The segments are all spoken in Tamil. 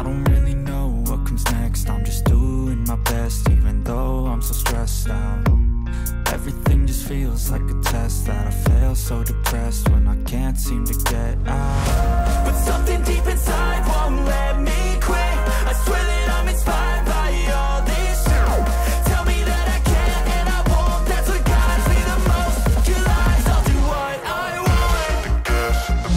I don't really know what comes next. I'm just doing my best, even though I'm so stressed out. Everything just feels like a test that I fail. So depressed when I can't seem to get out. But something deep inside won't let me quit. I swear that I'm inspired by all this shit. Tell me that I can and I won't. That's what guides me the most. Your lies, I'll do what I want.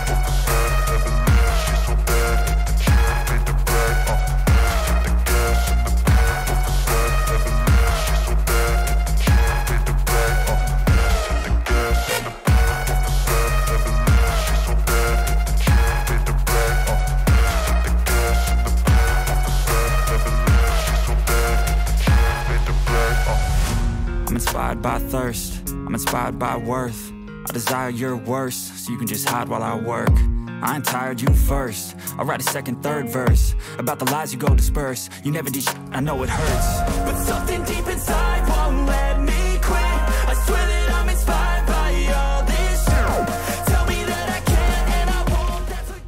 I'm inspired by thirst, I'm inspired by worth. I desire your worst, so you can just hide while I work. I ain't tired, you first. I'll write a second, third verse about the lies you go disperse. You never did, sh- I know it hurts. But something deep inside won't let me quit. I swear that I'm inspired by all this shit. Tell me that I can and I won't. That's what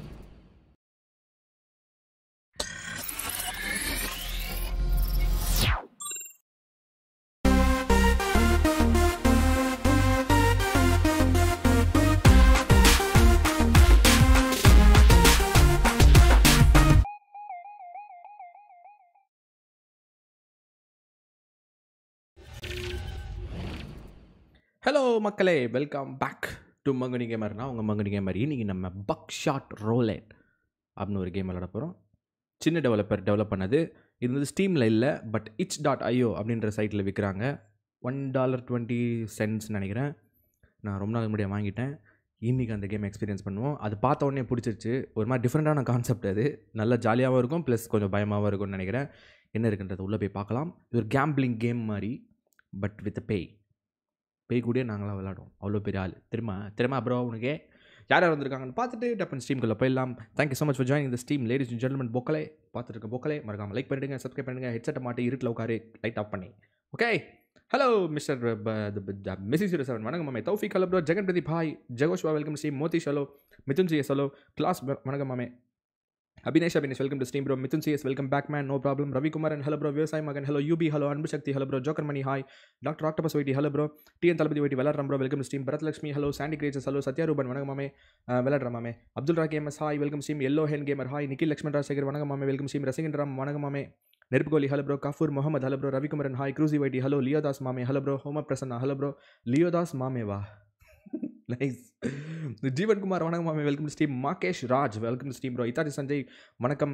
hello மக்களே வெல்கம் பேக் டு மங்குனி கேமர்னா உங்கள் மங்குனி கேமர் இன்னைக்கு நம்ம பக் ஷாட் ரோலேட் அப்படின்னு ஒரு கேம் விளாட போகிறோம் சின்ன டெவலப்பர் டெவலப் பண்ணது இது வந்து ஸ்டீமில் இல்லை பட் இச் டாட் ஐஓ அப்படின்ற சைட்டில் விற்கிறாங்க ஒன் டாலர் டுவெண்ட்டி சென்ட்ஸ் நினைக்கிறேன் நான் ரொம்ப நாள் முன்னாடி வாங்கிட்டேன் இன்றைக்கி அந்த கேம் எக்ஸ்பீரியன்ஸ் பண்ணுவோம் அது பார்த்த உடனே பிடிச்சிருச்சு ஒரு மாதிரி டிஃப்ரெண்ட்டான கான்செப்ட் அது நல்லா ஜாலியாகவும் இருக்கும் ப்ளஸ் கொஞ்சம் பயமாகவும் இருக்கும்னு நினைக்கிறேன் என்ன இருக்குன்றதை உள்ளே போய் பார்க்கலாம் இது ஒரு கேம்பிளிங் கேம் மாதிரி பட் வித் பேய் பேய் கூடயே நாங்களாம் விளாடுவோம் அவ்வளோ பெரிய ஆள் தெரியுமா தெரியுமா ப்ரோ உனக்கு யார் யார் வந்திருக்காங்கன்னு பார்த்துட்டு டப்பன் ஸ்டீம்குள்ளே போயிடலாம் thank you so much for join இந்த ஸ்டீம் லேடிஸ் அண்ட் ஜென்டல்மேன் பொக்கலே பார்த்துட்டு இருக்க பொக்கலே மறக்காம லைக் பண்ணிடுங்க சப்ஸ்கிரைப் பண்ணுங்கள் ஹெட்செட்டை மாட்டி இருட்டில் உட்காரு லைட் ஆஃப் பண்ணி okay hello mister Missy zero seven வணக்கம் மாமே Taufiq hello bro Jagan Pradeep hi ஜெகோஷ்வா welcome stream Mothish hello Mithun CS hello class வணக்கம் மாமே Abinesh Abinesh welcome to stream bro Mithun CS welcome back man no problem Ravikumaran hello bro விவசாய மகன் hello UP hello Anbu Sakthi hello bro joker Mani hi doctor octopus வைட்டி ஹலோ ப்ரோ டிஎன் தளபதி வைட்டி விளாட்றோம் bro welcome stream Bharathlakshmi hello Sandy கிரேச்சஸ் ஹலோ சத்யாரூபன் வணக்கம் மாமே விளாட்ற மாமே அப்துல் ரா games hi welcome stream hello ஹேன் கேமர் ஹாய் நிக்கில் லக்ஷ்மண் ராஜசேகர் வணக்கம் மாமே வெல்கம் ஸ்டீம் ரசிகன் ராம் வணக்கம் மாமே நெருப்புகோலி hello bro Gafoor Mohammed hello bro Ravikumaran hi க்ரூசி வைட்டி ஹலோ லியோதாஸ் மாமே ஹலோ ப்ரோ ஹோம பிரசன்னா ஹலோ ப்ரோ லியோதாஸ் மாமே வா நைஸ் ஜீவன் குமார் வணக்கம் மாமே welcome stream Magesh Raj welcome steam bro இத்தாரி சஞ்சய் வணக்கம்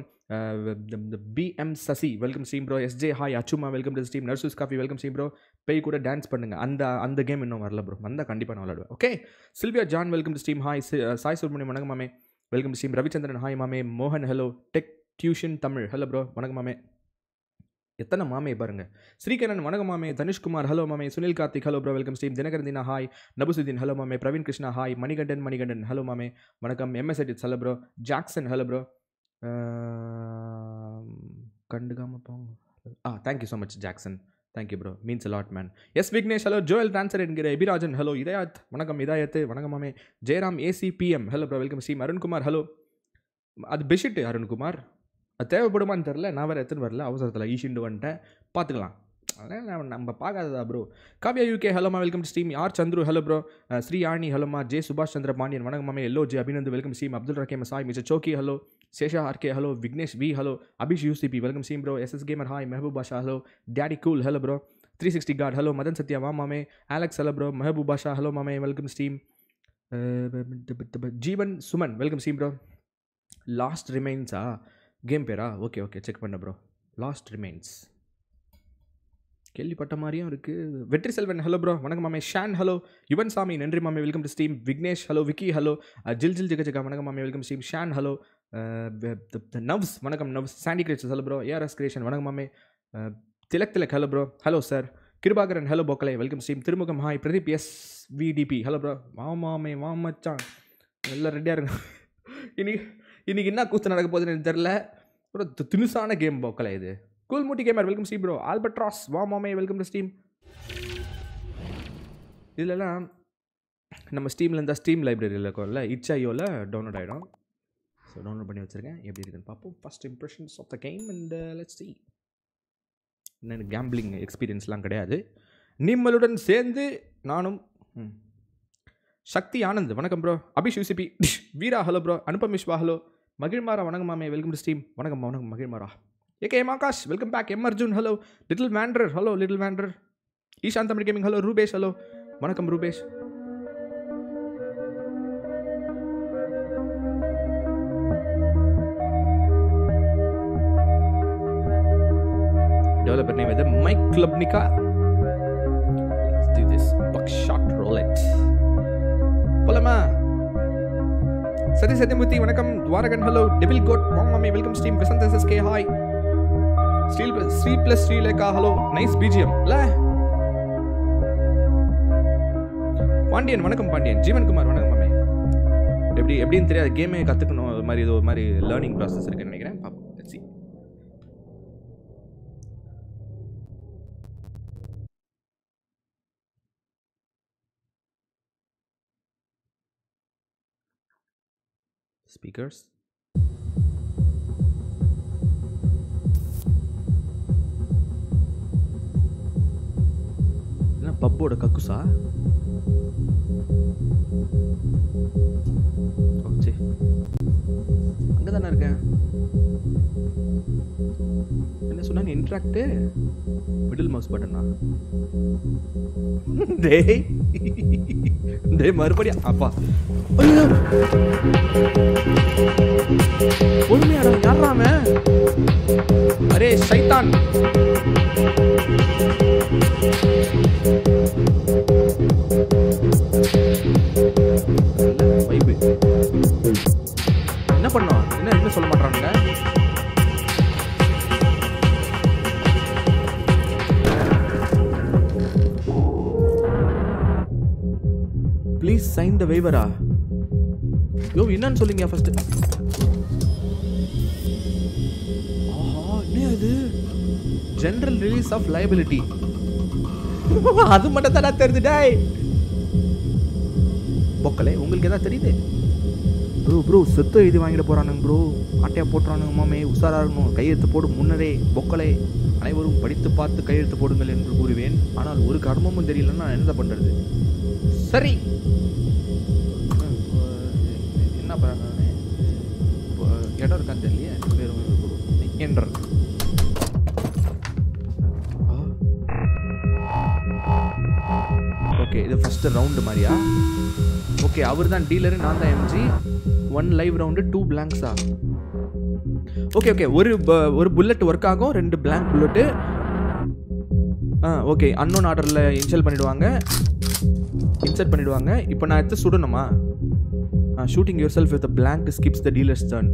PM Sasi welcome steam bro SJ hi Achuma welcome to stream Narasu's coffee welcome steam bro பேய் கூட டான்ஸ் பண்ணுங்க அந்த அந்த கேம் இன்னும் வரல ப்ரோ வந்தால் கண்டிப்பாக நான் விளாடுவேன் okay Sylvia John welcome to stream hi Sai Subramaniam வணக்கம் மாமே welcome to stream Ravichandran hi மாமே மோகன் hello tech tuition Tamil hello bro வணக்கம் மாமே எத்தனை மாமே பாருங்க ஸ்ரீகரன் வணக்கம் மாமே தனுஷ்குமார் ஹலோ மாமே Sunil Karthik hello bro welcome stream Dinakaran Dina hi Nabusudheen hello மாமே பிரவீன் கிருஷ்ணா ஹாய் மணிகண்டன் மணிகண்டன் ஹலோ மாமே வணக்கம் MS edits hello bro Jackson hello bro கண்டுக்காம போங்க ah thank you so much Jackson thank you bro means lot man yes Vignesh hello Joel trancer என்கிற எபிராஜன் ஹலோ இதயாத் வணக்கம் இதயாத் வணக்கம் மாமே Jayaram ACPM hello bro welcome stream Arunkumar hello அது பெஷிட்டு அருண்குமார் அது தேவைப்படுமான்னு தெரில நான் வேறு எத்தனை வரல அவசரத்தில் ஈஷிண்டு வந்துட்டேன் பார்த்துக்கலாம் அதனால் நம்ம நம்ம பார்க்காததா ப்ரோ காவ்யா யூகே ஹலோமா welcome to stream R Chandru hello bro Sri ஆணி ஹலோமா ஜே சுபாஷ் சந்திர பாண்டியன் வணக்கம் மாமே hello J Abhinandh welcome stream Abdul ரகேம் சாய் மிஸ்டர் சோக்கி hello Sesha RK hello Vignesh V hello Abish UCP welcome steam bro SS gamer hi Mehaboob Basha hello daddy cool hello bro three sixty card hello Madhan Sathya வா மாமே Alex hello bro Mehaboob Basha hello மாமே welcome stream Jeevan Suman welcome steam bro last ரிமைன்ஸா கேம் பேரா ஓகே ஓகே செக் பண்ண ப்ரோ லாஸ்ட் ரிமைன்ஸ் கேள்விப்பட்ட மாதிரியும் இருக்குது வெற்றி செல்வன் ஹலோ ப்ரோ வணக்கம் மாமே ஷான் ஹலோ யுவன் சாமி நன்றி மாமே welcome to stream Vignesh hello Vicky hello ஜில் ஜில் ஜிக ஜிகா வணக்கம் மாமே வெல்கம் ஸ்டீம் ஷான் ஹலோ நவ்ஸ் வணக்கம் நவ்ஸ் சாண்டி கிரேச்சஸ் ஹலோ ப்ரோ ஏஆர்எஸ் கிரியேஷன் வணக்கம் மாமே அஹ், Thilak Thilak hello bro hello sir Kirubakaran hello போக்கலே welcome stream Thirumugam hi Pradeep S VDP hello bro வாமாமே வாமச்சான் எல்லாம் ரெடியாக இருங்க இன்னைக்கு இன்னைக்கு என்ன கூத்து நடக்க போகுதுன்னு எனக்கு தெரில ஒரு து- தினுசான கேம் போக்கல இது கூல் மூட்டி gamer welcome steam bro albatross வா மாமே வெல்கம் டு ஸ்டீம் இதுலலாம் நம்ம ஸ்டீமில் இருந்தால் ஸ்டீம் லைப்ரரியில் இருக்கோம்ல இட்ச் ஐயோவில் டவுன்லோட் ஆகிடும் ஸோ ஸோ டவுன்லோட் பண்ணி வச்சுருக்கேன் எப்படி இருக்குன்னு பார்ப்போம் first impressions of the game and let's see என்ன கேம்பிளிங் எக்ஸ்பீரியன்ஸ்லாம் கிடையாது நிம்மளுடன் சேர்ந்து நானும் ம். சக்தி ஆனந்த் வணக்கம் ப்ரோ Abish UCP Veera hello bro Anupam Vishwa hello Magizhmaara வணக்கம் மாமே வெல்கம் டு ஸ்டீம் வணக்கம் வணக்கம் Magizhmaara AK M Akash welcome back M Arjun hello little wonder hello little wonder Eshanth Tamil gaming hello Rupesh hello வணக்கம் ரூபேஷ் டெவலப்பர் நேம் இது மைக் கிளப்னிகா Let's do this buckshot roulette. போலாமா சதி சத்யமூர்த்தி வணக்கம் துவாரகன் ஹலோ டெபில் கோட் வாங்க மாமி welcome stream Vasanth SSK hi Sri Sri plus Srilekha hello nice BGM இல்ல பாண்டியன் வணக்கம் பாண்டியன் ஜீவன் குமார் வணக்கம் மாமி எப்படி எப்படின்னு தெரியாது கேமே கற்றுக்கணும் அது மாதிரி இது ஒரு மாதிரி லேர்னிங் ப்ராசஸ் இருக்குன்னு நினைக்கிறேன் பார்ப்போம் let's see. speakers என்ன பப்போட கக்குசா ஓ, சே அங்கே தானே இருக்கேன் என்ன சொன்னாங்க இன்ட்ராக்டு மிடில் மவுஸ் பட்டனா டேய் டேய் மறுபடியும் அப்பா ஐயோ பொறுமையாடா யாரா அவன் அரே சைத்தான் நல்ல vibe. என்ன பண்ணோம் என்ன என்ன சொல்ல மாட்டாங்க ப்ளீஸ் சைன் த வேவரா யோ என்னன்னு சொல்லுங்க ஃபர்ஸ்ட் ஆஹா என்ன அது ஜெனரல் ரிலீஸ் ஆஃப் லைபிலிட்டி அது மட்டும் தான் தெரியுது டேய் பொக்கலே உங்களுக்கு எதாவது தெரியுது ப்ரோ ப்ரோ செத்து எழுதி வாங்கிட போறானுங்க ப்ரோ ஆட்டையா போட்டுறானுங்க மாமே உஷாரா இருக்கணும் கையெழுத்து போடும் முன்னரே பொக்கலே அனைவரும் படித்து பார்த்து கையெழுத்து போடுங்கள் என்று கூறுவேன் ஆனால் ஒரு கர்மமும் தெரியலன்னா நான் என்ன பண்றது சரி இப்போ என்ன பண்ண இப்போ இடம் இருக்கான்னு தெரியலையே வேறு என்ற ஓகே இது ஃபஸ்ட்டு ரவுண்டு மாதிரியா ஓகே அவர் தான் டீலரு நான் தான் எம்ஜி ஒன் லைவ் ரவுண்டு டூ பிளாங்க்ஸா ஓகே ஓகே ஒரு ப- ஒரு புல்லட் ஒர்க் ஆகும் ரெண்டு blank bullet ah okay unknown ஆர்டரில் இன்ஸ்டால் பண்ணிடுவாங்க இன்சர்ட் பண்ணிடுவாங்க இப்போ நான் எடுத்து சுடணுமா shooting yourself with blank skips the dealer's turn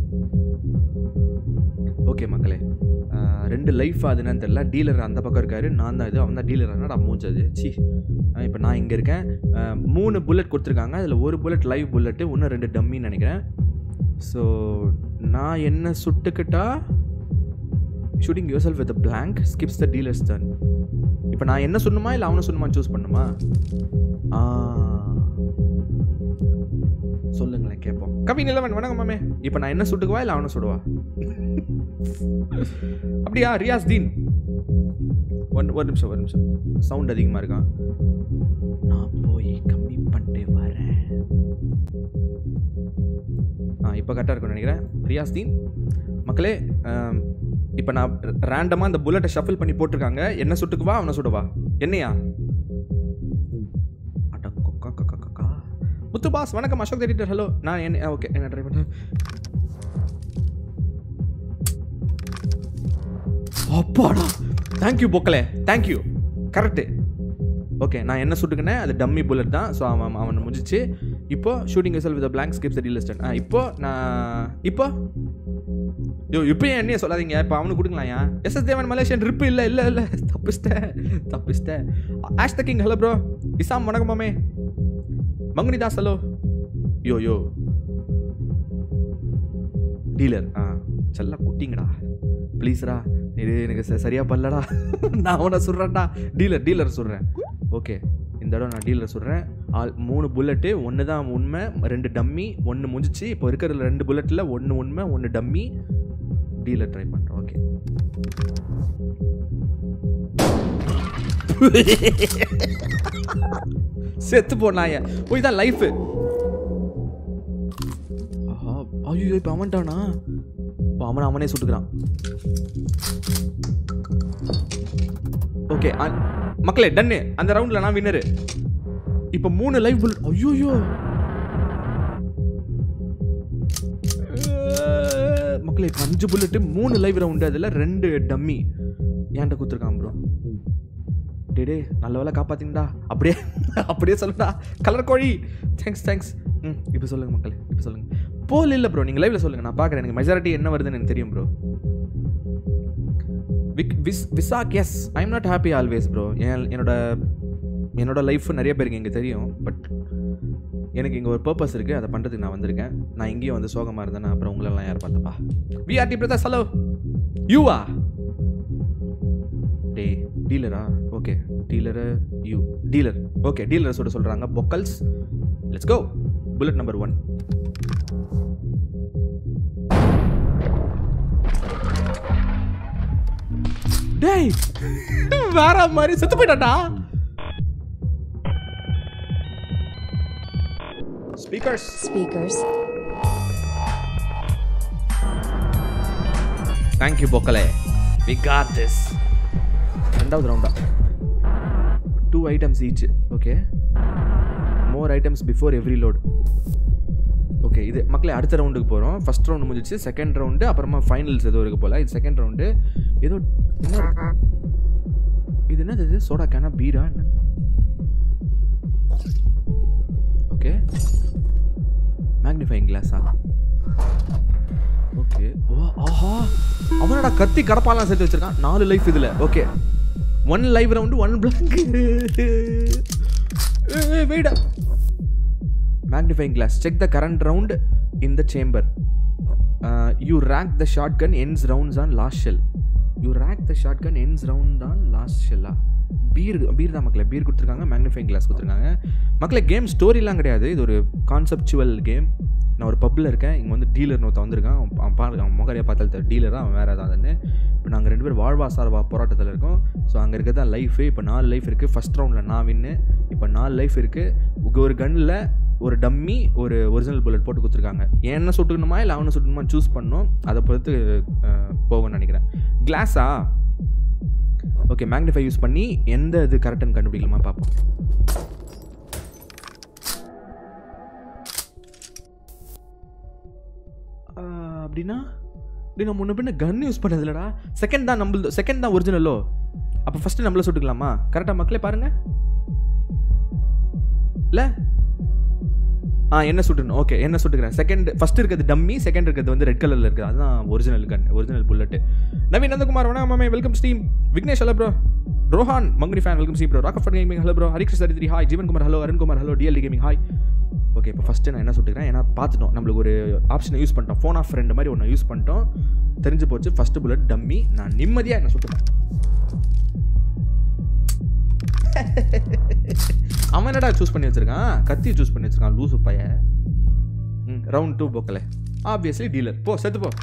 okay மக்களே ஆ, ரெண்டு லைஃப் அது என்னன்னு தெரியல டீலர் அந்த பக்கம் இருக்காரு நான் தான் இது அவன் தான் டீலர் என்னடா மூஞ்சது சி இப்போ நான் இங்கே இருக்கேன் ஆ, மூணு புல்லட் கொடுத்துருக்காங்க அதில் ஒரு புல்லட் லைவ் புல்லட்டு இன்னும் ரெண்டு டம்மின்னு நினைக்கிறேன் ஸோ நான் என்ன சுட்டுக்கிட்டா shooting yourself with blank skips the dealer's turn இப்போ நான் என்ன சொல்லணுமா இல்லை அவனை சொல்லணுமா சூஸ் பண்ணுமா ஆ சொல்லுங்களேன் கேட்போம் கவின் இலவன் வணக்கம் மாமே இப்போ நான் என்ன சுட்டுக்குவா இல்லை அவனை சுடுவா அப்படியா ரியாஸ் தீன் ஒன் ஒரு நிமிஷம் ஒரு நிமிஷம் சவுண்ட் அதிகமாக இருக்கான் நான் போய் கம்மி பண்ணிட்டு வரேன் ஆ இப்போ கரெக்டாக இருக்கும்னு நினைக்கிறேன் ரியாஸ் தீன் மக்களே இப்போ நான் ரேண்டமாக இந்த புல்லட்டை ஷஃபில் பண்ணி போட்டிருக்காங்க என்ன சுட்டுக்குவா அவனை சுடுவா என்னையா அட கொக்கா கக்கா கக்கா முத்து பாஸ் வணக்கம் அசோக் எடிட்டர் ஹலோ நான் என்ன ஓகே என்ன ட்ரை பண்ணேன் அப்பாடா தேங்க்யூ பொக்கலே தேங்க்யூ கரெக்டு ஓகே நான் என்ன சுட்டுக்கினேன் அது டம்மி புல்லட் தான் ஸோ அவன் அவன் முடிஞ்சிச்சு இப்போ shooting self with blank skips deal listen ஆ இப்போ நான் இப்போ யோ இப்போ ஏன் என்னைய சொல்லாதீங்க இப்போ அவனுக்கு கொடுக்கலாம்யா எஸ் எஸ் தேவன் மலேசியன் ரிப்பு இல்லை இல்லை இல்லை தப்பிச்சிட்டேன் தப்பிச்சிட்டேன் Ash the king hello bro Isam வணக்கம் மாமே மங்குனி Das hello yo yo dealer ஆ செல்ல குட்டிங்கடா ப்ளீஸ்ரா இது எனக்கு ச- சரியா பண்ணலடா நான் அவனை சொல்கிறேன்டா டீலர் டீலர் சொல்கிறேன் ஓகே இந்த இடம் நான் டீலர் சொல்கிறேன் ஆல் மூணு புல்லட்டு ஒன்று தான் உண்மை ரெண்டு டம்மி ஒன்று முடிஞ்சிச்சு இப்போ இருக்கிற ரெண்டு புல்லட்டில் ஒன்று உண்மை ஒன்று டம்மி டீலர் ட்ரை பண்ணுறோம் ஓகே செத்து போனாய போய் தான் லைஃபு ஆஹா ஐயோ இப்போ அவன்ட்டானா இப்போ அவனை அவனே சுட்டுக்கிறான் ஓகே மக்களே டன்னு அந்த ரவுண்டில் நான் வின்னரு இப்போ மூணு லைஃப் புல்லட் ஐயோயோ மக்களே இப்போ அஞ்சு புல்லட்டு மூணு லைவ் ரவுண்டு அதில் ரெண்டு டம்மி ஏன்ட்ட கொடுத்துருக்கான் ப்ரோ டே டே நல்ல வேலை காப்பாத்திங்கடா அப்படியே அப்படியே சொல்லுடா கலர் கோழி தேங்க்ஸ் தேங்க்ஸ் ம் இப்போ சொல்லுங்க மக்களே இப்போ சொல்லுங்க போல் இல்லை ப்ரோ நீங்கள் லைவ்ல சொல்லுங்க நான் பார்க்குறேன் எனக்கு மெஜாரிட்டி என்ன வருதுன்னு எனக்கு தெரியும் ப்ரோ விக் விஸ் Visak yes I am not happy always bro என் என்னோட என்னோட லைஃப் நிறைய பேருக்கு இங்கே தெரியும் பட் எனக்கு இங்கே ஒரு பர்பஸ் இருக்குது அதை பண்ணுறதுக்கு நான் வந்திருக்கேன் நான் இங்கேயும் வந்து சோகமாக இருந்தேன்னா அப்புறம் உங்களெல்லாம் யார் பார்த்தப்பா விஆர்டி பிரதர்ஸ் ஹலோ யூவா டே டீலரா okay dealer you dealer okay dealer சொல்ல சொல்கிறாங்க பொக்கல்ஸ் let's go bullet number one டேய் வேற மாதிரி செத்து போயிட்டாடா ஸ்பீக்கர்ஸ் Speakers. தேங்க்யூ பொக்கலே வி காட் திஸ் ரெண்டாவது ரவுண்டா two items each okay more items before every load okay இது மக்களே அடுத்த ரவுண்டுக்கு போகிறோம் ஃபர்ஸ்ட் ரவுண்டு முடிஞ்சிச்சு செகண்ட் ரவுண்டு அப்புறமா ஃபைனல்ஸ் ஏதோ இருக்கு போல் இது செகண்ட் ரவுண்டு ஏதோ என்ன இது என்னது இது சோடா கேனா பீரா என்ன ஓகே மேக்னிஃபைங் கிளாஸா ஓகே ஓ ஆஹா அவனோட கத்தி கடப்பாலாம் சேர்த்து வச்சிருக்கான் நாலு லைஃப் இதுல okay one live round one blank வெயிடா magnifying glass check the current round in the chamber you rack the shotgun ends round on last shell you rack the shotgun ends round on last ஷெல்லா பீர் பீர் தான் மக்களே பீர் கொடுத்துருக்காங்க மேக்னிஃபைங் கிளாஸ் கொடுத்துருக்காங்க மக்களே கேம் ஸ்டோரிலாம் கிடையாது இது ஒரு கான்செப்சுவல் கேம் நான் ஒரு பப்பில் இருக்கேன் இங்கே வந்து டீலர் ஒருத்தன் வந்திருக்கான் அவன் அவன் பாரு அவன் முகரையை பார்த்தால் டீலராக அவன் வேறு ஏதாவதுன்னு இப்போ நாங்கள் ரெண்டு பேரும் வாழ்வா சார்வா போராட்டத்தில் இருக்கோம் ஸோ அங்கே இருக்கிறது தான் லைஃபு இப்போ நாலு லைஃப் இருக்குது ஃபஸ்ட் ரவுண்டில் நான் வின்னு இப்போ நாலு லைஃப் இருக்குது ஒரு கன்னில் ஒரு டம்மி ஒரு ஒரிஜினல் புல்லட் போட்டு கொடுத்துருக்காங்க என்ன சுட்டுக்கணுமா இல்லை அவனை சுட்டுக்கணுமா சூஸ் பண்ணணும் அதை பொறுத்து அஹ், போகும்னு நினைக்கிறேன் கிளாஸா ஓகே மேக்னிஃபை யூஸ் பண்ணி எந்த இது கரெக்டுன்னு கண்டுபிடிக்கலாமா பார்ப்போம் ஆஹ், அப்படின்னா இப்படி நம்ம முன்ன பின்ன கன் யூஸ் பண்ணது இல்லடா செகண்ட் தான் நம்மளது செகண்ட் தான் ஒரிஜினலோ அப்போ ஃபஸ்ட்டு நம்மள சுட்டுக்கலாமா கரெக்டாக மக்களே பாருங்க இல்லை ஆ என்ன சுட்டுணும் ஓகே என்ன சுட்டுக்கிறேன் செகண்ட் ஃபர்ஸ்ட் இருக்கிறது டம்மி செகண்ட் இருக்கிறது வந்து ரெட் கலரில் இருக்குது அதுதான் original gun original bullet Naveen Nandakumar வணக்கம் மாமே welcome stream Vignesh hello bro Rohan மங்குனி fan welcome steam bro rock of gaming hello bro Harikrishna சரித்ரி hi Jeevankumar hello Arunkumar hello DLT gaming hi okay இப்போ ஃபஸ்ட்டு நான் என்ன சுட்டுக்கிறேன் ஏன்னா பார்த்துட்டோம் நம்மளுக்கு ஒரு ஆப்ஷனை யூஸ் பண்ணிட்டோம் ஃபோன் ஆஃப் ஃப்ரெண்டு மாதிரி ஒன்று யூஸ் பண்ணிட்டோம் தெரிஞ்சு போச்சு ஃபஸ்ட்டு புல்லட் டம்மி நான் நிம்மதியாக என்ன சுட்டுட்டேன் அவன் என்னடா சூஸ் பண்ணி வச்சிருக்கான் கத்தி சூஸ் பண்ணி வச்சிருக்கான் லூசு பைய ம் ரவுண்ட் டூ போக்கல ஆப்வியஸ்லி டீலர் போ செத்து போ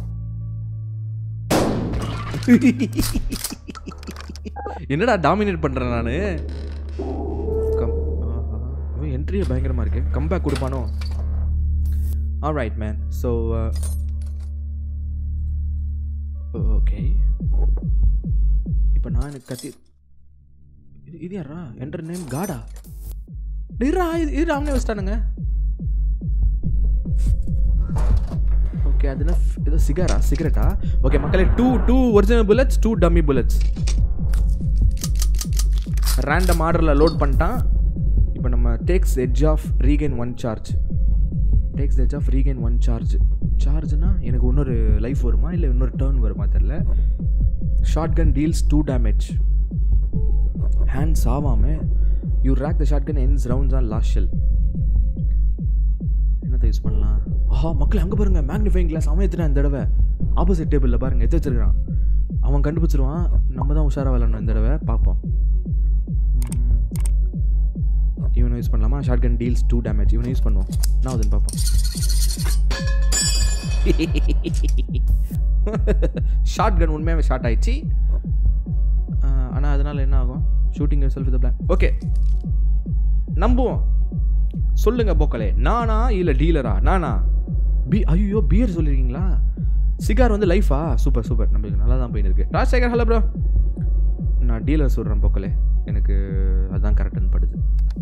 என்னடா டாமினேட் பண்றேன் நான் கம் என்ட்ரியே பயங்கரமா இருக்கு கம்பேக் கொடுப்பானோ all right man so okay இப்போ நான் எனக்கு கத்தி இது இது யாரா என்டர் நேம் காடா இருடா இது இது அவனே வச்சிட்டானுங்க ஓகே அது என்ன ஃப்- ஏதோ சிகாரா சிகரெட்டா ஓகே மக்களே two two original bullets two dummy bullets random ஆர்டரில் லோட் பண்ணிட்டான் இப்போ நம்ம takes edge off regain one charge takes edge off regain one charge சார்ஜ்னா எனக்கு இன்னொரு லைஃப் வருமா இல்லை இன்னொரு டேர்ன் வருமா தெரில ஷார்ட் கன் டீல்ஸ் டூ டேமேஜ் ஹேண்ட்ஸ் ஆவாம you rack the shotgun ends round on last shell என்னத்தை யூஸ் பண்ணலாம் ஆஹா மக்கள் அங்கே பாருங்க மேக்னிஃபைங் கிளாஸ் அவன் எடுத்துட்டான் இந்த தடவை ஆப்போசிட் டேபிளில் பாருங்க எடுத்து வச்சிருக்கான் அவன் கண்டுபிடிச்சிருவான் நம்ம தான் உஷாராக விளாடணும் இந்த தடவை பார்ப்போம் உம். இவனை இவனை யூஸ் பண்ணலாமா ஷார்ட் கன் டீல்ஸ் டூ டேமேஜ் இவனை யூஸ் பண்ணுவோம் நான் அதுன்னு பார்ப்போம் ஷார்ட் கன் உண்மையாகவே ஷார்ட் ஆயிடுச்சு ஆனால் அதனால் என்ன ஆகும் shooting self the blank okay நம்புவோம் சொல்லுங்க போக்கலே நானா இல்லை டீலரா நானா பி ஐயோ பியர் சொல்லியிருக்கீங்களா சிகார் வந்து லைஃபா சூப்பர் சூப்பர் நம்மளுக்கு நல்லா தான் போயின்னு இருக்கு ராஜசேகர் ஹலோ ப்ரோ நான் டீலர் சொல்கிறேன் போக்கலே எனக்கு அதுதான் கரெக்டுன்னு படுது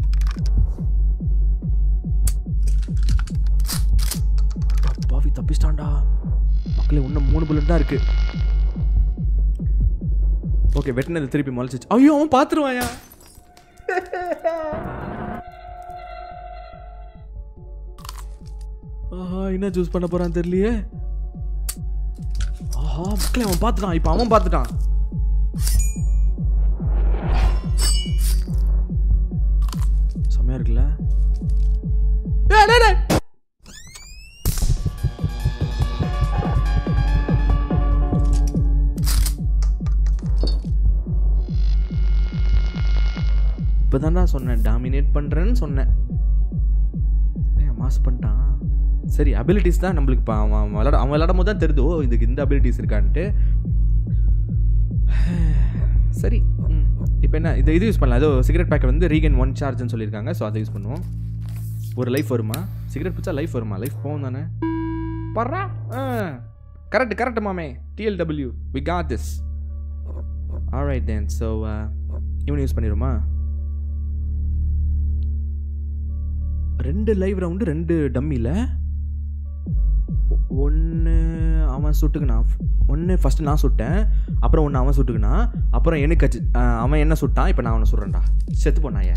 பாவி தப்பிச்சிட்டான்டா மக்களே இன்னும் மூணு புல்லட் தான் இருக்கு ஓகே வெட்டினது திருப்பி முளைச்சிச்சு ஐயோ அவன் பார்த்துருவாயா ஆஹா என்ன சூஸ் பண்ண போறான் தெரியலையே ஆஹா மக்களே அவன் பார்த்துட்டான் இப்போ அவன் பார்த்துட்டான் செம்மையா இருக்குல்ல ஏய், டேய், டேய். இப்போதான்டா சொன்னேன் டாமினேட் பண்ணுறேன்னு சொன்னேன் ஏன் மாஸ் பண்ணிட்டான் சரி அபிலிட்டிஸ் தான் நம்மளுக்கு இப்போ அவன் அவன் விளாட அவன் விளாடும் போது தான் தெரியுது ஓ இதுக்கு இந்த அபிலிட்டிஸ் இருக்கான்ட்டு சரி ம் இப்போ என்ன இது இது யூஸ் பண்ணலாம் ஏதோ சிகரெட் பேக்கெட் வந்து ரீகன் ஒன் சார்ஜ்னு சொல்லியிருக்காங்க ஸோ அதை யூஸ் பண்ணுவோம் ஒரு லைஃப் வருமா சிகரெட் பிடிச்சா லைஃப் வருமா லைஃப் போகும் தானே பர்றா கரெக்ட் கரெக்ட் மாமே DLW we got this alright then so இவன் யூஸ் பண்ணிடுமா ரெண்டு லைவ் ரவுண்டு ரெண்டு டம்மியில் ஒன்று அவன் சுட்டுக்கினான் ஒன்று ஃபஸ்ட்டு நான் சுட்டேன் அப்புறம் ஒன்று அவன் சுட்டுக்கினான் அப்புறம் எனக்கு அச்சு அஹ் அவன் என்ன சுட்டான் இப்போ நான் அவனை சுடுறேன்டா செத்து போனாய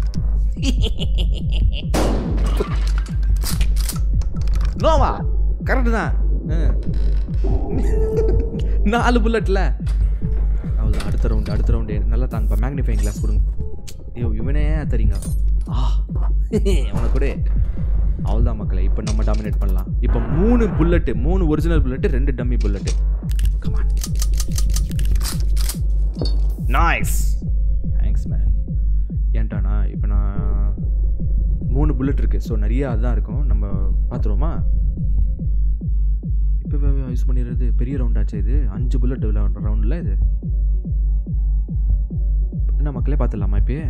நோவா கரெக்டு தான் ம். நாலு புல்லட்டில் அவ்வளோ அடுத்த ரவுண்டு அடுத்த ரவுண்டு நல்லா தாங்கப்பா மேக்னிஃபைங் கிளாஸ் கொடுங்க ஐயோ இவனே தெரியுங்க ஆ அவனை கூட அவ்வளோதான் மக்களை இப்போ நம்ம டாமினேட் பண்ணலாம் இப்போ மூணு புல்லட்டு மூணு ஒரிஜினல் புல்லட்டு ரெண்டு dummy bullet come on nice thanks man ஏன்ட்டானா இப்போ நான் மூணு புல்லட் இருக்குது ஸோ நிறைய அதுதான் இருக்கும் நம்ம பார்த்துருவோமா இப்போ யூஸ் பண்ணிடுறது பெரிய ரவுண்ட் ஆச்சு இது அஞ்சு புல்லட் ரவுண்டில் இது என்ன மக்களே பார்த்துடலாமா இப்பயே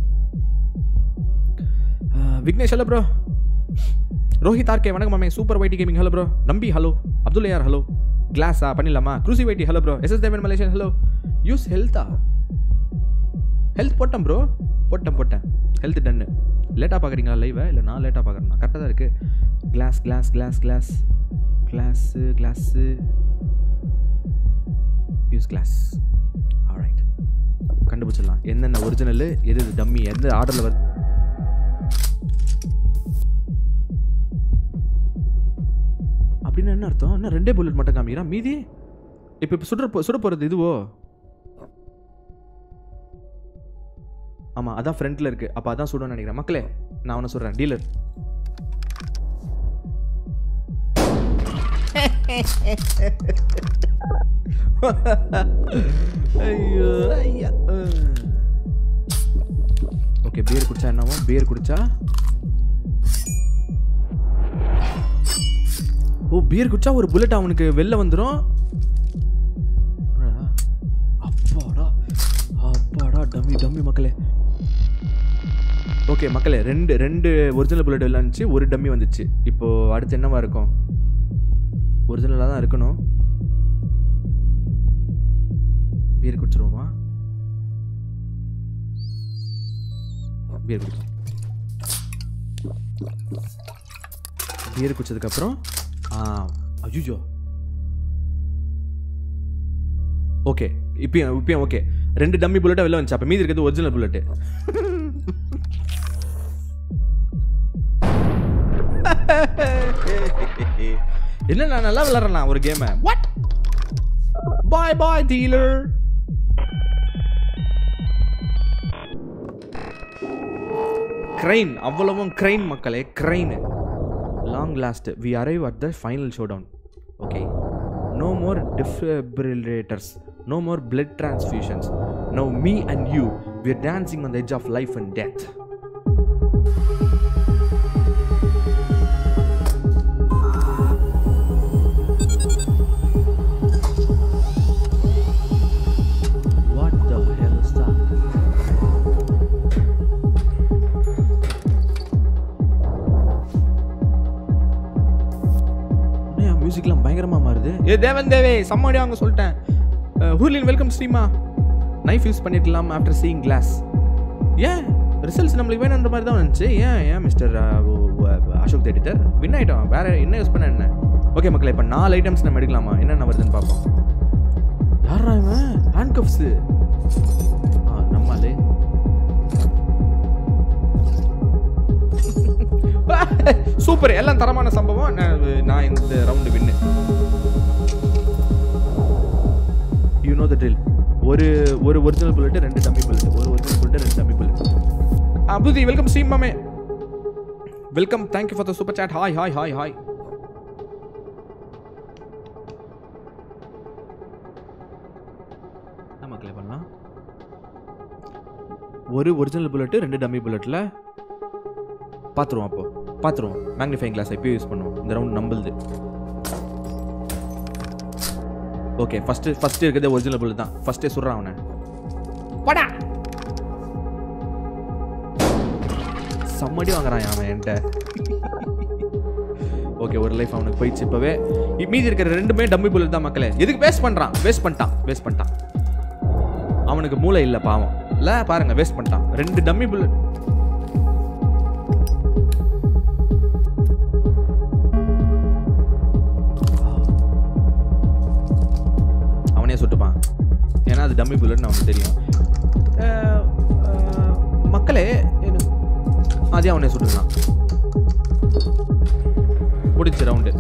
அஹ், Vignesh hello bro Rohith RK வணக்கம் மாமே சூப்பர் வைட்டி gaming hello bro Nambi hello Abdul யார் ஹலோ கிளாஸா பண்ணிடலாமா க்ரூசி வைட்டி hello bro SS Devan Malaysian hello use ஹெல்த்தா ஹெல்த் போட்டேன் ப்ரோ போட்டேன் போட்டேன் ஹெல்த் டன்னு லேட்டாக பார்க்குறீங்களா லைவை இல்லை நான் லேட்டாக பார்க்குறேன் கரெக்டாக தான் இருக்குது glass glass glass glass glass glass use glass alright கண்டுபிடிச்சிடலாம் என்னென்ன ஒரிஜினல் எது எது டம்மி எந்த ஆர்டரில் வருது அப்படின்னு என்ன அர்த்தம் என்ன ரெண்டே புல்லட் மட்டும் காமிக்கிறான் மீதி இப்போ இப்போ சுடுற போ- சுட போகிறது இதுவோ ஆமாம் அதான் ஃப்ரண்ட்டில் இருக்குது அப்போ அதான் சுடணும்னு நினைக்கிறேன் மக்களே நான் அவனை சொல்கிறேன் டீலர் ஐயோ ஐயா ஓகே பியர் குடிச்சா என்னவோ பியர் குடிச்சா ஓ பியர் குடிச்சா ஒரு புல்லட் அவனுக்கு வெளில வந்துடும் அப்பாடா அப்பாடா டம்மி டம்மி மக்களே ஓகே மக்களே ரெண்டு ரெண்டு ஒரிஜினல் புல்லட் வெளில வந்துச்சு ஒரு டம்மி வந்துச்சு இப்போ அடுத்து என்னவா இருக்கும் ஒரிஜினலாக தான் இருக்கணும் பியர் குடிச்சிருவோமா பியர் குடிச்சோம் பியர் குடிச்சதுக்கப்புறம் ஆ அஜுஜோ ஓகே இப்பயும் இப்பயும் ஓகே ரெண்டு டம்மி புல்லட்டா வெளில வந்துச்சு அப்போ மீதி இருக்கிறது ஒரிஜினல் புல்லட்டு என்ன நான் நல்லா விளாட்றேன் ஒரு கேமை வாட் பாய் பாய் டீலர் கிரைன் அவ்வளவும் கிரைன் மக்களே கிரைன் long last we arrive at the final showdown okay no more defibrillators no more blood transfusions no me and you we are dancing on the edge of life and death மியூசிக்லாம் பயங்கரமாக மாறுது ஏ தேவன் தேவே செம்மடி அவங்க சொல்லிட்டேன் ஹூர்லின் வெல்கம் ஸ்ரீமா நைஃப் யூஸ் பண்ணிடலாம் ஆஃப்டர் சீயிங் கிளாஸ் ஏன் ரிசல்ட்ஸ் நம்மளுக்கு வேணுன்ற மாதிரி தான் வந்துச்சு ஏன் ஏன் மிஸ்டர் அசோக் எடிட்டர் வின் ஆகிட்டோம் வேற என்ன யூஸ் பண்ண என்ன ஓகே மக்களே இப்போ நாலு ஐட்டம்ஸ் நம்ம எடுக்கலாமா என்னென்ன வருதுன்னு பார்ப்போம் யாரா இவன் ஹேண்ட் கப்ஸு ஆ நம்மளே சூப்பர் எல்லாம் தரமான சம்பவம் நான் நான் இந்த round win you know the drill ஒரு ஒரு ஒரிஜினல் புல்லட் ரெண்டு டம்மி புல்லட் ஒரு ஒரிஜினல் புல்லட் ரெண்டு டம்மி புல்லட் அபுதி வெல்கம் ஸ்ரீம் மாமே welcome thank you for the super chat hi hi hi hi மக்களே பண்ணலாம் ஒரு ஒரிஜினல் புல்லட்டு ரெண்டு டம்மி புல்லட்டில் பார்த்துருவோம் அப்போ பார்த்துருவோம் மேக்னிஃபைங் கிளாஸ் எப்போ யூஸ் பண்ணுவோம் இந்த ரவுண்ட் நம்புது ஓகே ஃபஸ்ட்டு ஃபஸ்ட்டு இருக்கிறதே ஒரிஜினல் புல்லட் தான் ஃபஸ்ட்டே சொல்கிறான் அவனை படா செம்மடி வாங்குறான் அவன் என்கிட்ட ஓகே ஒரு லைஃப் அவனுக்கு போயிடுச்சு இப்போவே மீதி இருக்கிற ரெண்டுமே டம்மி புல்லட் தான் மக்களே எதுக்கு வேஸ்ட் பண்ணுறான் வேஸ்ட் பண்ணிட்டான் வேஸ்ட் பண்ணிட்டான் அவனுக்கு மூளை இல்லை பாவம் இல்லை பாருங்க வேஸ்ட் பண்ணிட்டான் ரெண்டு டம்மி புல்லட் அவனே சுட்டுப்பான் ஏன்னா அது டம்மி புல்லட்னு அவனுக்கு தெரியும் அஹ், அஹ், மக்களே எனக்கு- அதே அவனே சுட்டுக்கலாம் முடிச்சு ரவுண்டு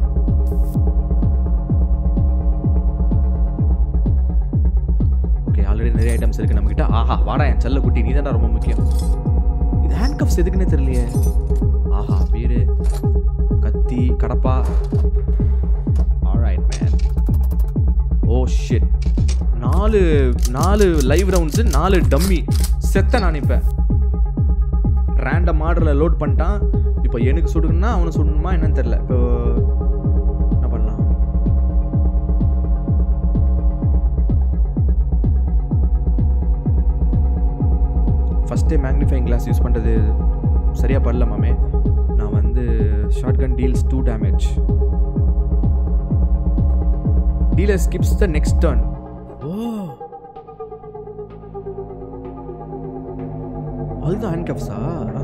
ஓகே ஆல்ரெடி நிறைய ஐட்டம்ஸ் இருக்கு நம்ம கிட்ட ஆஹா வாடா என் செல்ல குட்டி நீ ரொம்ப முக்கியம் இது ஹேண்ட் கப்ஸ் எதுக்குன்னே தெரியலையே ஆஹா வீடு கத்தி கடப்பா ஆல்ரைட் மேன் ஓ ஷிட் நாலு நாலு லைவ் ரவுண்ட்ஸு நாலு டம்மி செத்த நான் இப்போ ரேண்டம் ஆர்டரில் லோட் பண்ணிட்டான் இப்போ எனக்கு சுடுங்கன்னா அவனுக்கு சுடணுமா என்னன்னு தெரில இப்போ என்ன பண்ணலாம் ஃபஸ்ட்டே மேக்னிஃபைங் கிளாஸ் யூஸ் பண்ணுறது சரியாக படல மாமே நான் வந்து short gun deals two damage dealer skips the next turn oh அதுதான் ஹேண்ட் கப்ஸா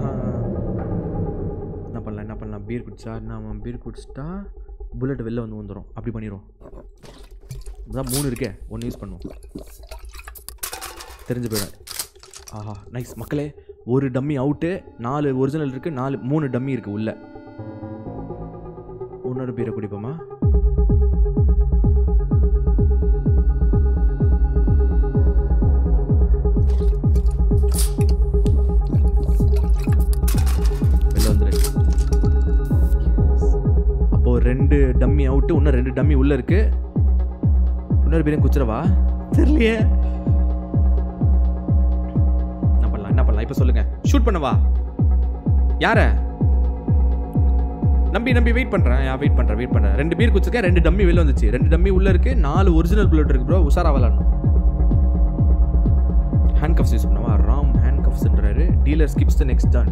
என்ன பண்ணலாம் என்ன பண்ணலாம் பீர் குடிச்சா நான் பீர் குடிச்சிட்டா புல்லட் வெளில வந்து வந்துடும் அப்படி பண்ணிடும் அதான் மூணு இருக்கே ஒன்று யூஸ் பண்ணுவோம் தெரிஞ்சு போயிடும் ஆஹா நைஸ் மக்களே ஒரு டம்மி அவுட்டு நாலு ஒரிஜினல் இருக்குது நாலு மூணு டம்மி இருக்குது உள்ள இன்னொரு பீரை குடிப்போமா வெளில வந்துரு அப்போ ரெண்டு டம்மி அவுட்டு இன்னும் ரெண்டு டம்மி உள்ள இருக்கு இன்னொரு பேரையும் குச்சிரவா தெரியலையே என்ன பண்ணலாம் என்ன பண்ணலாம் இப்போ சொல்லுங்க ஷூட் பண்ணவா யார நம்பி நம்பி வெயிட் பண்றேன் யா வெயிட் பண்றேன் வெயிட் பண்றேன் ரெண்டு பேர் குச்சிருக்கேன் ரெண்டு டம்மி வெளில வந்துச்சு ரெண்டு டம்மி உள்ள இருக்கு நாலு ஒரிஜினல் புல்லட் இருக்கு ப்ரோ உஷாரா விளாடணும் ஹேண்ட் கப்ஸ் யூஸ் பண்ணவா ராம் ஹேண்ட் கப்ஸ்ன்றாரு dealer skips the next turn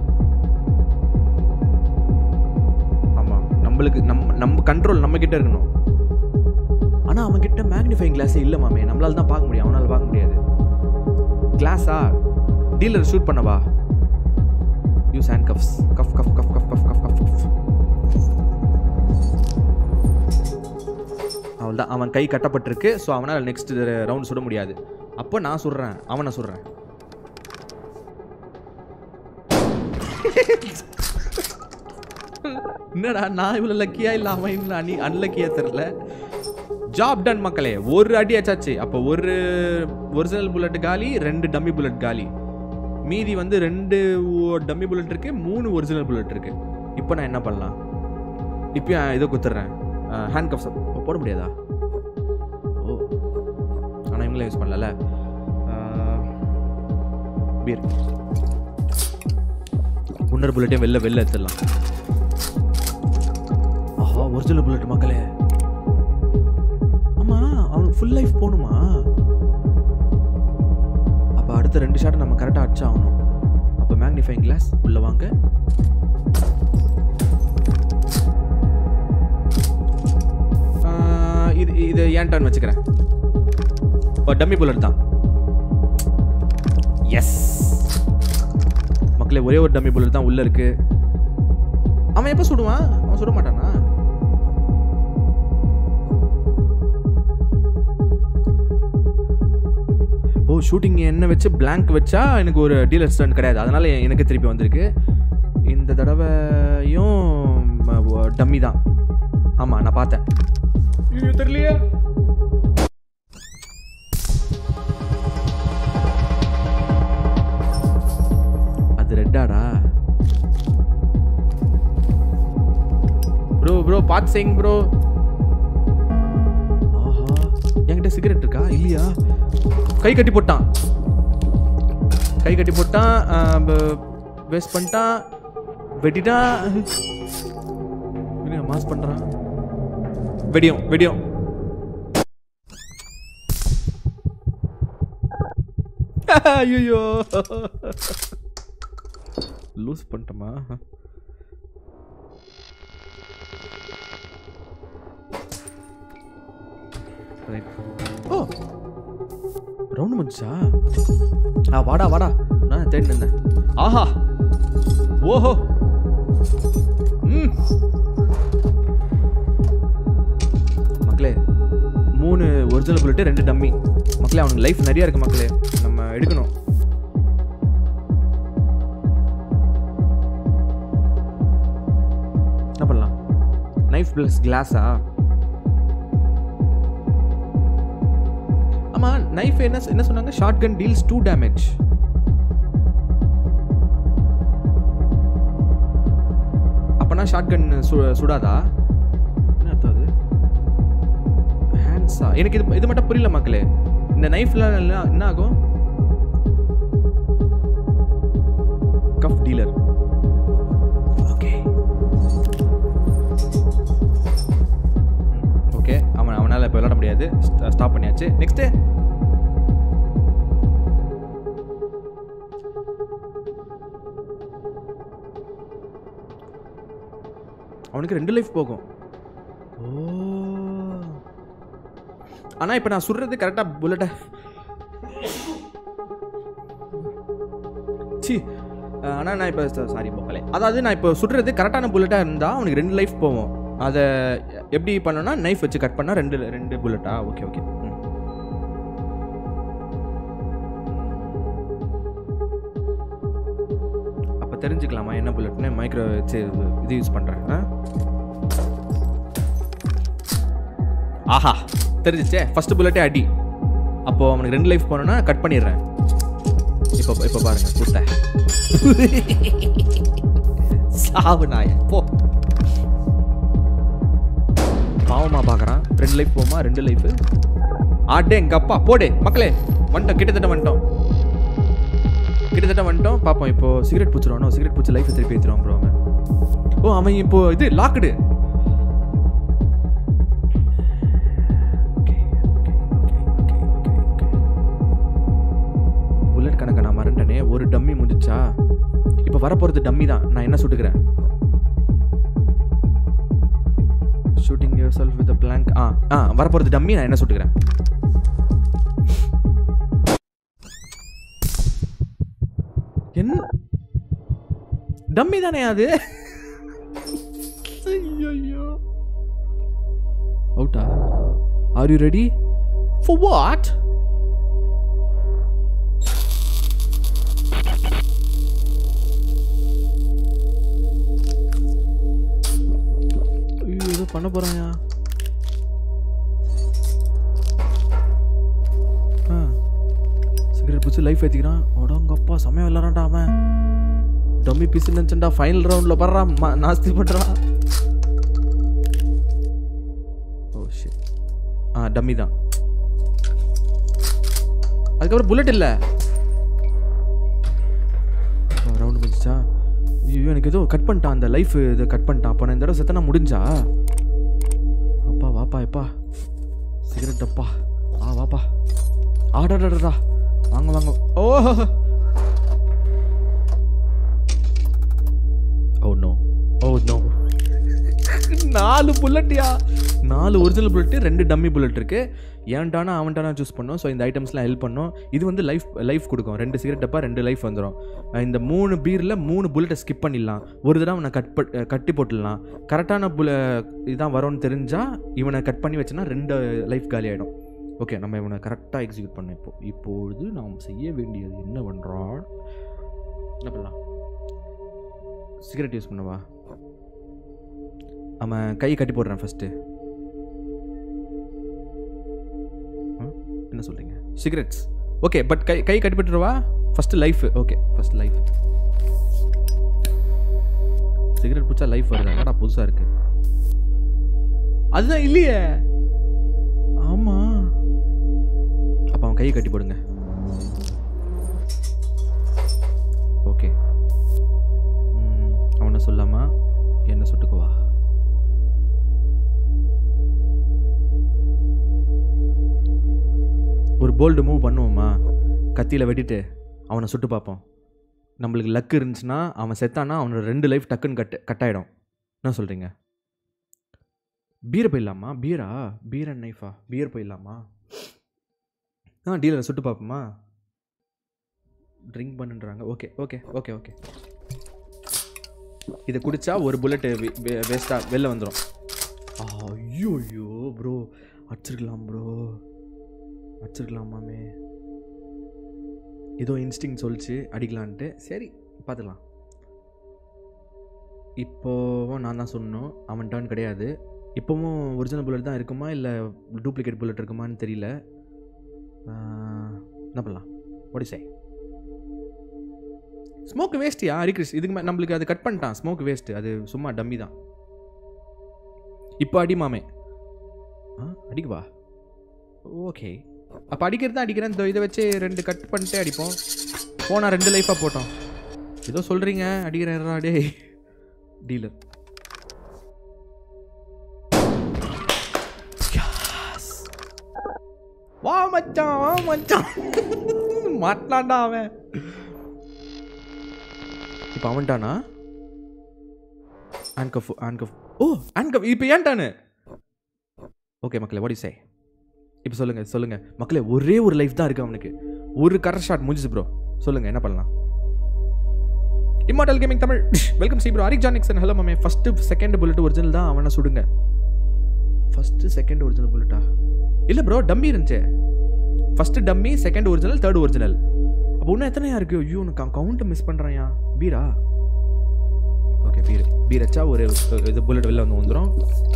ஆமாம் நம்மளுக்கு நம்ம நம்ம கண்ட்ரோல் நம்ம கிட்ட இருக்கணும் ஆனால் அவன் கிட்ட மேக்னிஃபைங் கிளாஸே இல்லை மாமே நம்மளால தான் பார்க்க முடியும் அவனால பார்க்க முடியாது கிளாஸா டீலர் ஷூட் பண்ணவா use handcuffs cuff cuff cuff cuff cuff cuff cuff cuff அவள்தான் அவன் கை கட்டப்பட்டிருக்கு ஸோ அவனால் நெக்ஸ்ட் ரவுண்ட் சுட முடியாது அப்போ நான் சுடுறேன் அவனை சுடுறேன் என்னடா நான் இவ்வளோ லக்கியா இல்லை அவன் இவ்வளோ அனி அன்லக்கியா தெரில ஜாப் டன் மக்களே ஒரு அடி அச்சாச்சு அப்போ ஒரு ஒரிஜினல் புல்லட் காலி ரெண்டு டம்மி புல்லட் காலி மீதி வந்து ரெண்டு டம்மி புல்லட் இருக்கு மூணு ஒரிஜினல் புல்லட் இருக்கு இப்போ நான் என்ன பண்ணலாம் இப்பயும் இதை குத்துறேன் ஹேண்ட் கப்ஸ் போட முடியாதா ஓ ஆனால் இவங்களே யூஸ் பண்ணல பீர் இன்னொரு புல்லட்டையும் வெளில வெளில எடுத்துடலாம் ஆஹா ஒரிஜினல் புல்லட் மக்களே ஆமா அவனுக்கு ஃபுல் லைஃப் போகணுமா அப்போ அடுத்த ரெண்டு ஷாட் நம்ம கரெக்டாக அடிச்சா ஆகணும் அப்போ மேக்னிஃபைங் கிளாஸ் உள்ள வாங்க ஏன் டர்ன் வச்சுக்கிறேன் ஓ டம்மி புல்லட் தான் எஸ் மக்களே ஒரே ஒரு டம்மி புல்லட் தான் உள்ள இருக்கு அவன் எப்போ சுடுவான் அவன் சுட மாட்டானா ஓ ஷூட்டிங் என்ன வச்சு blank வச்சா எனக்கு ஒரு டீலர் ஸ்டண்ட் கிடையாது அதனால எனக்கு திருப்பி வந்திருக்கு இந்த தடவையும் டம்மி தான் ஆமாம் நான் பார்த்தேன் ஐயோ, தெரியலையே அது ரெட்டாடா ப்ரோ ப்ரோ பார்த்து செய்யுங்க ப்ரோ ஆஹா என்கிட்ட சிகரெட் இருக்கா இல்லையா கை கட்டி போட்டான் கை கட்டி போட்டான் வேஸ்ட் பண்ணிட்டான் வெட்டிட்டான் மாஸ் பண்றான் வெடியும் வெடியும் ஐயோ லூஸ் பண்ணிட்டோமா ரைட் ஓ ரவுண்ட் முடிச்சா ஆ வாடா வாடா நான் தேடி நின்றேன் ஆஹா ஓஹோ ம் மக்களே மூணு ஒரிஜினல் புல்லட்டு ரெண்டு டம்மி மக்களே அவனுக்கு லைஃப் நிறைய இருக்கு மக்களே நம்ம எடுக்கணும் என்ன பண்ணலாம் நைஃப் ப்ளஸ் கிளாஸா ஆமா நைஃப் என்ன என்ன சொன்னாங்க ஷார்ட் கன் டீல்ஸ் டூ டேமேஜ் அப்பனா ஷார்ட் கன் சுடாதா என்ன அர்த்தம் அது ஹேண்ட்ஸா எனக்கு இது இது மட்டும் புரியல மக்களே இந்த நைஃப்ல என்ன ஆகும் கஃப் டீலர் ஓகே ஓகே அவன் அவனால் இப்போ விளாட முடியாது ஸ்டாப் பண்ணியாச்சு நெக்ஸ்ட்டு அவனுக்கு ரெண்டு லைஃப் போகும் ஓ ஆனால் இப்போ நான் சுடுறது கரெக்டாக புல்லட்டை சி ஆனால் நான் இப்போ சாரி போக்கலே அதாவது நான் இப்போ சுடுறது கரெக்டான புல்லட்டாக இருந்தால் அவனுக்கு ரெண்டு லைஃப் போவோம் அதை எப்படி பண்ணோன்னா நைஃப் வச்சு கட் பண்ணால் ரெண்டு ரெண்டு புல்லட்டா ஓகே ஓகே ம் அப்போ தெரிஞ்சுக்கலாமா என்ன புல்லட்னு மைக்ரோ வச்சு இது யூஸ் பண்ணுறேன் ஆ ஆஹா தெரிஞ்சிச்சே ஃபர்ஸ்ட் புல்லட்டே அடி அப்போ அவனுக்கு ரெண்டு லைஃப் போனோன்னா கட் பண்ணிடுறேன் இப்போ இப்போ பாருங்க குத்த சாவு நாய போ பாவமா பார்க்குறான் ரெண்டு லைஃப் போமா ரெண்டு லைஃப் ஆட்டே எங்க அப்பா போடே மக்களே வந்துட்டோம் கிட்டத்தட்ட வந்துட்டோம் கிட்டத்தட்ட வந்துட்டோம் பார்ப்போம் இப்போ சிகரெட் பூச்சிருவானோ சிகரெட் பூச்சி லைஃப் திருப்பி ஏற்றுவான் ப்ரோ அவன் ஓ அவன் இப்போ இது லாக்குடு புல்லட் கணக்கை நான் மறந்துட்டேனே ஒரு டம்மி முடிச்சா இப்போ வரப்போகிறது டம்மி தான் நான் என்ன சுட்டுக்கிறேன் shooting yourself with blank ஆ ஆ வரப்போகிறது டம்மி நான் என்ன சுட்டுக்கிறேன் என்ன டம்மி தானே அது ஐயோ அவுட்டா are you ready for what ஐயோ ஏதோ பண்ண போறாயா ஆ சிகரெட் பிடிச்சி லைஃப் ஏற்றிக்கிறான் உடங்கப்பா செமையா விளாட்றான்டா அவன் டம்மி பீஸ் நினச்சண்டா ஃபைனல் ரவுண்டில் படுறான் ம- நாஸ்தி பண்ணுறான் ஓ ஷிட் ஆ டம்மி தான் அதுக்கப்புறம் புல்லட் இல்லை ரவுண்டு முடிஞ்சிச்சா ஐயோ எனக்கு ஏதோ கட் பண்ணிட்டான் அந்த லைஃப் இதை கட் பண்ணிட்டான் அப்போ நான் இந்த தடவை செத்தனா முடிஞ்சா அப்பா வாப்பா எப்பா சிகரெட் அப்பா ஆ வாப்பா ஆடாடாடா வாங்க வாங்க ஓ ஓ நோ ஓ நோ நாலு புல்லட்டியா நாலு ஒரிஜினல் புல்லட்டு ரெண்டு டம்மி புல்லட் இருக்குது ஏன்டானா அவன்டானா சூஸ் பண்ணோம் ஸோ இந்த ஐட்டம்ஸ்லாம் ஹெல்ப் பண்ணும் இது வந்து லைஃப் லைஃப் கொடுக்கும் ரெண்டு சிகரெட் டப்பா ரெண்டு லைஃப் வந்துடும் இந்த மூணு பீரில் மூணு புல்லட்டை ஸ்கிப் பண்ணிடலாம் ஒரு தடவை நான் கட் பட் கட்டி போட்டுடலாம் கரெக்டான புல இதான் வரும்னு தெரிஞ்சால் இவனை கட் பண்ணி வச்சனா ரெண்டு லைஃப் காலி ஆகிடும் ஓகே நம்ம இவனை கரெக்டாக எக்ஸிக்யூட் பண்ண இப்போ இப்பொழுது நாம் செய்ய வேண்டியது என்ன பண்ணுறான் என்ன பண்ணலாம் சிகரெட் யூஸ் பண்ணவா அவன் கை கட்டி போடுறான் ஃபஸ்ட்டு என்ன சொல்கிறீங்க சிகரெட்ஸ் ஓகே பட் கை கை கட்டி போட்டுருவா first life okay first life cigarette பிடிச்சா லைஃப் வருதா என்னடா புதுசாக இருக்கு அதுதான் இல்லையே ஆமாம் அப்போ அவன் கையை கட்டி போடுங்க ஓகே ம், அவனை சொல்லாமா என்ன சுட்டுக்குவா ஒரு போல்டு மூவ் பண்ணுவோமா கத்தியில் வெட்டிட்டு அவனை சுட்டு பார்ப்போம் நம்மளுக்கு லக் இருந்துச்சுன்னா அவன் செத்தானா அவனோட ரெண்டு லைஃப் டக்குன்னு கட் கட் ஆகிடும் என்ன சொல்கிறீங்க பீரை போயிடலாமா பீரா பீர் அண்ட் நைஃபா பியர் போயிடலாமா ஆ டீலரை சுட்டு பார்ப்போமா ட்ரிங்க் பண்ணுன்றாங்க ஓகே ஓகே ஓகே ஓகே இதை குடிச்சா ஒரு புல்லட்டு வேஸ்ட்டாக வெளில வந்துடும் ஐயோ ஐயோ ப்ரோ அடிச்சிருக்கலாம் ப்ரோ அடிச்சிருக்கலாமாமே ஏதோ இன்ஸ்டிங் சொல்லிச்சு அடிக்கலான்ட்டு சரி பார்த்துக்கலாம் இப்போவும் நான் தான் சொன்னோம் அவன் டர்ன் கிடையாது இப்போவும் ஒரிஜினல் புல்லட் தான் இருக்குமா இல்லை டூப்ளிகேட் புல்லட் இருக்குமான்னு தெரியல ஆஹ், என்ன பண்ணலாம் ஒடி சை ஸ்மோக் வேஸ்ட்டியா ஹரிகிருஷ் இதுக்கு மே நம்மளுக்கு அது கட் பண்ணிட்டான் ஸ்மோக் வேஸ்ட்டு அது சும்மா டம்மி தான் இப்போ அடி மாமே ஆ அடிக்குவா ஓகே அப்போ அடிக்கிறது தான் அடிக்கிறேன் இந்த இதை வச்சு ரெண்டு கட் பண்ணிட்டே அடிப்போம் போனால் ரெண்டு லைஃபாக போட்டோம் ஏதோ சொல்கிறீங்க அடிக்கிறேன் டே டீலர் வா மச்சான் வா மச்சான் மாட்டலான்டா அவன் இப்போ அவன்ட்டானா ஆன்கஃப் ஆன்கஃப் ஓ ஆன்கஃப் இப்போ ஏன்ட்டானு ஓகே மக்களே வாடி சே இப்போ சொல்லுங்க சொல்லுங்க மக்களே ஒரே ஒரு லைஃப் தான் இருக்கு அவனுக்கு ஒரு கரெக்ட் ஷாட் முடிஞ்சுச்சு ப்ரோ சொல்லுங்க என்ன பண்ணலாம் இம்மார்டல் கேமிங் தமிழ் வெல்கம் சி ப்ரோ அரிக் ஜானிக்சன் ஹலோ மாமே ஃபஸ்ட்டு செகண்ட் புல்லட் ஒரிஜினல் தான் அவனை சுடுங்க ஃபஸ்ட்டு செகண்ட் ஒரிஜினல் புல்லட்டா இல்லை ப்ரோ டம்மி இருந்துச்சு first dummy second original third original அப்போ இன்னும் எத்தனையா இருக்கு ஐயோ உனக்கு கவுண்ட்டை மிஸ் பண்ணுறாயா பீரா ஓகே பீர் பீர் வச்சா ஒரு அஹ், இது புல்லட் வெளில வந்து வந்துடும்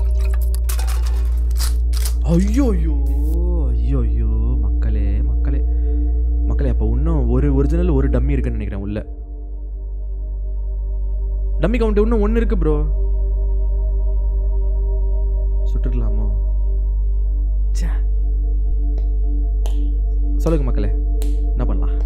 ஐயோ ஐயோ ஐயோ ஐயோ மக்களே மக்களே மக்களே அப்போ இன்னும் ஒரு ஒரிஜினல் ஒரு டம்மி இருக்குன்னு நினைக்கிறேன் உள்ள டம்மி கவுண்ட் இன்னும் ஒன்று இருக்கு ப்ரோ சுட்டுக்கலாமோ ச்சே. சொல்லுங்க மக்களே என்ன பண்ணலாம்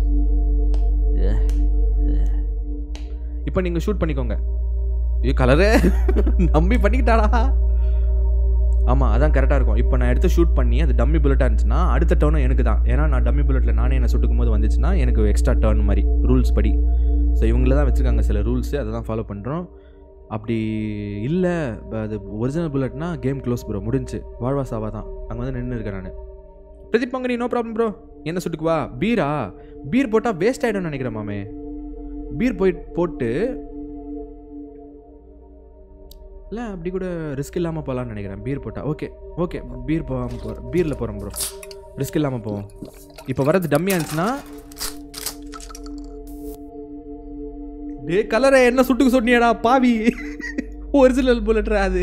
இப்போ நீங்கள் ஷூட் பண்ணிக்கோங்க ஐயோ கலரு நம்பி பண்ணிக்கிட்டாடா ஆமாம் அதான் கரெக்டாக இருக்கும் இப்போ நான் எடுத்து ஷூட் பண்ணி அது டம்மி புல்லட்டாக இருந்துச்சுன்னா அடுத்த டர்னும் எனக்கு தான் ஏன்னா நான் டம்மி புல்லட்டில் நானே என்ன சுட்டுக்கும் போது வந்துச்சுன்னா எனக்கு எக்ஸ்ட்ரா டர்ன் மாதிரி ரூல்ஸ் படி ஸோ இவங்கள தான் வச்சுருக்காங்க சில ரூல்ஸு அதை தான் ஃபாலோ பண்ணுறோம் அப்படி இல்லை அது ஒரிஜினல் புல்லட்னா கேம் க்ளோஸ் ப்ரோ முடிஞ்சு வாழ்வா சாவா தான் அங்கே வந்து நின்று இருக்கேன் நான் பிரதீப் பங்கனி நோ ப்ராப்ளம் ப்ரோ என்ன சுட்டுக்குவா பீரா பீர் போட்டால் வேஸ்ட் ஆகிடும்னு நினைக்கிறேன் மாமே பீர் போய் போட்டு இல்லை அப்படி கூட ரிஸ்க் இல்லாமல் போகலான்னு நினைக்கிறேன் பீர் போட்டால் ஓகே ஓகே பீர் போகாமல் போகிறோம் பீரில் போகிறோம் ப்ரோ ரிஸ்க் இல்லாமல் போவோம் இப்போ வரது டம்மியாக இருந்துச்சுன்னா டே கலரை என்ன சுட்டுக்கு சொன்னியடா பாவி ஒரிஜினல் புல்லட்ரா அது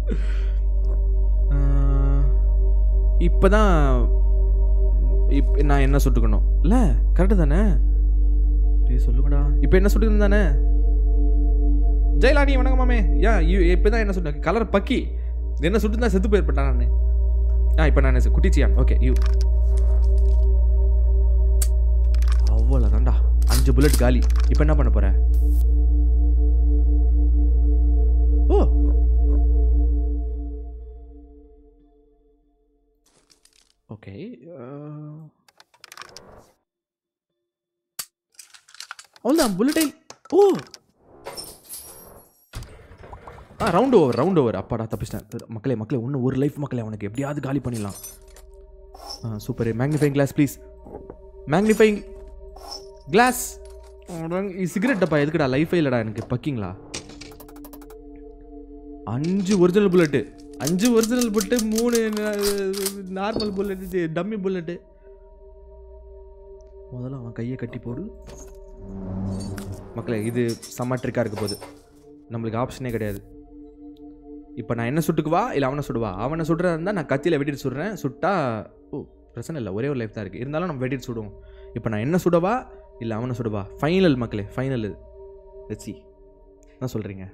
இப்போ தான் இப்போ நான் என்ன சுட்டுக்கணும் இல்லை கரெக்டு தானே டேய் சொல்லுங்கடா இப்போ என்ன சுட்டுக்கணும் தானே ஜெயலானி வணக்கம் மாமே ஏன் இப்போ தான் என்ன சொன்னேன் கலர் பக்கி என்ன சுட்டு தான் செத்து போயிருப்பேன் நான் ஆ இப்போ நான் குட்டிச்சியான் ஓகே யூ அவ்வளோதான்டா அஞ்சு புல்லட் காலி இப்போ என்ன பண்ண போற ஓ ஓகே அவ்வளோதான் புல்லட்டை ஓ ஆ ரவுண்ட் ஓவர் ரவுண்ட் ஓவர் அப்பாடா தப்பிச்சிட்டேன் மக்களே மக்களே இன்னும் ஒரு லைஃப் மக்களே அவனுக்கு எப்படியாவது காலி பண்ணிடலாம் ஆ super magnifying glass please magnifying glass cigarette டப்பா எதுக்குடா லைஃபே இல்லைடா எனக்கு பக்கிங்களா அஞ்சு ஒரிஜினல் புல்லட்டு அஞ்சு ஒரிஜினல் புல்லட்டு மூணு நார்மல் புல்லட்டு டம்மி புல்லட்டு முதல்ல அவன் கையை கட்டி போடு மக்களே இது செம்ம ட்ரிக்காக இருக்க போகுது நம்மளுக்கு ஆப்ஷனே கிடையாது இப்போ நான் என்ன சுட்டுக்குவா இல்லை அவனை சுடுவா அவனை சுடுறதா இருந்தால் நான் கத்தியில் வெட்டிட்டு சுடுறேன் சுட்டா ஓ பிரச்சனை இல்லை ஒரே ஒரு லைஃப் தான் இருக்குது இருந்தாலும் நம்ம வெட்டிட்டு சுடுவோம் இப்போ நான் என்ன சுடவா இல்லை அவனை சுடவா ஃபைனல் மக்களே ஃபைனல் இது வச்சி என்ன சொல்கிறீங்க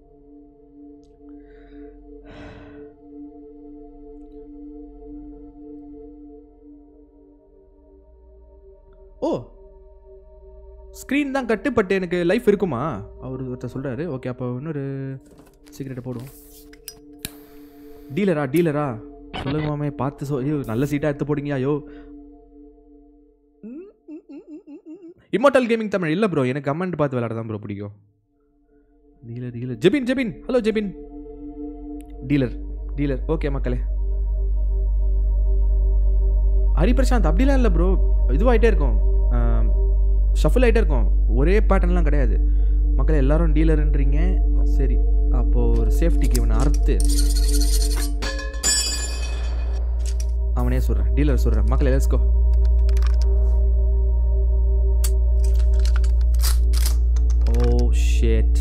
ஓ ஸ்க்ரீன் தான் கட்டு பட் எனக்கு லைஃப் இருக்குமா அவர் ஒருத்தர் சொல்கிறாரு ஓகே அப்போ இன்னொரு சிகரெட்டை போடுவோம் டீலரா டீலரா சொல்லுங்க மாமே பார்த்து சொ ஐயோ நல்ல சீட்டாக எடுத்து போடுங்க ஐயோ இம்மோட்டல் கேமிங் தமிழ் இல்லை ப்ரோ எனக்கு கமெண்ட் பார்த்து விளையாட தான் ப்ரோ பிடிக்கும் dealer dealer Jebin Jebin hello Jebin dealer dealer okay மக்களே ஹரி பிரசாந்த் அப்படிலாம் இல்லை ப்ரோ இதுவாகிட்டே இருக்கும் ஷஃபிள் ஆகிட்டே இருக்கும் ஒரே பேட்டர்ன்லாம் கிடையாது மக்களே எல்லாரும் டீலருன்றீங்க சரி அப்போது ஒரு சேஃப்டிக்கு இவனை அறுத்து அவனே சொல்கிறேன் டீலர் சொல்கிறேன் மக்களே let's go oh shit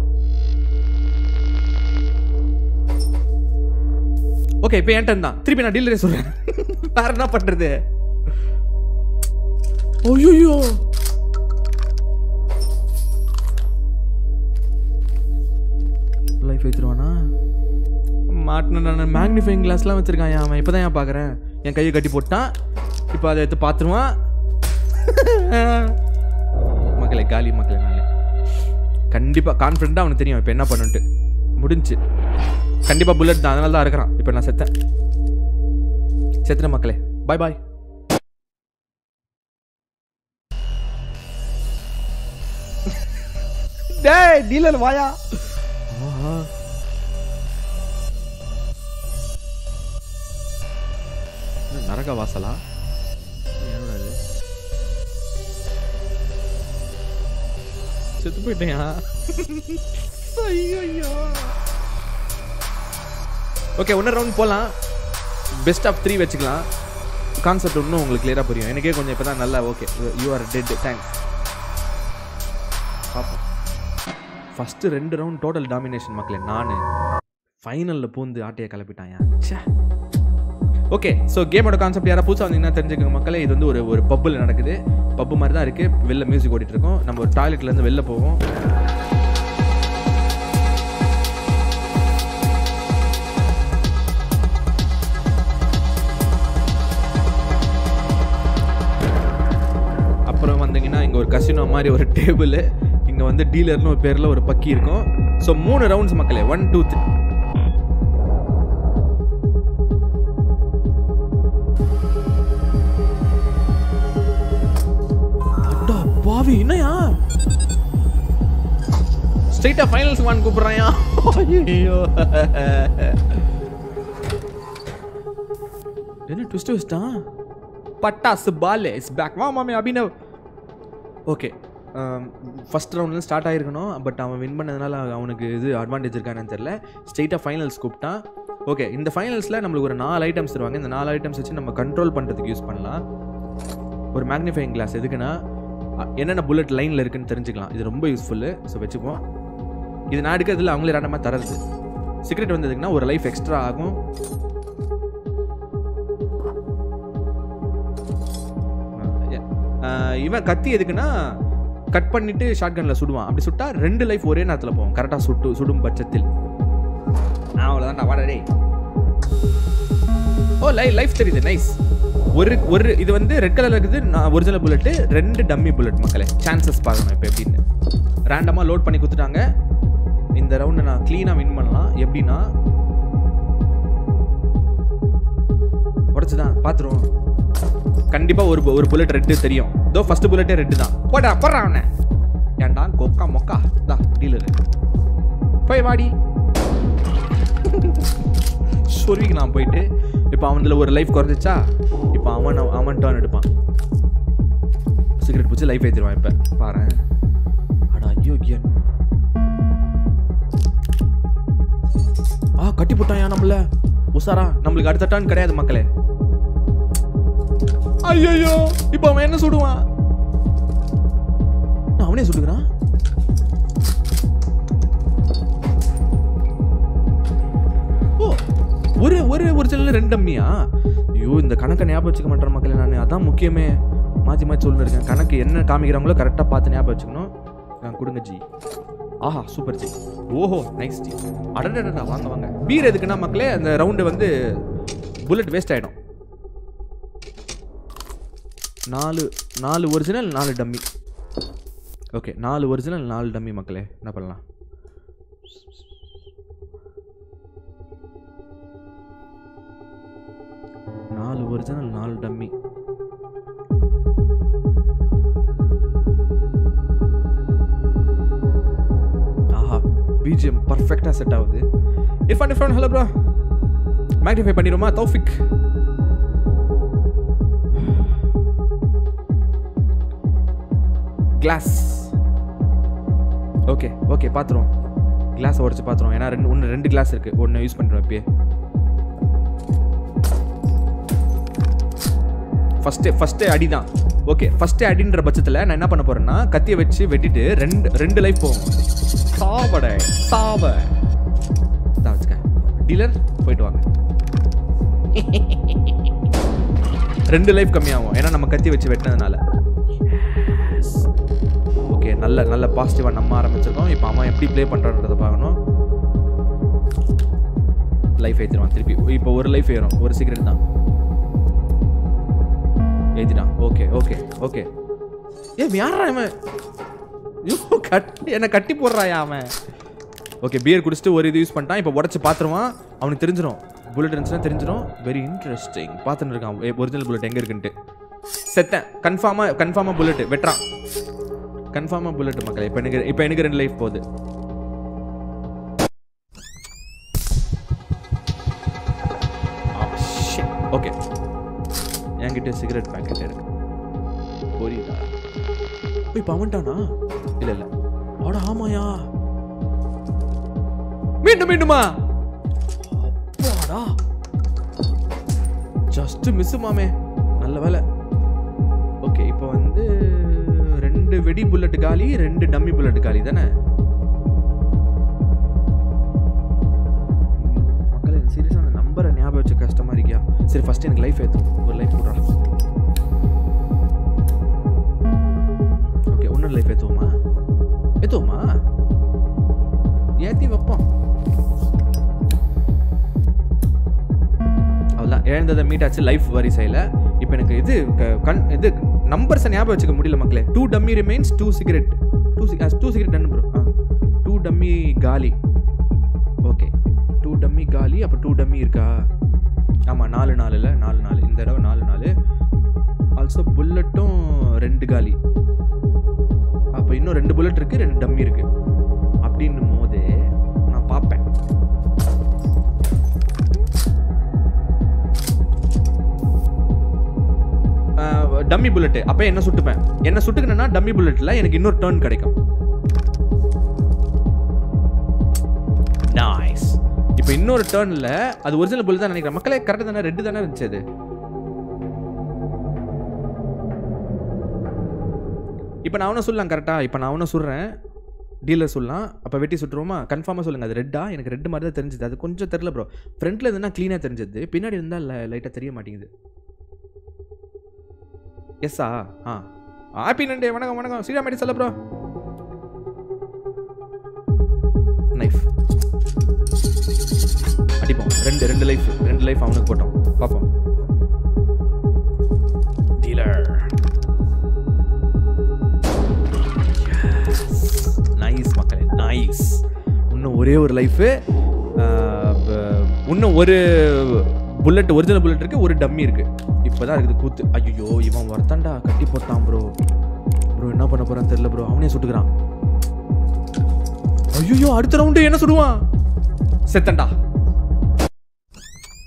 okay இப்போ என்கிட்ட தான் திருப்பி நான் டீலரே சொல்கிறேன் வேற என்ன பண்ணுறது ஐயோ லைஃப் எடுத்துருவானா மாட்டின நான் மேக்னிஃபைங் கிளாஸ்லாம் வச்சுருக்கான் அவன் இப்போ தான் ஏன் பார்க்குறேன் என் கையை கட்டி போட்டான் இப்போ அதை எடுத்து பார்த்துருவான் மக்களே காலி மக்களே நாளே கண்டிப்பாக கான்ஃபிடண்ட்டாக அவனுக்கு தெரியும் இப்போ என்ன பண்ணுன்ட்டு முடிஞ்சு கண்டிப்பாக புல்லட் தான் அதனால தான் இருக்கிறான் இப்போ நான் செத்தேன் செத்துறேன் மக்களே பாய் பாய் டேய் டீலர் வாயா நரக வாசலா என்னடா இது செத்து போயிட்டேயா ஐயோ ஓகே ஒன்று ரவுண்ட் போகலாம் பெஸ்ட் ஆஃப் த்ரீ வச்சுக்கலாம் கான்செப்ட் இன்னும் உங்களுக்கு கிளியராக புரியும் எனக்கே கொஞ்சம் இப்போ தான் நல்லா okay you are dead thanks பார்ப்போம் ஃபஸ்ட்டு ரெண்டு ரவுண்ட் டோட்டல் டாமினேஷன் மக்களே நான் ஃபைனலில் பூந்து ஆட்டையை கிளப்பிட்டாயா ச்சே ஓகே ஸோ கேமோட கான்செப்ட் யாராவது புதுசாக வந்தீங்கன்னா தெரிஞ்சுக்கோங்க மக்களே இது வந்து ஒரு ஒரு பப்பில் நடக்குது பப்பு மாதிரி தான் இருக்குது வெளில மியூசிக் ஓடிட்டு இருக்கோம் நம்ம ஒரு டாய்லெட்லேருந்து வெளில போவோம் அப்புறம் வந்தீங்கன்னா இங்கே ஒரு கசினோ மாதிரி ஒரு டேபிள் இங்கே வந்து டீலர்னு ஒரு பேரில் ஒரு பக்கி இருக்கும் ஸோ மூணு ரவுண்ட்ஸ் மக்களே ஒன் டூ த்ரீ அடா பாவி என்னையா ஸ்ட்ரைட்டா ஃபைனல்ஸ் வான் கூப்பிடுறாயா ஐயோ என்ன ட்விஸ்ட் ட்விஸ்டா பட்டாசு பால் இஸ் பேக் வா மாமே அபினவ் ஓகே ஃபஸ்ட் ரவுண்ட்ல ஸ்டார்ட் ஆகிருக்கணும் பட் அவன் வின் பண்ணதுனால அவனுக்கு இது அட்வான்டேஜ் இருக்கானு தெரில ஸ்ட்ரெயிட்டாக ஃபைனல்ஸ் கூப்பிட்டான் ஓகே இந்த ஃபைனல்ஸில் நம்மளுக்கு ஒரு நாலு ஐட்டம்ஸ் தருவாங்க இந்த நாலு ஐட்டம்ஸ் வச்சு நம்ம கண்ட்ரோல் பண்ணுறதுக்கு யூஸ் பண்ணலாம் ஒரு மேக்னிஃபைங் கிளாஸ் எதுக்குன்னா அ- என்னென்ன புல்லட் லைனில் இருக்குன்னு தெரிஞ்சுக்கலாம் இது ரொம்ப யூஸ்ஃபுல்லு ஸோ வச்சுப்போம் இது நான் எடுக்கிறதுல அவங்களே ரேண்டமாக தரது சீக்ரெட் வந்ததுக்குன்னா ஒரு லைஃப் எக்ஸ்ட்ரா ஆகும் அஹ் இவன் கத்தி எதுக்குன்னா கட் பண்ணிட்டு ஷார்ட் கன்ல சுடுவான் அப்படி சுட்டா ரெண்டு லைஃப் ஒரே நேரத்தில் போகும் கரெக்டாக சுட்டு சுடும் பட்சத்தில் அவ்வளோதான் வாடா டேய் ஓ லை லைஃப் தெரியுது நைஸ் ஒரு ஒரு இது வந்து ரெட் கலர் இருக்குது நான் ஒரிஜினல் புல்லட்டு ரெண்டு டம்மி புல்லட் மக்களே சான்சஸ் பார்க்கணும் இப்போ எப்படின்னு ரேண்டமாக லோட் பண்ணி கொடுத்துட்டாங்க இந்த ரவுண்டை நான் க்ளீனாக வின் பண்ணலாம் எப்படின்னா உடச்சுதான் பார்த்துருவோம் கண்டிப்பாக ஒரு ஒரு புல்லட் ரெட்டு தெரியும் இதோ ஃபர்ஸ்ட் புல்லட்டே ரெட்டு தான் போடா போடுறான் அவனை ஏன்டா கொக்கா மொக்கா தா டீலரு போய் வாடி சொருவிக்கலாம் போயிட்டு இப்போ அவனில் ஒரு லைஃப் குறைஞ்சிச்சா இப்போ அவன் அவன் டர்ன் எடுப்பான் சிகரெட் பிடிச்சி லைஃப் ஏற்றிடுவான் இப்போ பாரு அடா ஐயோக்கியன் ஆ கட்டி போட்டாயா நம்மள உசாரா நம்மளுக்கு அடுத்த டர்ன் கிடையாது மக்களே ஐயோ இப்போ அவன் என்ன சுடுவான் நான் அவனே சுடுகிறான் ஓ ஒரு ஒரு ஒரிஜினல் ரெண்டு அம்மியா ஐயோ இந்த கணக்கை ஞாபகம் வச்சுக்க மாட்டேன் மக்களே நான் அதான் முக்கியமே மாற்றி மாற்றி சொல்லிருக்கேன் கணக்கு என்ன காமிக்கிறாங்களோ கரெக்டாக பார்த்து ஞாபகம் வச்சுக்கணும் நான் கொடுங்க ஜி ஆஹா சூப்பர் ஜி ஓஹோ நைஸ் ஜி அடடடா வாங்க வாங்க பீர் எதுக்குன்னா மக்களே அந்த ரவுண்டு வந்து புல்லட் வேஸ்ட் ஆகிடும் நாலு நாலு ஒரிஜினல் நாலு டம்மி ஓகே நாலு ஒரிஜினல் நாலு டம்மி மக்களே என்ன பண்ணலாம் நாலு ஒரிஜினல் நாலு டம்மி ஆஹா பிஜிஎம் பர்ஃபெக்டாக செட் ஆகுது Irfan Irfan hello bro magnify பண்ணிடுமா தௌஃபிக் கிளாஸ் ஓகே ஓகே பார்த்துருவோம் கிளாஸை உடச்சி பார்த்துருவோம் ஏன்னா ரெண்டு ஒன்று ரெண்டு கிளாஸ் இருக்குது ஒன்று யூஸ் பண்ணுறோம் இப்பயே ஃபஸ்ட்டு ஃபஸ்ட்டு அடி தான் ஓகே ஃபஸ்ட்டு அடின்ற பட்சத்தில் நான் என்ன பண்ண போகிறேன்னா கத்தியை வச்சு வெட்டிட்டு ரெண்டு ரெண்டு லைஃப் போகும் சாவடை சாவ தான் வச்சுக்க டீலர் போயிட்டு வாங்க ரெண்டு லைஃப் கம்மியாகும் ஏன்னா நம்ம கத்தி வச்சு வெட்டினதுனால ஓகே நல்ல நல்ல பாசிட்டிவாக நம்ம ஆரம்பிச்சிருக்கோம் இப்போ அவன் எப்படி ப்ளே பண்ணுறான்றதை பார்க்கணும் லைஃப் ஏற்றிடுவான் திருப்பி இப்போ ஒரு லைஃப் ஏறும் ஒரு சிகரெட் தான் ஏற்றிட்டான் ஓகே ஓகே ஓகே ஏ யாரா அவன் ஐயோ கட்டி என்னை கட்டி போடுறாயா அவன் ஓகே பியர் குடிச்சிட்டு ஒரு இது யூஸ் பண்ணிட்டான் இப்போ உடச்சி பார்த்துருவான் அவனுக்கு தெரிஞ்சிடும் புல்லட் இருந்துச்சுன்னா தெரிஞ்சிடும் வெரி இன்ட்ரெஸ்டிங் பார்த்துட்டு இருக்கான் ஒரிஜினல் புல்லட் எங்கே இருக்குன்ட்டு செத்தேன் கன்ஃபார்மாக கன்ஃபார்மாக புல்லட் வெட்டுறான் கன்ஃபார்மாக புல்லட் மக்களே இப்போ எனக்கு இப்போ எனக்கு ரெண்டு லைஃப் போகுது ஓகே என்கிட்ட சிகரெட் பேக்கெட் இருக்கு புரியுதா போய் பவன்ட்டானா இல்ல இல்ல ஆட ஆமாயா மீண்டும் மீண்டுமா அப்பாடா ஜஸ்ட் மிஸ் மாமே நல்ல வேலை ஓகே இப்போ வந்து ரெண்டு வெடி புல்லட் காலி ரெண்டு டம்மி புல்லட் காலி தானே மக்களே சீரியஸாக அந்த நம்பரை ஞாபகம் வச்சு கஷ்டமா இருக்கியா சரி ஃபர்ஸ்ட் எனக்கு லைஃப் ஏற்றும் ஒரு லைஃப் விட்றா ஓகே இன்னொரு லைஃப் ஏற்றுவோமா ஏற்றுவோமா ஏற்றி வைப்போம் அவ்வளோதான் இழந்ததை மீட் ஆச்சு லைஃப் வரிசையில் இப்போ எனக்கு இது க- கண் இது நம்பர்ஸை ஞாபகம் வச்சுக்க முடியல மக்களே two dummy remains two cigarette two two cigarette done bro ஆ டூ டம்மி காலி ஓகே டூ டம்மி காலி அப்போ டூ டம்மி இருக்கா ஆமாம் நாலு நாலுல நாலு நாலு இந்த தடவை நாலு நாலு ஆல்சோ புல்லட்டும் ரெண்டு காலி அப்போ இன்னும் ரெண்டு புல்லட் இருக்குது ரெண்டு டம்மி இருக்குது அப்படின்னும் போது நான் பார்ப்பேன் டம்மி புல்லட்டு அப்போ என்ன சுட்டுப்பேன் என்ன சுட்டுக்கணும்னா டம்மி புல்லட்டில் எனக்கு இன்னொரு டர்ன் கிடைக்கும் நைஸ் இப்போ இன்னொரு டர்னில் அது ஒரிஜினல் புல்லட் தான் நினைக்கிறேன் மக்களே கரெக்டாக தானே ரெட்டு தானே இருந்துச்சு அது இப்போ நான் அவனும் சொல்லலாம் கரெக்டாக இப்போ நான் அவனும் சொல்கிறேன் டீலர் சொல்லலாம் அப்போ வெட்டி சுட்டுருவோமா கன்ஃபார்மாக சொல்லுங்கள் அது ரெட்டா எனக்கு ரெட்டு மாதிரி தான் தெரிஞ்சுது அது கொஞ்சம் தெரில ப்ரோ ஃப்ரண்ட்டில் இருந்தால் க்ளீனாக தெரிஞ்சது பின்னாடி இருந்தால் லைட்டாக தெரிய மாட்டேங்குது எஸ்ஸா ஆ ஹாப்பி நண்டே வணக்கம் வணக்கம் சீராமேடி சொல்ல ப்ரோ நைஃப் அடிப்போம் ரெண்டு ரெண்டு லைஃப் ரெண்டு லைஃப் அவனுக்கு போட்டோம் பார்ப்போம் டீலர் நைஸ் மக்களே நைஸ் இன்னும் ஒரே ஒரு லைஃபு இன்னும் ஒரு புல்லட் ஒரிஜினல் புல்லட் இருக்கு ஒரு டம்மி இருக்கு இப்போதான் இருக்குது கூத்து ஐயோ இவன் ஒருத்தாண்டா கட்டி போட்டான் ப்ரோ ப்ரோ என்ன பண்ண போறான்னு தெரியல ப்ரோ அவனே சுட்டுக்கிறான் ஐயோ அடுத்த ரவுண்டு என்ன சுடுவான் செத்தண்டா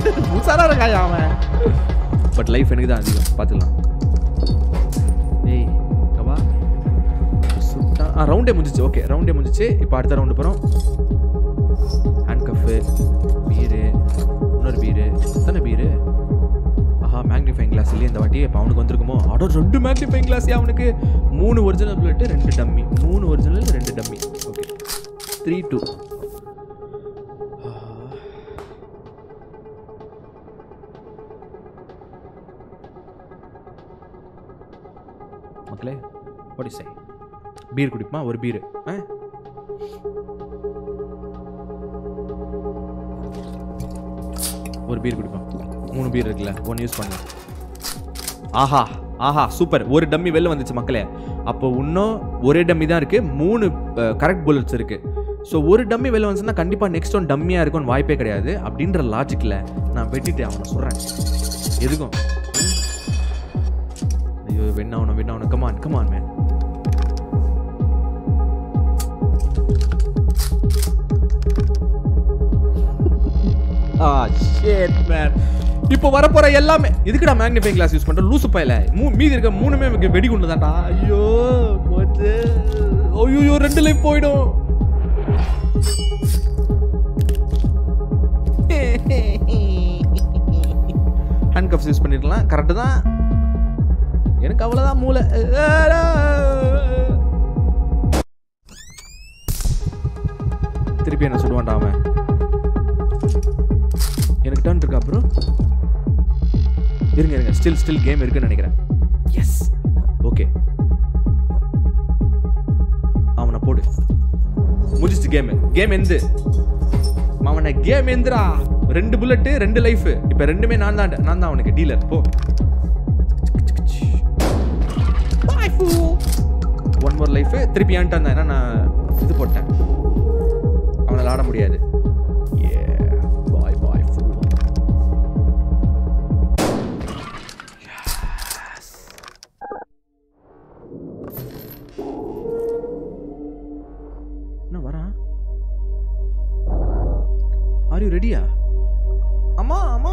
உசாரா இருக்காயா அவன் பட் லைஃப் எனக்கு தான் அதிகம் பார்த்துக்கலாம் ஏய் கவா சுட்டா ஆ ரவுண்டே முடிஞ்சிச்சு ஓகே ரவுண்டே முடிஞ்சிச்சு இப்போ அடுத்த ரவுண்டு போகிறோம் ஹேண்ட் கஃப்பு பீரு இன்னொரு பீரு எத்தனை பீரு ஆஹா மேக்னிஃபைங் கிளாஸ் இல்லையே இந்த வாட்டி இப்போ அவனுக்கு வந்திருக்குமோ ஆடோ ரெண்டு மேக்னிஃபைங் கிளாஸ் அவனுக்கு மூணு ஒரிஜினல் புல்லட்டு ரெண்டு டம்மி மூணு ஒரிஜினல் ரெண்டு டம்மி ஓகே த்ரீ டூ மக்களே வாட் சே பீர் குடிப்பா ஒரு பீர் ஆ ஒரு பீர் குடிப்பான் மூணு பீர் இருக்குல்ல ஒன்று யூஸ் பண்ணலாம் ஆஹா ஆஹா சூப்பர் ஒரு டம்மி வெளில வந்துச்சு மக்களே அப்போ இன்னும் ஒரே டம்மி தான் இருக்குது மூணு கரெக்ட் புல்லட்ஸ் இருக்குது ஸோ ஒரு டம்மி வெளில வந்துச்சுன்னா கண்டிப்பாக நெக்ஸ்ட் ஒன் டம்மியாக இருக்கும்னு வாய்ப்பே கிடையாது அப்படின்ற லாஜிக்கில் நான் வெட்டிட்டு அவனை சொல்கிறேன் எதுக்கும் ஐயோ வெண்ண அவனை வெண்ண அவனை கமான் கமான் மேன் ஆ ஷேட் மேன் இப்போ வரப்போற எல்லாமே எதுக்குடா மேக்னிஃபைங் கிளாஸ் யூஸ் பண்ற லூசு பையல மூ மீதி இருக்க மூணுமே எனக்கு வெடிகுண்டு தான்டா ஐயோ போச்சு ஐயோ ரெண்டு லைஃப் போயிடும் ஹேண்ட் கப்ஸ் யூஸ் பண்ணிருக்கலாம் கரெக்டு தான் எனக்கு அவ்வளோதான் மூளை திருப்பி என்ன சுடுவான்டா அவன் எனக்கு டர்ன் இருக்கா ப்ரோ இருங்க இருங்க ஸ்டில் ஸ்டில் கேம் இருக்குன்னு நினைக்கிறேன் எஸ் ஓகே அவனை போடு முடிச்சிச்சு கேம் கேம் எந்து அவனை கேம் எந்திரா ரெண்டு புல்லட்டு ரெண்டு லைஃப் இப்போ ரெண்டுமே நான் தான் நான் தான் அவனுக்கு டீலர் போ ஒன் மோர் லைஃப் திருப்பி ஏன்ட்டு வந்தேன் ஏன்னா நான் இது போட்டேன் அவனால் ஆட முடியாது பாய் பாய் என்ன வரான் ஆர் யூ ரெடியா அம்மா அம்மா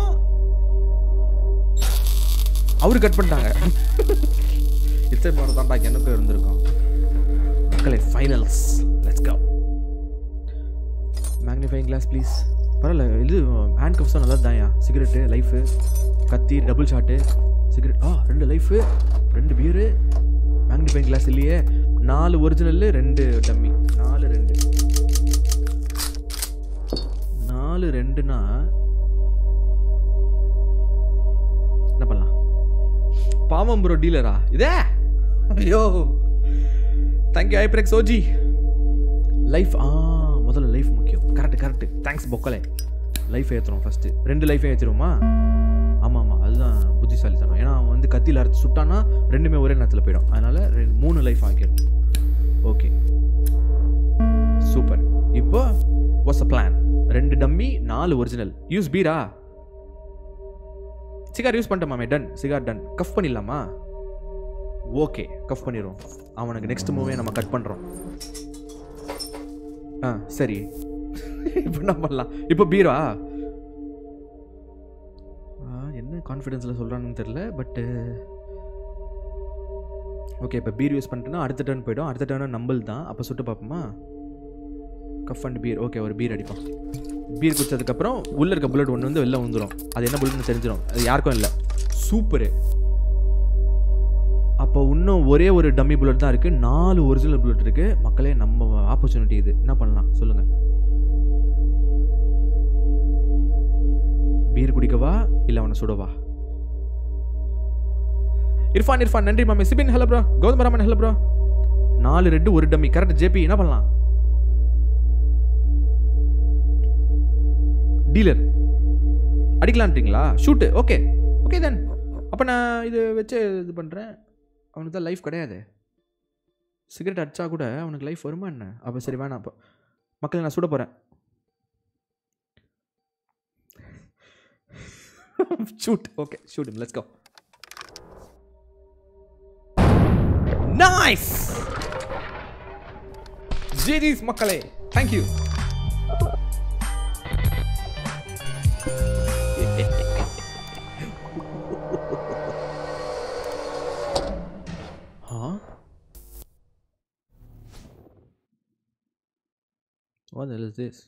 அவரு கட் பண்ணிட்டாங்க இத்தனை மாதிரி தான்டா எனக்கும் இருந்திருக்கும் மக்களே finals let's go magnifying glass please பரவாயில்ல இது ஹேண்ட் கப்ஸ் நல்லா தான்யா சிகரெட்டு லைஃபு கத்தி டபுள் ஷாட்டு சிகரெட் ஆ ரெண்டு லைஃபு ரெண்டு பியரு மேக்னிஃபைங் கிளாஸ் இல்லையே நாலு ஒரிஜினல் ரெண்டு டம்மி நாலு ரெண்டு நாலு ரெண்டுனா என்ன பண்ணலாம் பாவம் ப்ரோ டீலரா இதே ஐயோ தேங்க்யூ ஐப்ரெக்ஸ் ஓஜி லைஃப் ஆ முதல்ல லைஃப் முக்கியம் கரெக்ட் கரெக்ட் தேங்க்ஸ் பொக்கலே லைஃப் ஏற்றுறோம் ஃபஸ்ட்டு ரெண்டு லைஃபே ஏற்றிடுவோமா ஆமாம் ஆமாம் அதுதான் புத்திசாலித்தனம் ஏன்னா அவன் வந்து கத்தியில் அறுத்து சுட்டானா ரெண்டுமே ஒரே நேரத்தில் போயிடும் அதனால் ரெண்டு மூணு லைஃப் ஆக்கிடும் ஓகே சூப்பர் இப்போ வாட்ஸ் அ பிளான் ரெண்டு டம்மி நாலு ஒரிஜினல் யூஸ் பீரா சிகார் யூஸ் பண்ணிட்டோமாமே டன் சிகார் டன் கஃப் பண்ணிடலாமா ஓகே கஃப் பண்ணிடுவோம் அவனுக்கு நெக்ஸ்ட் மூவே நம்ம கட் பண்ணுறோம் ஆ சரி இப்போ என்ன பண்ணலாம் இப்போ பீரா ஆ, என்ன கான்ஃபிடென்ஸில் சொல்கிறான்னு தெரில பட்டு ஓகே இப்போ பீர் யூஸ் பண்ணிட்டோன்னா அடுத்த டர்ன் போயிடும் அடுத்த டர்ன் நம்பல் தான் அப்போ சுட்டு பார்ப்போமா கஃப் அண்ட் பீர் ஓகே ஒரு பீர் அடிப்போம் பீர் குடிச்சதுக்கப்புறம் உள்ளே இருக்க புல்லட் ஒன்று வந்து வெளில வந்துடும் அது என்ன புல்லட்னு தெரிஞ்சிடும் அது யாருக்கும் இல்லை சூப்பரு அப்போ இன்னும் ஒரே ஒரு டம்மி புல்லட் தான் இருக்குது நாலு ஒரிஜினல் புல்லட் இருக்குது மக்களே நம்ம ஆப்பர்ச்சுனிட்டி இது என்ன பண்ணலாம் சொல்லுங்கள் பீர் குடிக்கவா இல்லை அவனை சுடவா இர்ஃபான் இர்ஃபான் நன்றி மாமி Sibin hello bro Gautham Raman hello bro நாலு ரெட்டு ஒரு டம்மி கரெக்ட் ஜேபி என்ன பண்ணலாம் டீலர் அடிக்கலான்ட்டீங்களா ஷூட்டு ஓகே ஓகே தென் அப்போ நான் இது வச்சு இது பண்ணுறேன் அவனுக்கு தான் லைஃப் கிடையாது சிகரெட் அடிச்சா கூட அவனுக்கு லைஃப் வருமா என்ன அப்போ சரி வேணாம் அப்போ மக்களை நான் சுட போகிறேன் shoot okay shoot let's go nice GGs மக்களே thank you What the hell is this?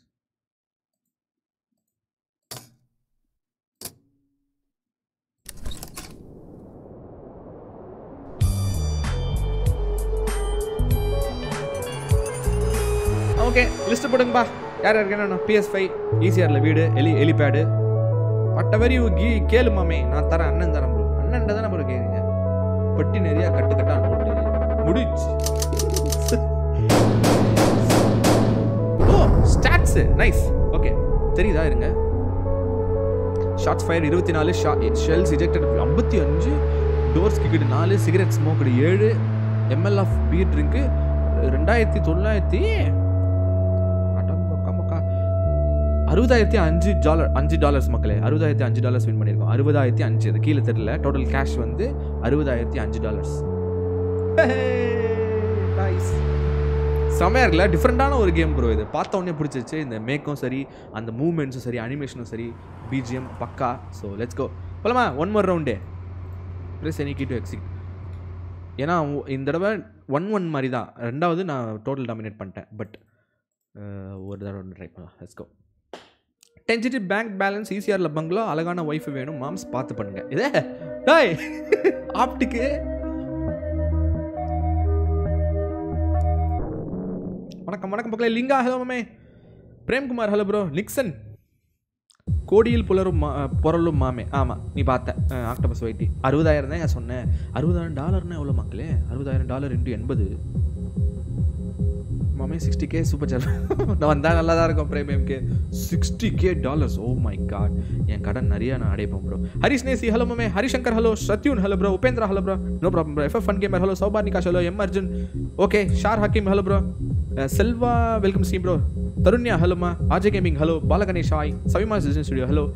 Okay list போடுங்கப்பா யார் யாருக்கு என்னென்ன பிஎஸ் ஃபைவ் ஈசிஆரில் வீடு எலி எலிபேடு வட்டவரி கீ கேளு மாமே நான் தரேன் அண்ணன் தரேன் ப்ரோ அண்ணன் தானே ப்ரோ கேட்குறீங்க பட்டி நிறையா கட்டு கட்டா நோட்டு முடிச்சு ஓ ஸ்டாட்ஸ் நைஸ் ஓகே தெரியுதா இருங்க ஷார்ட்ஸ் ஃபயர் இருபத்தி நாலு ஷெல்ஸ் இஜெக்டட் ஐம்பத்தி அஞ்சு டோர்ஸ் கிக்கிட்டு நாலு சிகரெட் ஸ்மோக்கடு ஏழு எம்எல் ஆஃப் பீர் ட்ரிங்க்கு ரெண்டாயிரத்தி தொள்ளாயிரத்தி அடம்பக்கமக்கா. அறுபதாயிரத்தி அஞ்சு டாலர் அஞ்சு டாலர்ஸ் மக்களே அறுபதாயிரத்தி அஞ்சு டாலர்ஸ் வின் பண்ணியிருக்கோம் அறுபதாயிரத்தி அஞ்சு அது கீழே தெரியல டோட்டல் கேஷ் வந்து அறுபதாயிரத்தி அஞ்சு டாலர்ஸ் நைஸ் செமையா இருக்குல்ல டிஃப்ரெண்டான ஒரு கேம் ப்ரோ இது பார்த்த உடனே பிடிச்சிருச்சு இந்த மேக்கும் சரி அந்த மூமெண்ட்ஸும் சரி அனிமேஷனும் சரி பிஜிஎம் பக்கா ஸோ லெட்ஸ் கோ போலாமா ஒன் மோர் ரவுண்டே ப்ளஸ் எனி டு எக்ஸிட் ஏன்னா உ- இந்த தடவை ஒன் ஒன் மாதிரி தான் ரெண்டாவது நான் டோட்டல் டாமினேட் பண்ணிட்டேன் பட் ஒரு தடவை ஒன்று ட்ரை பண்ணலாம் let's go density bank balance ஈஸியாரில் பங்களோ அழகான ஒய்ஃப் வேணும் மாம்ஸ் பார்த்து பண்ணுங்க இதே டாய் ஆப்டிக்கு வணக்கம் வணக்கம் மக்களே லிங்கா ஹலோ மாமே பிரேம்குமார் ஹலோ ப்ரோ நிக்சன் கோடியில் புலரும் மா புரளும் மாமே ஆமாம் நீ பார்த்த ஆக்டோபஸ் வைட்டி அறுபதாயிரம் தான் சொன்னேன் அறுபதாயிரம் டாலர்னா எவ்வளோ மக்களே அறுபதாயிரம் டாலர் இன்ட்டு எண்பது மாமே சிக்ஸ்டி கே சூப்பர் சார் நான் வந்தால் நல்லா தான் இருக்கும் Prem MK sixty K dollars oh my god என் கடன் நிறைய நான் அடைப்பேன் ப்ரோ ஹரிஷ் நேசி ஹலோ மாமே ஹரிசங்கர் ஹலோ சத்யூன் hello bro Upendra hello bro no problem bro FF fun gamer hello சௌபார்னிகாஷ் ஹலோ எம் அர்ஜுன் ஓகே ஷார் Hakeem hello bro Selva welcome steam bro தருண்யா ஹலோமா AJ gaming hello Balaganesh hi சவிமா சிசன் studio hello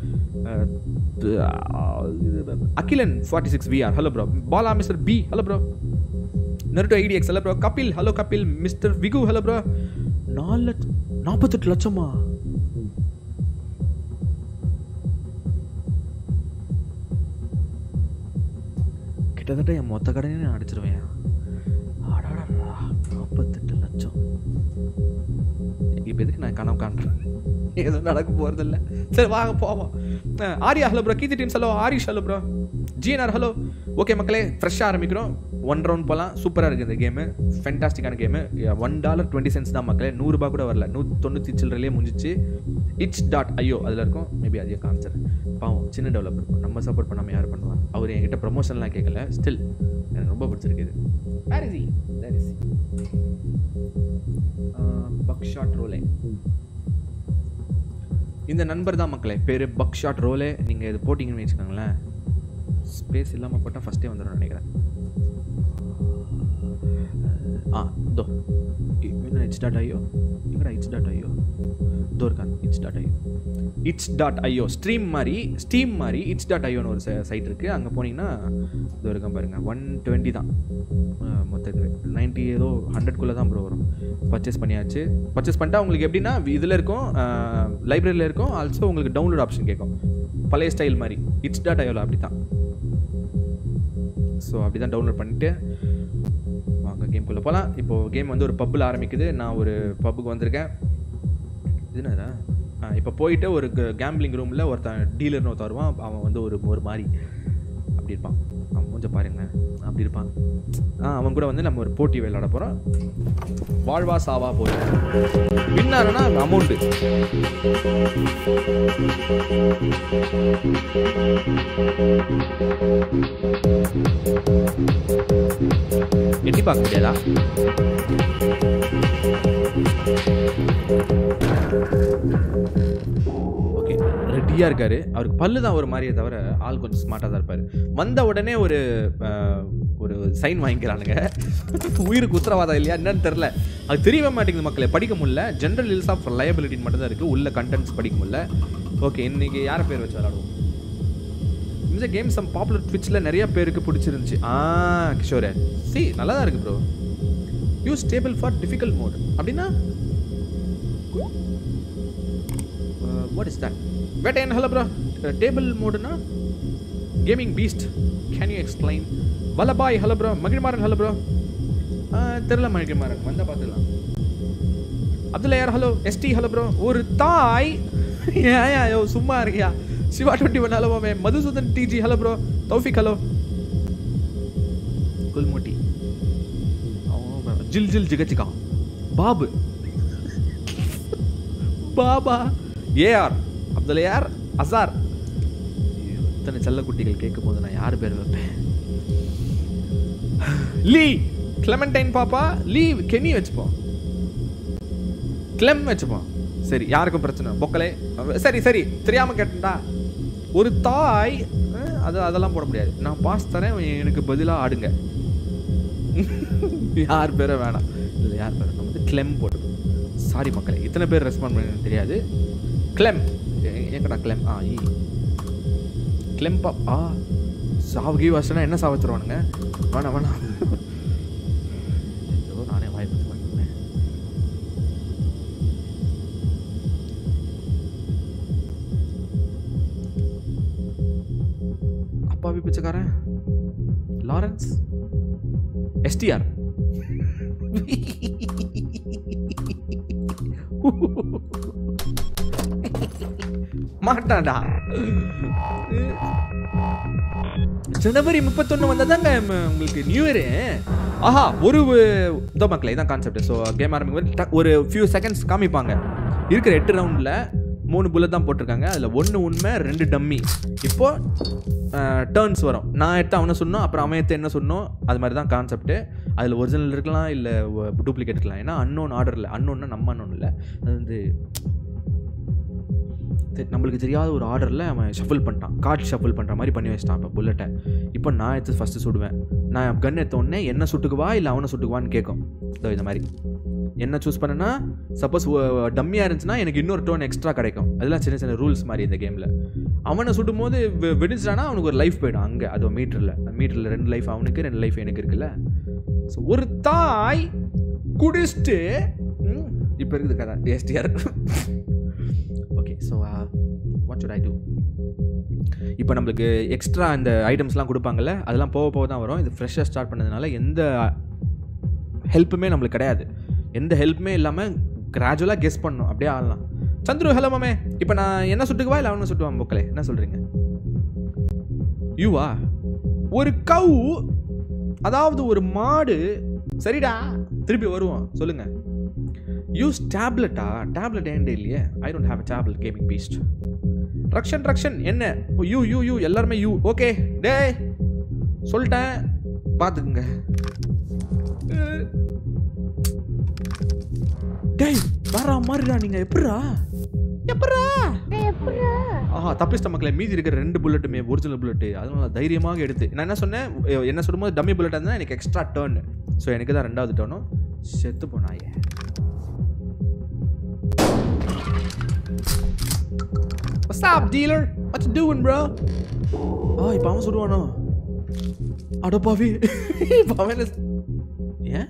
Akilan forty six VR hello bro Bala mister B hello bro Naruto IDX hello bro Kapil hello Kapil mister விகு ஹலோ ப்ரோ நாலு லட்சம் நாற்பத்தெட்டு லட்சமா கிட்டத்தட்ட என் மொத்த கடனே நான் அடிச்சிருவேன் அடடடா, நாற்பத்தெட்டு லட்சம் இப்போ எதுக்கு நான் கனவு காண்றேன் எதுவும் நடக்க போகிறதில்ல சரி வாங்க போவோம் அஹ், Arya hello bro Keerthi teams hello Aarish hello bro GNR hello okay மக்களே ஃப்ரெஷ்ஷாக ஆரம்பிக்கிறோம் ஒன் ரவுண்ட் போகலாம் சூப்பராக இருக்குது இந்த கேமு ஃபென்டாஸ்டிக்கான game one dollar twenty cents தான் மக்களே நூறுரூபா கூட வரல நூ தொண்ணூற்றி சில்லறையிலே முடிஞ்சிச்சு இட்ஸ் டாட் ஐயோ அதில் இருக்கும் மேபி அதையே காமிச்சிடுறேன் பாவம் சின்ன டெவலப்பர் நம்ம சப்போர்ட் பண்ணாமல் யார் பண்ணுவா அவர் என்கிட்ட ப்ரொமோஷன்லாம் கேட்கல ஸ்டில் எனக்கு ரொம்ப பிடிச்சிருக்குது where is where is buckshot ரோலே இந்த நண்பர் தான் மக்களே பேர் பக் ஷாட் ரோலே நீங்கள் இது போட்டிங்கன்னு வச்சுக்கோங்களேன் ஸ்பேஸ் இல்லாமல் போட்டால் ஃபஸ்ட்டே வந்துடும் நினைக்கிறேன் ஆ இதோ என்ன இட்ஸ் டாட் ஐயோ எங்கடா இட்ஸ் டாட் ஐயோ இதோ இருக்காங்க இட்ஸ் டாட் ஐயோ இட்ஸ் டாட் ஐயோ ஸ்ட்ரீம் மாதிரி ஸ்டீம் மாதிரி இட்ஸ் டாட் ஐயோன்னு ஒரு சைட் இருக்குது அங்கே போனீங்கன்னா இதோ இருக்கான் பாருங்கள் ஒன் டுவெண்ட்டி தான் அஹ், மொத்த இது நைன்ட்டி ஏதோ ஹண்ட்ரட்குள்ளே தான் ப்ரோ வரும் பர்ச்சேஸ் பண்ணியாச்சு பர்ச்சேஸ் பண்ணிட்டா உங்களுக்கு எப்படின்னா இதில் இருக்கும் லைப்ரரியில் இருக்கும் ஆல்சோ உங்களுக்கு டவுன்லோட் ஆப்ஷன் கேட்கும் பழைய ஸ்டைல் மாதிரி இட்ஸ் டாட் ஐயோவில் அப்படி தான் ஸோ அப்படி தான் டவுன்லோட் பண்ணிவிட்டு வாங்க கேம்குள்ளே போகலாம் இப்போது கேம் வந்து ஒரு பப்பில் ஆரம்பிக்குது நான் ஒரு பப்புக்கு வந்திருக்கேன் இது என்னடா ஆ இப்போ போயிட்டு ஒரு கேம்பிளிங் ரூமில் ஒருத்தன் டீலர்னு ஒருத்தன் வருவான் அவன் வந்து ஒரு ஒரு மாதிரி அப்படி இருப்பான் அவன் மூஞ்ச பாருங்க அப்படி இருப்பான் ஆ அவன் கூட வந்து நம்ம ஒரு போட்டி விளையாட போகிறோம் வாழ்வா சாவா போய் வின்னாருன்னா அமௌண்ட்டு எட்டி பார்க்க முடியாதா ஓகே ரெடியாக இருக்காரு அவருக்கு பல்லு தான் ஒரு மாதிரியே தவிர ஆள் கொஞ்சம் ஸ்மார்ட்டாக தான் இருப்பார் வந்த உடனே ஒரு அஹ், ஒரு சைன் வாங்கிக்கிறானுங்க உயிருக்கு உத்தரவாதம் இல்லையா என்னன்னு தெரில அது தெரியவே மாட்டேங்குது மக்களே படிக்க முடியல ஜென்ரல் இல்ஸ் ஆஃப் லயபிலிட்டின்னு மட்டும் தான் இருக்குது உள்ள கண்டென்ட்ஸ் படிக்க முடியல ஓகே இன்னைக்கு யாரை பேர் வச்சு விளாடுவோம் இந்த கேம் சம் பாப்புலர் ட்விட்ச்சில் நிறைய பேருக்கு பிடிச்சிருந்துச்சு ஆ கிஷோரே சி நல்லா தான் இருக்கு bro use table for difficult mode அப்படின்னா what is that Vettaiyan hello bro table மோடுனா gaming beast can you explain Vallabhai hello bro Magizhmaaran hello bro தெரில மகிழ்மாறன் வந்தால் பார்த்துக்கலாம் அப்துல்லா யார் ஹலோ எஸ்டி ஹலோ ப்ரோ ஒரு தாய் ஏன் யோ சும்மா இருக்கியா சிவா டுவெண்ட்டி ஒன் ஹலோ மாமே Madhusudan DG hello bro Taufiq hello குல்மோட்டி அவன் ஜில் ஜில் ஜிகச்சிக்கா பாபு பாபா ஏஆர் அப்துல் யார் அசார் இத்தனை செல்லக்குட்டிகள் கேட்கும் போது நான் யார் பேர் வைப்பேன் லீ கிளமெண்டைன் பாப்பா லீ கெனி வச்சுப்போம் கிளெம் வச்சுப்போம் சரி யாருக்கும் பிரச்சனை பொக்கலே சரி சரி தெரியாம கேட்டா ஒரு தாய் அஹ், அது அதெல்லாம் போட முடியாது நான் பாஸ் தரேன் எனக்கு பதிலாக ஆடுங்க யார் பேரை வேணாம் இல்லை யார் பேரை நம்ம வந்து கிளெம் போட்டு சாரி மக்களே இத்தனை பேர் ரெஸ்பாண்ட் பண்ண தெரியாது கிளெம் எ- எங்கடா கிளெம் ஆ ஈ கிளெம் பா ஆ சாவுகி வசனா என்ன சாவச்சிருவானுங்க வேணாம் வேணாம் ஐயோ, நானே வாய்ப்பு பண்ணுறேன் அப்பாவி பிச்சைக்காரன் லாரன்ஸ் எஸ்டிஆர் மாட்டான்டா ஜனவரி முப்பத்தொன்று வந்தாதாங்க ம- உங்களுக்கு நியூ இயரு ஆஹா ஒரு இதோ மக்களே இதான் கான்செப்ட் ஸோ கேம் ஆரம்பிக்கும் ஒரு ஃபியூ செகண்ட்ஸ் காமிப்பாங்க இருக்கிற எட்டு ரவுண்டில் மூணு புல்லட் தான் போட்டிருக்காங்க அதில் ஒன்று உண்மை ரெண்டு டம்மி இப்போ டேர்ன்ஸ் வரும் நான் எடுத்து அவனை சொன்னோம் அப்புறம் அவன் எடுத்து என்ன சொன்னோம் அது மாதிரி தான் கான்செப்ட்டு அதில் ஒரிஜினல் இருக்கலாம் இல்லை டூப்ளிகேட் இருக்கலாம் ஏன்னா அன்னோன் ஆர்டரில் அன்னோன்னா நம்ம அன்னோன் இல்லை அது வந்து தெ- நம்மளுக்கு தெரியாத ஒரு ஆர்டரில் அவன் ஷஃபிள் பண்ணிட்டான் கார்ட் ஷஃபிள் பண்ணுற மாதிரி பண்ணி வச்சிட்டான் இப்போ புல்லட்டை இப்போ நான் எடுத்து ஃபஸ்ட்டு சுடுவேன் நான் கன் எடுத்த உடனே என்ன சுட்டுக்குவா இல்லை அவனை சுட்டுக்குவான்னு கேட்கும் இதோ இந்த மாதிரி என்ன சூஸ் பண்ணனா சப்போஸ் டம்மியாக இருந்துச்சுன்னா எனக்கு இன்னொரு டோன் எக்ஸ்ட்ரா கிடைக்கும் அதெல்லாம் சின்ன சின்ன ரூல்ஸ் மாதிரி இந்த கேமில் அவனை சுடும் போது வெ- வெடிச்சிட்டானா அவனுக்கு ஒரு லைஃப் போயிடும் அங்கே அது மீட்டரில் மீட்டரில் ரெண்டு லைஃப் அவனுக்கு ரெண்டு லைஃப் எனக்கு இருக்குல்ல ஸோ ஒரு தாய் குடிச்சிட்டு இப்போ இருக்குது கதை STR okay so what should I do இப்போ நம்மளுக்கு எக்ஸ்ட்ரா இந்த ஐட்டம்ஸ்லாம் கொடுப்பாங்கல்ல அதெல்லாம் போக போக தான் வரும் இது ஃப்ரெஷ்ஷாக ஸ்டார்ட் பண்ணதுனால எந்த ஹெல்ப்புமே நம்மளுக்கு கிடையாது எந்த ஹெல்ப்புமே இல்லாமல் கிராஜுவலாக கெஸ் பண்ணணும் அப்படியே ஆடலாம் சந்துரு ஹலோ மாமே இப்போ நான் என்ன சுட்டுக்குவா இல்லை அவனை சுட்டுவான் பொக்கலே என்ன சொல்கிறீங்க யூவா ஒரு கவு அதாவது ஒரு மாடு சரிடா திருப்பி வருவோம் சொல்லுங்க யூஸ் டேப்லெட்டா டேப்லெட் ஏன்டே இல்லையே I don't have a tablet gaming beast Rakshan Rakshan என்ன ஓ, யூ யூ யூ எல்லாருமே யூ ஓகே டேய் சொல்லிட்டேன் பார்த்துக்குங்க டேய் வேற மாதிரிடா நீங்க எப்படிடா எப்படிடா ஆஹா தப்பிச்சிட்ட மக்களே மீதி இருக்கிற ரெண்டு புல்லட்டுமே ஒரிஜினல் புல்லட்டு அதனால தைரியமாக எடுத்து நான் என்ன சொன்னேன் எ- என்ன சொல்லும்போது டம்மி புல்லட் இருந்தால் எனக்கு எக்ஸ்ட்ரா டேர்ன் ஸோ எனக்கு தான் ரெண்டாவது டேர்னும் செத்து போனாயே What's up, dealer? What you doing, bro? ஆ இப்போ அவன் சொல்லுவானோ அடப்பாவி இப்போ அவன் என்ன ஏன்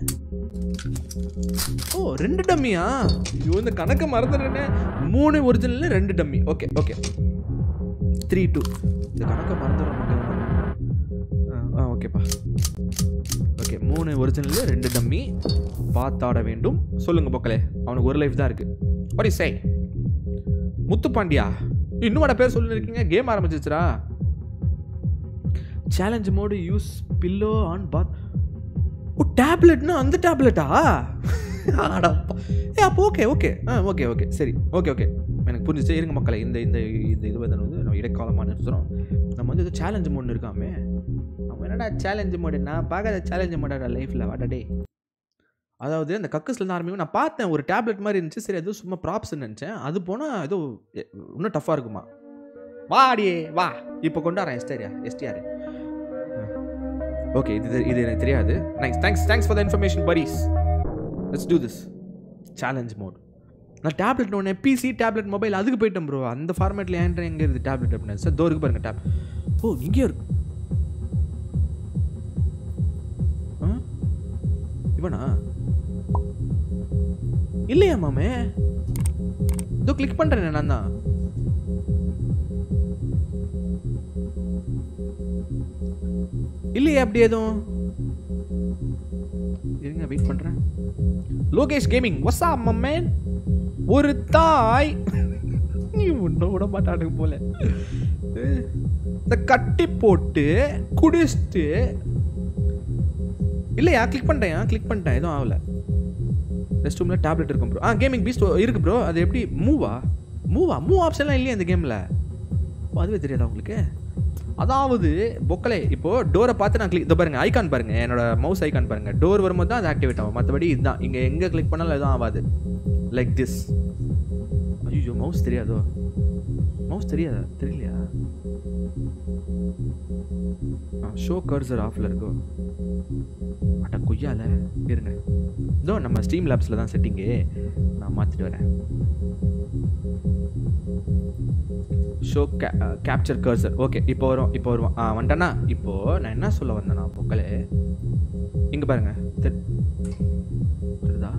ஓ ரெண்டு டம்மியா ஐயோ இந்த கணக்கை மறந்துடுறேனே மூணு ஒரிஜினல் ரெண்டு dummy okay okay three two இந்த கணக்கை மறந்துடுற மக்கள் ஆ ஓகேப்பா ஓகே மூணு ஒரிஜினல் ரெண்டு டம்மி பார்த்தாட வேண்டும் சொல்லுங்க பொக்கலே அவனுக்கு ஒரு லைஃப் தான் இருக்கு வாட் சை முத்துப்பாண்டியா இன்னும் அட பேர் சொல்லிருக்கீங்க கேம் ஆரம்பிச்சிச்சுரா challenge mode use pillow on bath oh டேப்லெட்னா அந்த டேப்லெட்டா அடப்பா ஏ அப்போ ஓகே ஓகே ஆ ஓகே ஓகே சரி ஓகே ஓகே எனக்கு புரிஞ்சிச்சு இருங்க மக்களை இந்த இந்த இந்த இது வந்து வந்து நம்ம இடைக்காலமாக நிறுத்துறோம் நம்ம வந்து இது சேலஞ்ச் மோடு இருக்காமே நம்ம என்னடா சேலஞ்ச் மோடு நான் பார்க்காத சேலஞ்ச் மோடா லைஃப்பில் வாடா டே அதாவது அந்த கக்கஸ்லேருந்து ஆரம்பிக்கும் நான் பார்த்தேன் ஒரு டேப்லெட் மாதிரி இருந்துச்சு சரி அது சும்மா ப்ராப்ஸ்ன்னு நினச்சேன் அது போனால் ஏதோ எ- இன்னும் டஃப்பாக இருக்குமா வாடியே வா இப்போ கொண்டாடுறேன் எஸ்டிஆர் எஸ்டிஆர் ஓகே இது இது எனக்கு தெரியாது nice thanks thanks for the information பரீஸ் let's do this challenge mode நான் டேப்லெட் ஒன்று பிசி டேப்லெட் மொபைல் அதுக்கு போயிட்டேன் ப்ரோ அந்த ஃபார்மேட்டில் ஏன்ட்டு எங்கே இருக்குது டேப்லெட் அப்படின்னு சார் தோருக்கு பாருங்க டேப் ஓ இங்கே இருக்கு ஆ இவனா இல்லையா மாமே இதோ கிளிக் பண்ணுறேன் நான் தான் இல்லையே அப்படி எதுவும் இருங்க வெயிட் பண்ணுறேன் லோகேஷ் கேமிங் வசா மம்மேன் ஒரு தாய் நீ உன்ன விட மாட்டானுங்க போல இந்த கட்டி போட்டு குடிச்சிட்டு இல்லையா கிளிக் பண்ணிட்டேன் கிளிக் பண்ணிட்டேன் எதுவும் ஆகல ரெஸ்ட் ரூமில் டேப்லெட் இருக்கும் ப்ரோ ஆ கேமிங் பீஸ்ட் இருக்கு ப்ரோ அது எப்படி மூவா மூவா மூவ் ஆப்ஷன்லாம் இல்லையா இந்த கேமில் அதுவே தெரியாதா உங்களுக்கு அதாவது பொக்கலே இப்போ டோரை பார்த்து நான் கிளிக் இதோ பாருங்க ஐகான் பாருங்க என்னோட மவுஸ் ஐகான் பாருங்க டோர் வரும்போது தான் அது ஆக்டிவேட் ஆகும் மற்றபடி இதுதான் இங்கே எங்கே கிளிக் பண்ணாலும் எதுவும் ஆகாது லைக் திஸ் ஐயோ மவுஸ் தெரியாதோ மவுஸ் தெரியாதா தெரியலையா ஷோ கர்சர் ஆஃப்ல இருக்கோ அட கொய்யால இருங்க இதோ நம்ம ஸ்டீம் லேப்ஸில் தான் செட்டிங்கு நான் மாற்றிட்டு வரேன் ஷோ கேப்சர் கர்சர் ஓகே இப்போ வரும் இப்போ வருவோம் ஆ வந்துட்டேனா இப்போ நான் என்ன சொல்ல வந்தேன்னா பொக்கலே இங்கே பாருங்க தெ- தெரியுதா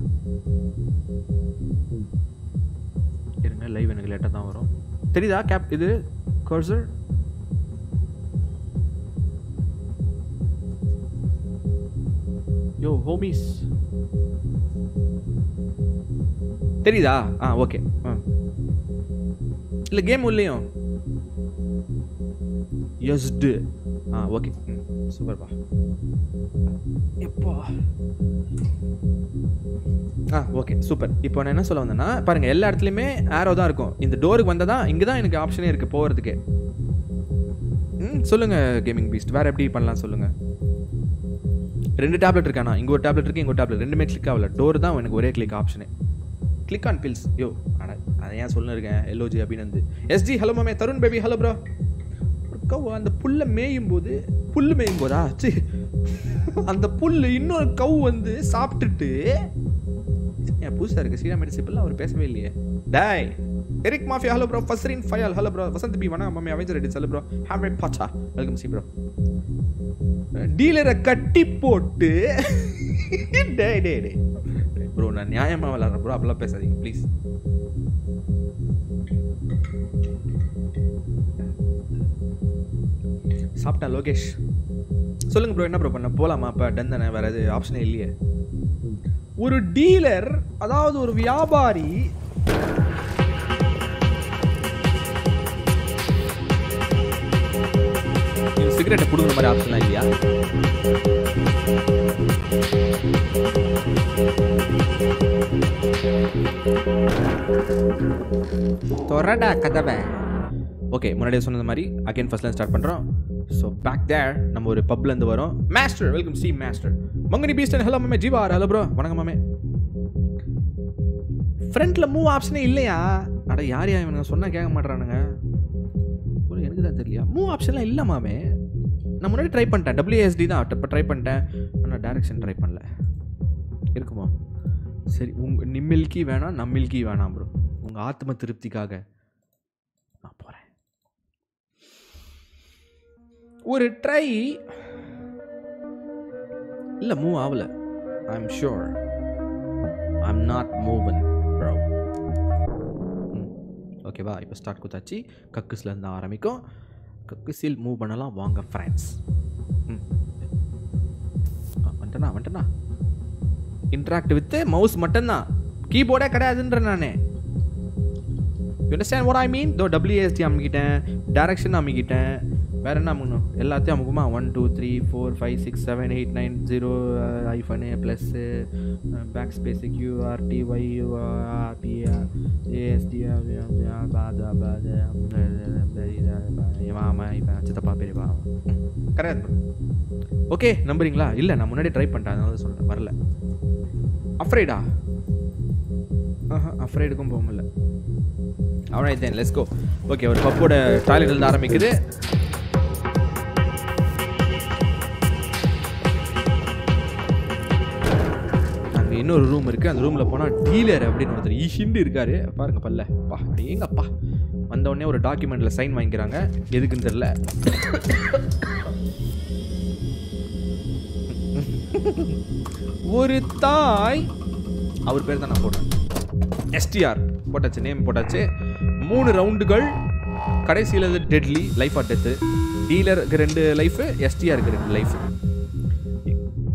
இருங்க லைவ் எனக்கு லேட்டாக தான் வரும் தெரியுதா கேப் இது கர்சர் யோ ஹோமிஸ் தெரியுதா ஆ ஓகே ஆ இல்லை கேம் உள்ளேயும் எஸ்டு ஆ ஓகே ம் சூப்பர்ப்பா எப்பா ஆ ஓகே சூப்பர் இப்போ நான் என்ன சொல்ல வந்தேன்னா பாருங்க எல்லா இடத்துலையுமே ஆரோ தான் இருக்கும் இந்த டோருக்கு வந்தால் தான் இங்கே தான் எனக்கு ஆப்ஷனே இருக்குது போகிறதுக்கு ம் சொல்லுங்க கேமிங் பீஸ்ட் வேறு எப்படி பண்ணலாம் சொல்லுங்க ரெண்டு டேப்லெட் இருக்காண்ணா இங்கே ஒரு டேப்லெட் இருக்கு இங்கே ஒரு டேப்லெட் ரெண்டுமே கிளிக் ஆகல டோர் தான் எனக்கு ஒரே கிளிக் ஆப்ஷனு கிளிக் ஆன் பில்ஸ் யோ அட அதை ஏன் சொல்லிருக்கேன் எல்ஓஜி அபிநந்து எஸ்ஜி ஹலோ மாமே Tarun baby hello bro cow அந்த புல்லை மேயும் போது புல் மேயும் போதா சி அந்த புல் இன்னொரு கவ் வந்து சாப்பிட்டுட்டு ஏன் புதுசாக இருக்கு சீரா மெடிசிப்பிள் அவர் பேசவே இல்லையே டாய் எரிக் மாஃபியா ஹலோ ப்ரோ ஃபஸ்ரின் ஃபயல் ஹலோ ப்ரோ வசந்த் பி வணக்கம் மாமி avenger ready hello bro have right பாச்சா வெல்கம் சி ப்ரோ டீலரை கட்டி போட்டு டே டே டே ப்ரோ நான் நியாயமாக விளாட்றேன் ப்ரோ அப்படிலாம் பேசாதீங்க ப்ளீஸ் சாப்பிட்டா லோகேஷ் சொல்லுங்க ப்ரோ என்ன ப்ரோ பண்ண போலாமா அப்போ டன் தானே வேற எது ஆப்ஷனே இல்லையே ஒரு டீலர் அதாவது ஒரு வியாபாரி சிகரெட்டை கொடுக்குற மாதிரி ஆப்ஷன்லாம் இல்லையா தொரடா கதவை ஓகே முன்னாடியே சொன்னது மாதிரி அகைன் ஃபர்ஸ்ட்ல ஸ்டார்ட் பண்ணுறோம் ஸோ பேக் தேர் நம்ம ஒரு பப்லேருந்து வரோம் மாஸ்டர் வெல்கம் சி மாஸ்டர் மங்கனி பீஸ்டன் ஹலோ மாமே ஜீவா ஹலோ ப்ரோ வணக்கம் மாமே ஃப்ரண்ட்டில் மூவ் ஆப்ஷனே இல்லையா அட யார் யார் இவனுங்க சொன்னால் கேட்க மாட்றானுங்க ஒரு எனக்கு தான் தெரியலையா மூவ் ஆப்ஷன்லாம் இல்லை மாமே நான் முன்னாடி ட்ரை பண்ணிட்டேன் டபிள்யூஎஸ்டி தான் இப்போ ட்ரை பண்ணிட்டேன் ஆனால் டேரெக்ஷன் ட்ரை பண்ணல இருக்குமா சரி உங்க நிம்மில்கி வேணாம் நம்மில்கி வேணாம் ப்ரோ உங்கள் ஆத்ம திருப்திக்காக நான் போகிறேன் ஒரு ட்ரை இல்லை மூவ் ஆகல I am sure I am not moving bro ஓகேவா இப்போ ஸ்டார்ட் குத்தாச்சு கக்குஸ்லேருந்து ஆரம்பிக்கும் கக்குஸில் மூவ் பண்ணலாம் வாங்க ஃப்ரெண்ட்ஸ் ம் ஆ, வந்துட்டனா வந்துட்டனா இன்ட்ராக்ட் வித் மவுஸ் மட்டும்தான் கீபோர்டே கிடையாதுன்ற நான் you understand what I mean though WSD அமுக்கிட்டேன் டைரக்ஷன் அமுக்கிட்டேன் வேற என்ன அமுக்கணும் எல்லாத்தையும் அமுக்குமா one two three four five six seven eight nine zero hyphen plus back space QR TY UR PR AST மாமா இப்போ சித்தப்பா பெரியப்பா கரெக்ட் ஓகே நம்புறீங்களா இல்லை நான் முன்னாடி ட்ரை பண்ணிட்டேன் அதனால தான் சொல்கிறேன் வரல அஃப்ரைடா ஆஹா அஃப்ரைடுக்கும் போக முடியல அவனை தென் லெட்ஸ் கோ ஓகே ஒரு பப்போட டாய்லெட் இருந்து ஆரம்பிக்குது அங்கே இன்னொரு ரூம் இருக்குது அந்த ரூமில் போனால் டீலர் அப்படின்னு ஒருத்தர் ஈஷிண்டு இருக்காரு பாருங்க பல்ல பா எங்கப்பா வந்த உடனே ஒரு டாக்குமெண்ட்டில் சைன் வாங்கிக்கிறாங்க எதுக்குன்னு தெரில ஒரு தாய் அவர் பேர் தான் நான் போடுறேன் எஸ்டிஆர் போட்டாச்சு நேம் போட்டாச்சு மூணு ரவுண்டுகள் கடைசியில் இது டெட்லி லைஃப் ஆர் டெத்து டீலருக்கு ரெண்டு லைஃபு எஸ்டிஆருக்கு ரெண்டு லைஃப்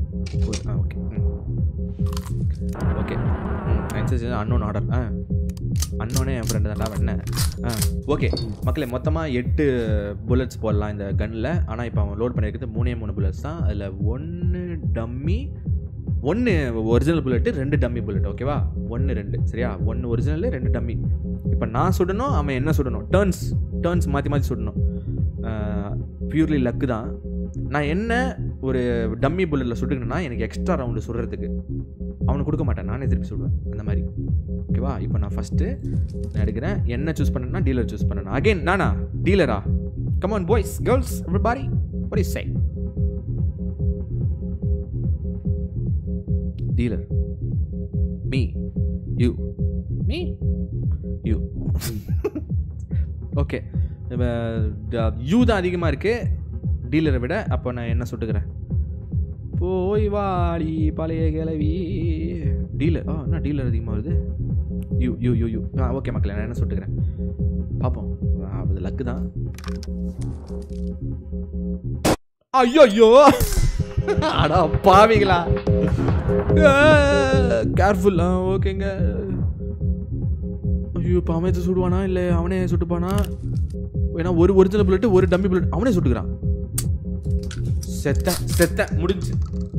ஓகே ஓகே ம் அன்னோன் ஆர்டர் ஆ அண்ணனே என் ஃப்ரெண்டு தான்டா என்ன ஆ ஓகே மக்களே மொத்தமாக எட்டு புல்லட்ஸ் போடலாம் இந்த கன்னில் ஆனால் இப்போ அவன் லோட் பண்ணியிருக்கிறது மூணே மூணு புல்லட்ஸ் தான் அதில் ஒன்று டம்மி ஒன்று ஒரிஜினல் புல்லட்டு ரெண்டு டம்மி புல்லட் ஓகேவா ஒன்று ரெண்டு சரியா ஒன்று ஒரிஜினல் ரெண்டு டம்மி இப்போ நான் சுடணும் அவன் என்ன சுடணும் டேர்ன்ஸ் டேர்ன்ஸ் மாற்றி மாற்றி சுடணும் பியூர்லி லக்கு தான் நான் என்ன ஒரு டம்மி புல்லட்டில் சுட்டுக்கணும்னா எனக்கு எக்ஸ்ட்ரா ரவுண்டு சுடுறதுக்கு அவனுக்கு கொடுக்க மாட்டேன் நானே திருப்பி சுடுவேன் அந்த மாதிரி ஓகேவா இப்போ நான் ஃபஸ்ட்டு நான் எடுக்கிறேன் என்ன சூஸ் பண்ணேன்னா டீலர் சூஸ் பண்ணணும் அகைன் நானா டீலரா come on boys girls everybody what do you say dealer me you me you okay you தான் அதிகமாக இருக்குது டீலரை விட அப்போ நான் என்ன சுட்டுக்கிறேன் போய் வாடி பழைய கிளவி டீலர் ஆ என்ன டீலர் அதிகமாக வருது யூ யூ யூ யூ ஆ ஓகே மக்களே நான் என்ன சுட்டுக்கிறேன் பார்ப்போம் ஆ, அது லக்கு தான் ஐயோ ஐயோ அடா பாவிங்களா கேர்ஃபுல் ஆ ஓகேங்க ஐயோ இப்போ அமைச்சு சுடுவானா இல்லை அவனே சுட்டுப்பானா ஏன்னா ஒரு ஒரிஜினல் புல்லட்டு ஒரு டம்மி புல்லட் அவனே சுட்டுக்கிறான் செத்த செத்த முடிஞ்சு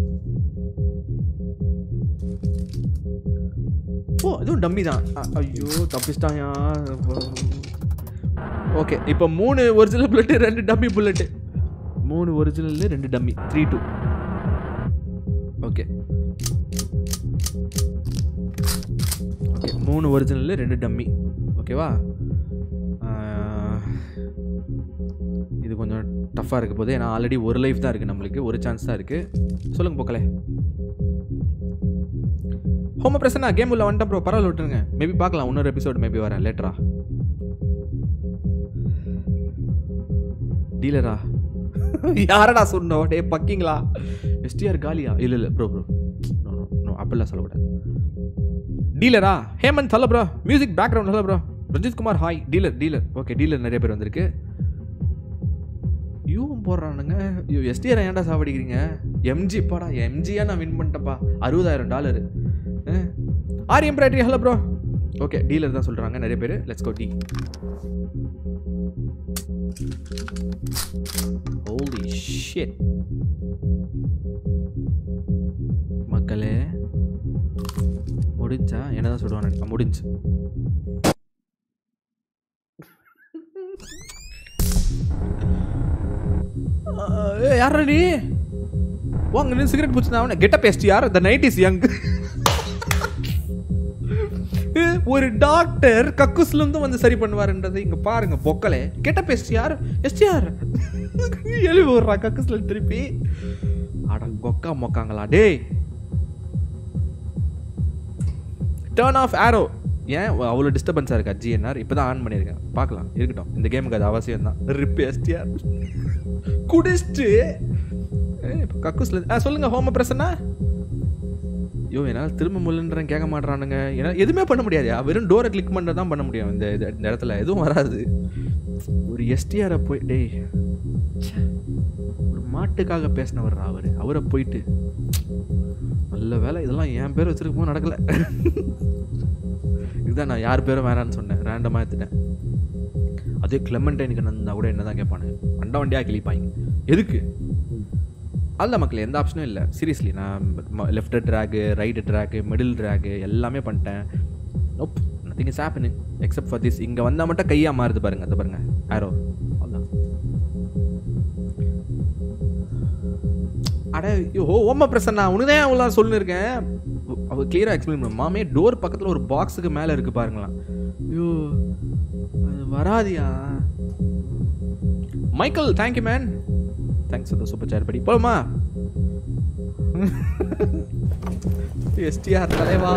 ஓ இதுவும் டம்மி தான் அ- ஐயோ தப்பிச்சிட்டாயா ஓகே இப்போ மூணு ஒரிஜினல் புல்லட்டு ரெண்டு டம்மி புல்லட்டு மூணு ஒரிஜினல் ரெண்டு dummy three two okay okay மூணு ஒரிஜினல் ரெண்டு டம்மி ஓகேவா ஆஹ், இது கொஞ்சம் டஃப்பாக இருக்க போது ஏன்னா ஆல்ரெடி ஒரு லைஃப் தான் இருக்குது நம்மளுக்கு ஒரு சான்ஸ் தான் இருக்குது சொல்லுங்கள் போக்கலே ஹோம பிரசன்னா கேம் உள்ள வந்துட்டேன் ப்ரோ பரவாயில்ல விட்டுருங்க மேபி பார்க்கலாம் இன்னொரு எபிசோடு மேபி வரேன் லேட்டரா டீலரா யாரடா சொன்னோம் டே பக்கிங்களா எஸ்டிஆர் காலியா இல்லை இல்லை bro bro no no no அப்படிலாம் சொல்லக்கூடாது டீலரா Hemanth hello bro music background hello bro Ranjith Kumar hi dealer dealer okay dealer நிறைய பேர் வந்திருக்கு யூவும் போடுறானுங்க ஐயோ எஸ்டிஆர் ஏன்டா சாவடிக்கிறீங்க எம்ஜி பாடா எம்ஜியா நான் வின் பண்ணிட்டேன்ப்பா அறுபதாயிரம் dollar R embroidery hello bro okay dealer தான் சொல்கிறாங்க நிறைய பேர் let's go D holy shit மக்களே முடிஞ்சா என்னதான் சொல்லுவான்னு முடிஞ்சு யாரா நீ வாங்க நீ சிகரெட் பிடிச்சிருந்தா அவனை கெட்ட பேஸ்ட் யார் த நைட் இஸ் யங் ஒரு டாக்டர் கக்குஸ்ல இருந்து வந்து சரி பண்ணுவாருன்றது இங்க பாருங்க பொக்கலே கெட்ட பேஸ்ட் யார் எஸ்டிஆர் எழுதி விடுறா கக்குஸ்ல திருப்பி அட கொக்கா மொக்காங்களா டேய் டேர்ன் ஆஃப் ஆரோ ஏன் அவ்வளோ டிஸ்டர்பன்ஸாக இருக்கா ஜிஎன்ஆர் இப்போ தான் ஆன் பண்ணியிருக்கேன் பார்க்கலாம் இருக்கட்டும் இந்த கேமுக்கு அது அவசியம் தான் ரிப் எஸ்டிஆர் குடிச்சிட்டு இப்போ கக்கூஸில் ஆ சொல்லுங்கள் ஹோம பிரசன்னா ஐயோ என்னால் திரும்ப முள்ளன்றேன் கேட்க மாட்றானுங்க ஏன்னா எதுவுமே பண்ண முடியாது வெறும் டோரை கிளிக் பண்ணுறது தான் பண்ண முடியும் இந்த இது- இந்த இடத்துல எதுவும் வராது ஒரு எஸ்டிஆரை போய் டேய் ச்சே. ஒரு மாட்டுக்காக பேசினவர் அவர் அவரை போயிட்டு நல்ல வேலை இதெல்லாம் என் பேர் வச்சிருக்கும்போது நடக்கல இதுதான் நான் யார் பேரும் வேணான்னு சொன்னேன் ரேண்டமாக எடுத்துட்டேன் அதே கிளமெண்டைனுக்கு இருந்தால் கூட என்ன தான் கேட்பானுங்க வண்ட வண்டியாக கிளிப்பாங்க எதுக்கு அல்ல மக்களே எந்த ஆப்ஷனும் இல்லை சீரியஸ்லி நான் left track right track middle track எல்லாமே பண்ணிட்டேன் nope nothing is happening except for this இங்கே வந்தால் மட்டும் கையாக மாறுது பாருங்க அந்த பாருங்க ஆரோ அதான் அட ஐயோ ஓம பிரசன்னா உனக்கு தான் அவ்வளோ சொல்லிருக்கேன் அவ கிளியராக எக்ஸ்பிளைன் பண்ண மாமே டோர் பக்கத்தில் ஒரு பாக்ஸுக்கு மேலே இருக்கு பாருங்களேன் ஐயோ அது வராதியா Michael thank you man thanks for the super share படி போலாமா எஸ்டிஆர் தலைவா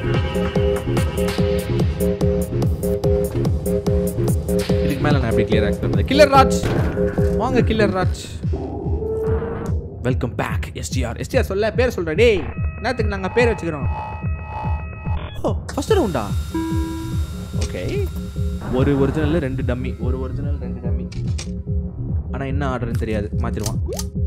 இதுக்கு மேலே நான் எப்படி கிளியர் எக்ஸ்பிளைன் பண்ணேன் கில்லர் ராஜ் வாங்க killer Raj welcome back STR STR சொல்ல பேர் சொல்கிறேன் டேய் என்னத்துக்கு நாங்கள் பேர் வச்சுக்கிறோம் ஓ ஃபஸ்ட் ரவுண்டா ஓகே ஒரு ஒரிஜினல் ரெண்டு டம்மி ஒரு ஒரிஜினல் ரெண்டு டம்மி ஆனால் என்ன ஆர்டர்னு தெரியாது மாற்றிடுவான்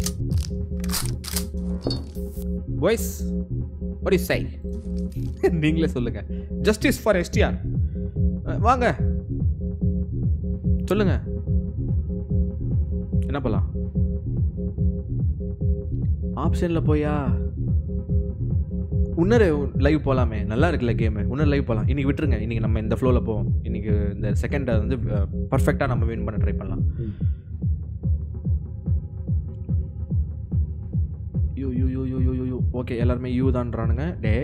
voice what do you say நீங்களே சொல்லுங்க ஜஸ்டிஸ் ஃபார் எஸ்டிஆர் அஹ், வாங்க சொல்லுங்க என்ன பண்ணலாம் ஆப்ஷனில் போயா இன்னொரு லைவ் போகலாமே நல்லா இருக்குல்ல கேமு இன்னொரு லைவ் போகலாம் இன்னைக்கு விட்டுருங்க இன்னைக்கு நம்ம இந்த ஃப்ளோவில் போவோம் இன்னைக்கு இந்த செகண்டை வந்து பர்ஃபெக்டாக நம்ம வின் பண்ண ட்ரை பண்ணலாம் you you you you you you you okay எல்லாருமே யூ தான்றானுங்க டே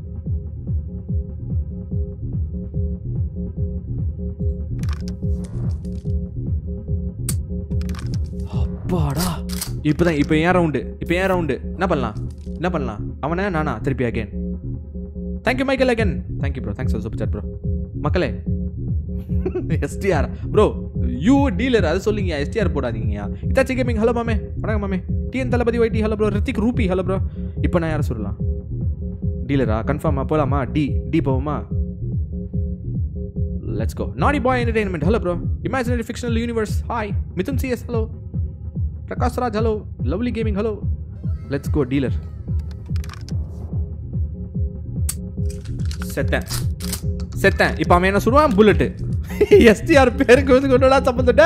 அப்பாடா இப்போதான் இப்போ ஏன் ரவுண்டு இப்போ ஏன் ரவுண்டு என்ன பண்ணலாம் என்ன பண்ணலாம் அவனை நானா திருப்பி again thank you Michael again thank you bro thanks super chat bro மக்களே எஸ்டிஆர் ப்ரோ யூ டீலர் அது சொல்லிங்க எஸ்டிஆர் போடாதீங்கயா இதாச்சி கேமிங் ஹலோ மாமே வணக்கம் மாமே TN Thalapathy YT hello bro Rithik Ruby hello bro இப்போ நான் யாரை சொல்லலாம் டீலரா கன்ஃபார்மா போலாமா டி டி போவோமா let's go naughty boy entertainment hello bro imaginary fictional universe hi Mithun CS hello Prakash Raj hello lovely gaming hello let's go dealer செத்தேன் செத்தேன் இப்போ அவன் என்ன சொல்லுவான் புல்லட்டு எஸ்டிஆர் பேருக்கு வந்து கொண்டு சம்பந்தட்டே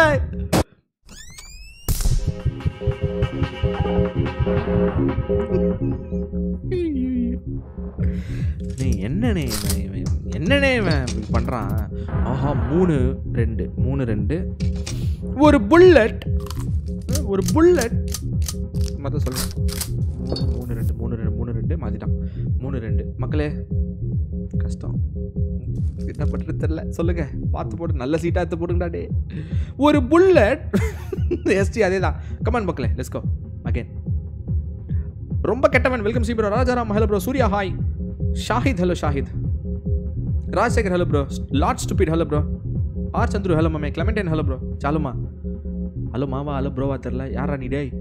நீ என்னண்ணே இவன் இவன் என்னண்ணே இவன் இப்படி பண்றான் ஆஹா மூணு ரெண்டு மூணு ரெண்டு ஒரு புல்லட் ஒரு புல்லட் மொத்தம் சொல்லுங்க மூணு ரெண்டு மூணு ரெண்டு மூணு ரெண்டு மாத்திட்டான் மூணு ரெண்டு மக்களே கஷ்டம் என்ன பண்ணுறது தெரில சொல்லுங்க பார்த்து போட்டு நல்ல சீட்டாக எடுத்து போடுங்கடா டே ஒரு புல்லட் எஸ்டி அதே தான் கமான் மக்களே லெட்ஸ் கோ அகைன் ரொம்ப கெட்டவன் வெல்கம் சி bro Rajaram hello bro Surya hi Shahid hello Shahid Rajasekar hello bro lord stupid hello bro R Chandru hello மாமே கிளமெண்டைன் ஹலோ ப்ரோ சாலுமா ஹலோ மாவா ஹலோ ப்ரோவா தெரில யாரா நீ டேய்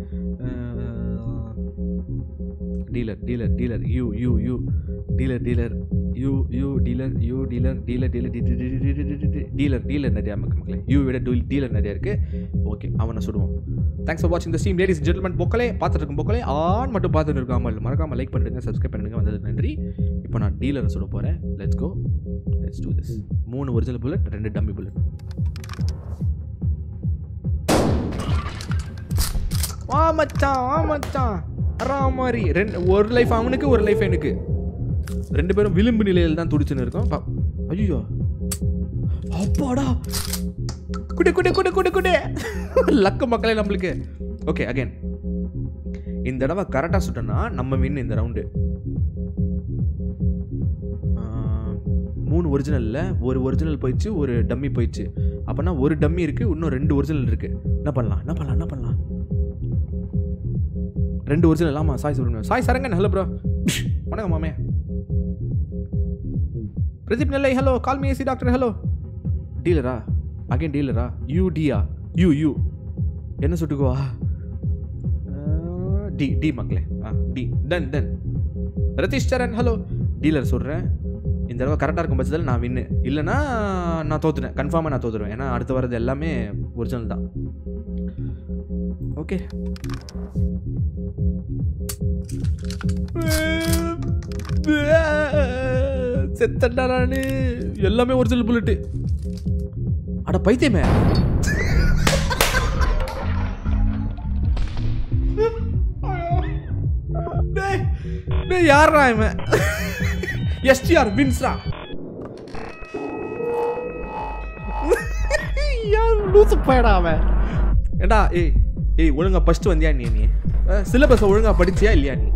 dealer dealer dealer you you you dealer dealer you you dealer you dealer dealer dealer dealer dealer நிறையா மக்கள் மக்களே யூ விட டீலர் நிறைய இருக்கு ஓகே அவனை சுடுவோம் தேங்க்ஸ் ஃபார் வாட்சிங் த ஸ்ட்ரீம் லேடிஸ் ஜென்டில்மேன் பொக்கலே பார்த்துட்டு இருக்கும் பொக்கலே ஆன் மட்டும் பார்த்துட்டு இருக்காமல் மறக்காம லைக் பண்ணிடுங்க சப்ஸ்கிரைப் பண்ணிடுங்க வந்தது நன்றி இப்போ நான் டீலரை சுட போகிறேன் let's go let's do this மூணு ஒரிஜினல் புல்லட் ரெண்டு டம்மி புல்லட் வா மச்சான் வா மச்சான் அரா மாதிரி ரெண்டு ஒரு லைஃப் அவனுக்கு ஒரு லைஃப் எனக்கு ரெண்டு பேரும் விளிம்பு நிலையில் தான் துடிச்சுன்னு இருக்கோம் ஐயோ அப்பாடா குடு குடு குடு குடு குடு லக்கு மக்களே நம்மளுக்கு ஓகே அகைன் இந்த தடவை கரெக்டாக சுட்டோன்னா நம்ம வின் இந்த ரவுண்டு மூணு ஒரிஜினலில் ஒரு ஒரிஜினல் போயிடுச்சு ஒரு டம்மி போயிடுச்சு அப்போனா ஒரு டம்மி இருக்குது இன்னும் ரெண்டு ஒரிஜினல் இருக்குது என்ன பண்ணலாம் என்ன பண்ணலாம் என்ன பண்ணலாம் ரெண்டு ஒரிஜினல் ஆமாம் சாய் சுப்ரமணியம் சாய் சரங்கன் ஹலோ ப்ரோ வணக்கம் மாமே Pradeep Nellai hello call me AC doctor hello டீலரா அகைன் டீலரா யூ டியா யூ யூ என்ன சுட்டுக்குவா டி டி மக்களே ஆ D done done Ratheesh Saran hello dealer சொல்கிறேன் இந்த தடவை கரெக்டாக இருக்கும் பட்சத்தில் நான் வின்னு இல்லைன்னா நான் தோத்துட்டேன் கன்ஃபார்மாக நான் தோத்துருவேன் ஏன்னா அடுத்து வர்றது எல்லாமே ஒரிஜினல் தான் ஓகே செத்தண்டா நானு எல்லாமே ஒரிஜினல் புல்லட்டு அட பைத்தியமே டேய் டேய் யாரா இவன் எஸ்டிஆர் வின்ஸ்ரா யார் லூசு போயடா அவன் ஏடா ஏய் ஏய் ஒழுங்கா ஃபர்ஸ்ட் வந்தியா நீ நீ சிலபஸ் ஒழுங்கா படிச்சியா இல்லையா நீ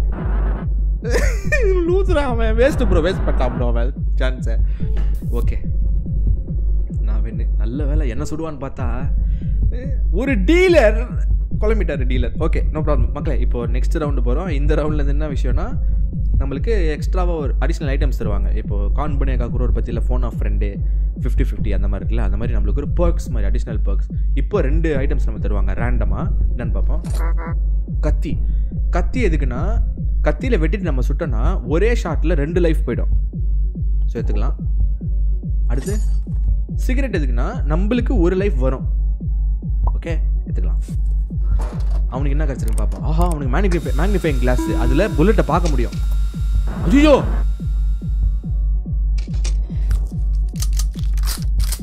லூசுரா அவன் வேஸ்ட் ப்ரோ வேஸ்ட் பண்ணிட்டான் ப்ரோ அவன் சான்ஸை ஓகே நான் வெண்ணு நல்ல வேலை என்ன சுடுவான்னு பார்த்தா அஹ், ஒரு டீலர் குழம்பிட்டாரு டீலர் ஓகே நோ ப்ராப்ளம் மக்களே இப்போ நெக்ஸ்ட் ரவுண்டு போகிறோம் இந்த ரவுண்டில் என்ன விஷயம்னா நம்மளுக்கு எக்ஸ்ட்ராவாக ஒரு அடிஷ்னல் ஐட்டம்ஸ் தருவாங்க இப்போ கான் பண்ணி காக்கூர் ஒரு பற்றியில் phone of friend fifty fifty அந்த மாதிரி இருக்குல்ல அந்த மாதிரி நம்மளுக்கு ஒரு பர்க்ஸ் மாதிரி அடிஷ்னல் பர்க்ஸ் இப்போ ரெண்டு ஐட்டம்ஸ் நம்ம தருவாங்க ரேண்டமாக என்னன்னு பார்ப்போம் கத்தி கத்தி எதுக்குன்னா கத்தியில் வெட்டிட்டு நம்ம சுட்டோன்னா ஒரே ஷாட்டில் ரெண்டு லைஃப் போயிடும் ஸோ எடுத்துக்கலாம் அடுத்து சிகரெட் எதுக்குன்னா நம்மளுக்கு ஒரு லைஃப் வரும் ஓகே எடுத்துக்கலாம் அவனுக்கு என்ன கிடச்சிருக்கு பார்ப்போம் ஆஹா அவனுக்கு மேக்னிஃபை மேக்னிஃபைங் கிளாஸ் அதில் புல்லட்டை பார்க்க முடியும் ஐயோ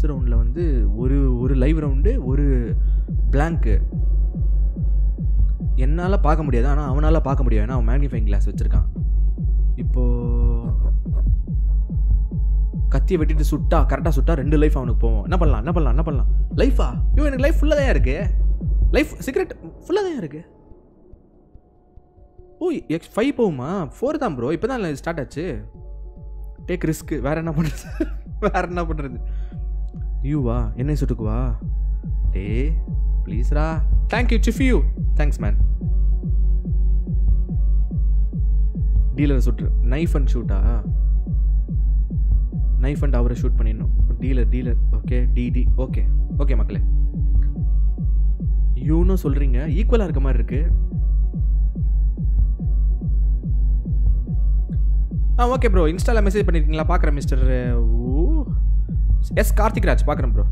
ஃபஸ்ட் ரவுண்டில் வந்து ஒரு ஒரு லைவ் ரவுண்டு ஒரு பிளாங்க்கு என்னால் பார்க்க முடியாது ஆனால் அவனால் பார்க்க முடியும் ஏன்னா அவன் மேக்னிஃபைங் கிளாஸ் வச்சுருக்கான் இப்போது கத்தியை வெட்டிட்டு சுட்டா கரெக்டாக சுட்டா ரெண்டு லைஃப் அவனுக்கு போவோம் என்ன பண்ணலாம் என்ன பண்ணலாம் என்ன பண்ணலாம் லைஃபா ஐயோ எனக்கு லைஃப் ஃபுல்லாக தான் இருக்கு லைஃப் சிகரெட் ஃபுல்லாக தான் இருக்கு ஓ எக்ஸ் ஃபைவ் போகுமா ஃபோர் தான் ப்ரோ இப்போ தான் ஸ்டார்ட் ஆச்சு டேக் ரிஸ்க்கு வேற என்ன பண்ணுறது வேற என்ன பண்ணுறது யூவா என்னை சுட்டுக்குவா டே ப்ளீஸ்ரா தேங்க்யூ சிஃப் யூ தேங்க்ஸ் மேன் டீலர் சுட்டு நைஃப் அண்ட் ஷூட்டா நைஃப் அண்ட் அவரை ஷூட் பண்ணிடணும் dealer dealer okay DD okay okay மக்களே யூனும் சொல்கிறீங்க ஈக்குவலாக இருக்க மாதிரி இருக்கு ஆ ஓகே ப்ரோ இன்ஸ்டாவில் மெசேஜ் பண்ணியிருக்கீங்களா பார்க்குறேன் mister O S Karthik Raj பார்க்குறேன் bro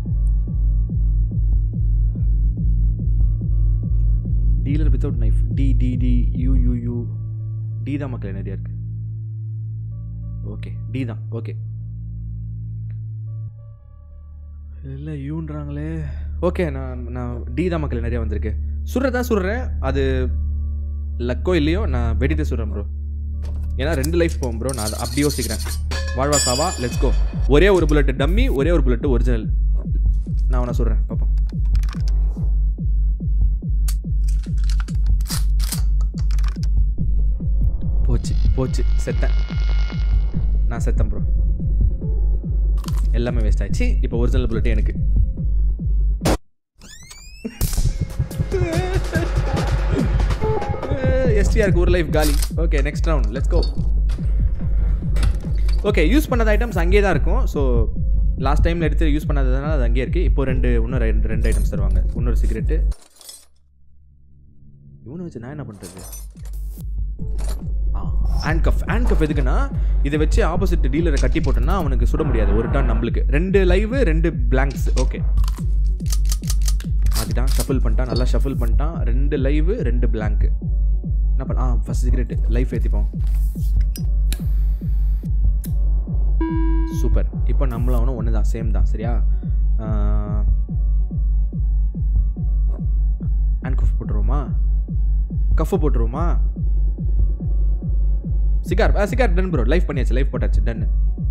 dealer without knife D D D you you you D தான் மக்களே நிறையா இருக்கு ஓகே டி தான் ஓகே இல்லை யூன்றாங்களே ஓகே நான் நான் டி தான் மக்கள் நிறைய வந்திருக்கு சுடுறதா சுடுறேன் அது லக்கோ இல்லையோ நான் வெடிட்டு சுடுறேன் ப்ரோ ஏன்னா ரெண்டு லைஃப் போகும் ப்ரோ நான் அதை அப்படி யோசிக்கிறேன் வாழ்வா சாவா லெட்ஸ் கோ ஒரே ஒரு புல்லட்டு டம்மி ஒரே ஒரு புல்லட்டு ஒரிஜினல் நான் அவனை சொல்கிறேன் பார்ப்போம் போச்சு போச்சு செத்தேன் நான் செத்தேன் ப்ரோ எல்லாமே வேஸ்ட் ஆயிடுச்சு இப்போ ஒரிஜினல் புல்லட் எனக்கு எஸ்டிஆருக்கு ஒரு லைஃப் காலி okay next round let's go okay use பண்ணாத ஐட்டம்ஸ் அங்கேயே தான் இருக்கும் ஸோ லாஸ்ட் டைமில் எடுத்து யூஸ் பண்ணாததுனால அது அங்கேயே இருக்குது இப்போ ரெண்டு இன்னும் ரெண்டு ரெண்டு ஐட்டம்ஸ் தருவாங்க இன்னொரு சிகரெட்டு இவனை வச்சு நான் என்ன பண்ணுறது ஹேண்ட் கஃப் ஹேண்ட் கஃப் எதுக்குன்னா இதை வச்சு ஆப்போசிட் டீலரை கட்டி போட்டோன்னா அவனுக்கு சுட முடியாது ஒரு டான் நம்மளுக்கு ரெண்டு லைவ் ரெண்டு பிளாங்க்ஸ் ஓகே மாற்றிட்டான் ஷஃபில் பண்ணிட்டான் நல்லா ஷஃபில் பண்ணிட்டான் ரெண்டு லைவ் ரெண்டு பிளாங்க்கு என்ன பண்ண ஆ ஃபஸ்ட் சிகரெட் லைஃப் ஏற்றிப்போம் சூப்பர் இப்போ நம்மளும் அவனும் ஒன்று தான் சேம் தான் சரியா ஹேண்ட் கஃப் போட்டுருவோமா கஃப் போட்டுருவோமா சிகார் ஆ சிகார் டன் ப்ரோ லைஃப் பண்ணியாச்சு லைஃப் போட்டாச்சு டன்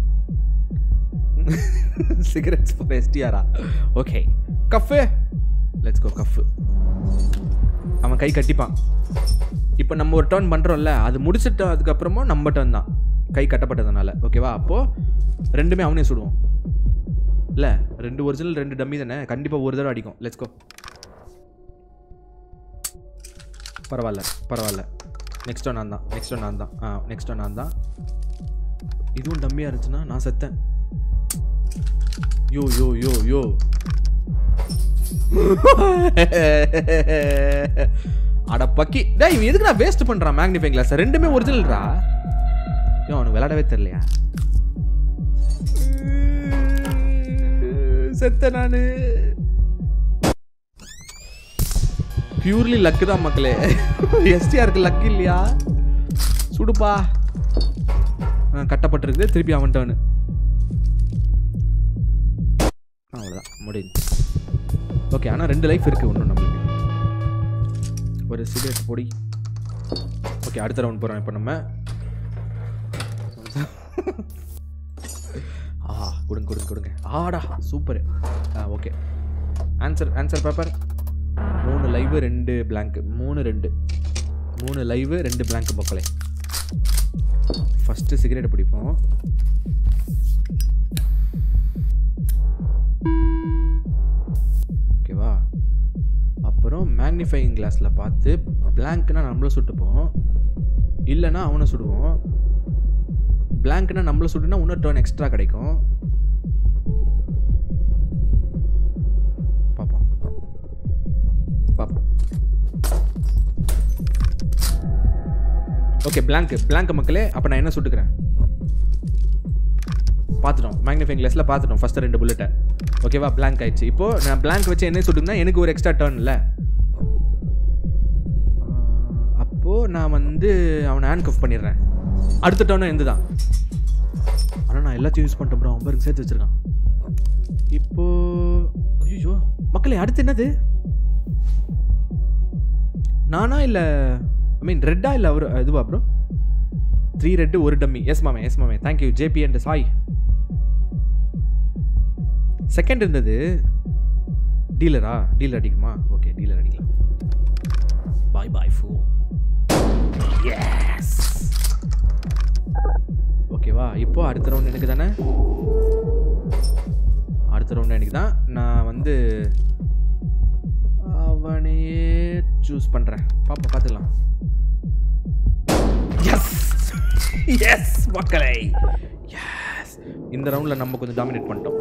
சிகரெட்ஸ் ஃபார் எஸ்டிஆரா okay cuff let's go cuff அவன் கை கட்டிப்பான் இப்போ நம்ம ஒரு டர்ன் பண்ணுறோம்ல அது முடிச்சிட்ட அதுக்கப்புறமும் நம்ம டர்ன் தான் கை கட்டப்பட்டதுனால ஓகேவா அப்போது ரெண்டுமே அவனே சுடுவோம் இல்லை ரெண்டு ஒரிஜினல் ரெண்டு டம்மி தானே கண்டிப்பாக ஒரு தடவை அடிக்கும் லெட்ஸ் கோ பரவாயில்ல பரவாயில்ல நெக்ஸ்ட் ஒன் நான் தான் நெக்ஸ்ட் ஒன் நான் தான் ஆ நெக்ஸ்ட் ஒன் நான் தான் இதுவும் டம்மியாக இருந்துச்சுன்னா நான் செத்தேன் யோ யோ யோ யோ அட பக்கி டேய் இவன் எதுக்கு நான் வேஸ்ட் பண்றான் மேக்னிஃபைங் கிளாஸ் ரெண்டுமே ஒரிஜினல்ரா ஐயோ அவனுக்கு விளையாடவே தெரியலையா செத்த நானு பியூர்லி லக்கு தான் மக்களே எஸ்டிஆருக்கு லக்கு இல்லையா சுடுப்பா ஆ, கட்டப்பட்டிருக்குது திருப்பி அவன் டர்னு அவ்வளோதான் முடியுது ஓகே ஆனால் ரெண்டு லைஃப் இருக்குது இன்னும் நம்மளுக்கு ஒரு சிகரெட் பொடி ஓகே அடுத்த ரவுண்ட் போகிறோம் இப்போ நம்ம ஆ கொடுங்க கொடுங்க கொடுங்க ஆடா சூப்பர் ஆ ஓகே ஆன்சர் ஆன்சர் பேப்பர் மூணு லைவு ரெண்டு blank மூணு ரெண்டு மூணு லைவு ரெண்டு blank மக்களே ஃபஸ்ட்டு சிகரெட் பிடிப்போம் ஓகேவா அப்புறம் மேக்னிஃபையிங் கிளாஸில் பார்த்து பிளாங்க்னா நம்மளும் சுட்டுப்போம் இல்லைன்னா அவனை சுடுவோம் பிளாங்க்னா நம்மள சுட்டுனா இன்னொரு டர்ன் எக்ஸ்ட்ரா கிடைக்கும் பார்ப்போம் பார்ப்போம் ஓகே பிளாங்க் பிளாங்க் மக்களே அப்போ நான் என்ன சுட்டுக்கிறேன் பார்த்துட்டோம் மேக்னிஃபைங் கிளாஸில் பார்த்துட்டோம் ஃபஸ்ட்டு ரெண்டு புல்லட்டை ஓகேவா blank ஆயிடுச்சு இப்போது நான் blank வச்சு என்ன சுட்டுனா எனக்கு ஒரு எக்ஸ்ட்ரா டர்ன் இல்லை அப்போது நான் வந்து அவனை ஹேண்ட் கஃப் பண்ணிடுறேன் அடுத்த டர்னும் எந்த தான் ஆனால் நான் எல்லாத்தையும் யூஸ் பண்ணிட்டேன் ப்ரோ அவன் பாருங்க சேர்த்து வச்சிருக்கான் இப்போ ஐயோ மக்களே அடுத்து என்னது நானா இல்லை ஐ மீன் ரெட்டா இல்லை அவர் இதுவா ப்ரோ த்ரீ ரெட்டு ஒரு டம்மி எஸ் மாமே எஸ் மாமே thank you JB and Sai second இருந்தது டீலரா டீலர் அடிக்குமா ஓகே டீலர் அடிக்கலாம் பாய் பாய் ஃபூ எஸ் ஓகேவா இப்போ அடுத்த ரவுண்ட் எனக்கு தானே அடுத்த ரவுண்ட் எனக்கு தான் நான் வந்து அவனையே சூஸ் பண்ணுறேன் பாப்பா பார்த்துக்கலாம் எஸ் எஸ் மக்களே எஸ் இந்த ரவுண்டில் நம்ம கொஞ்சம் டாமினேட் பண்ணிட்டோம்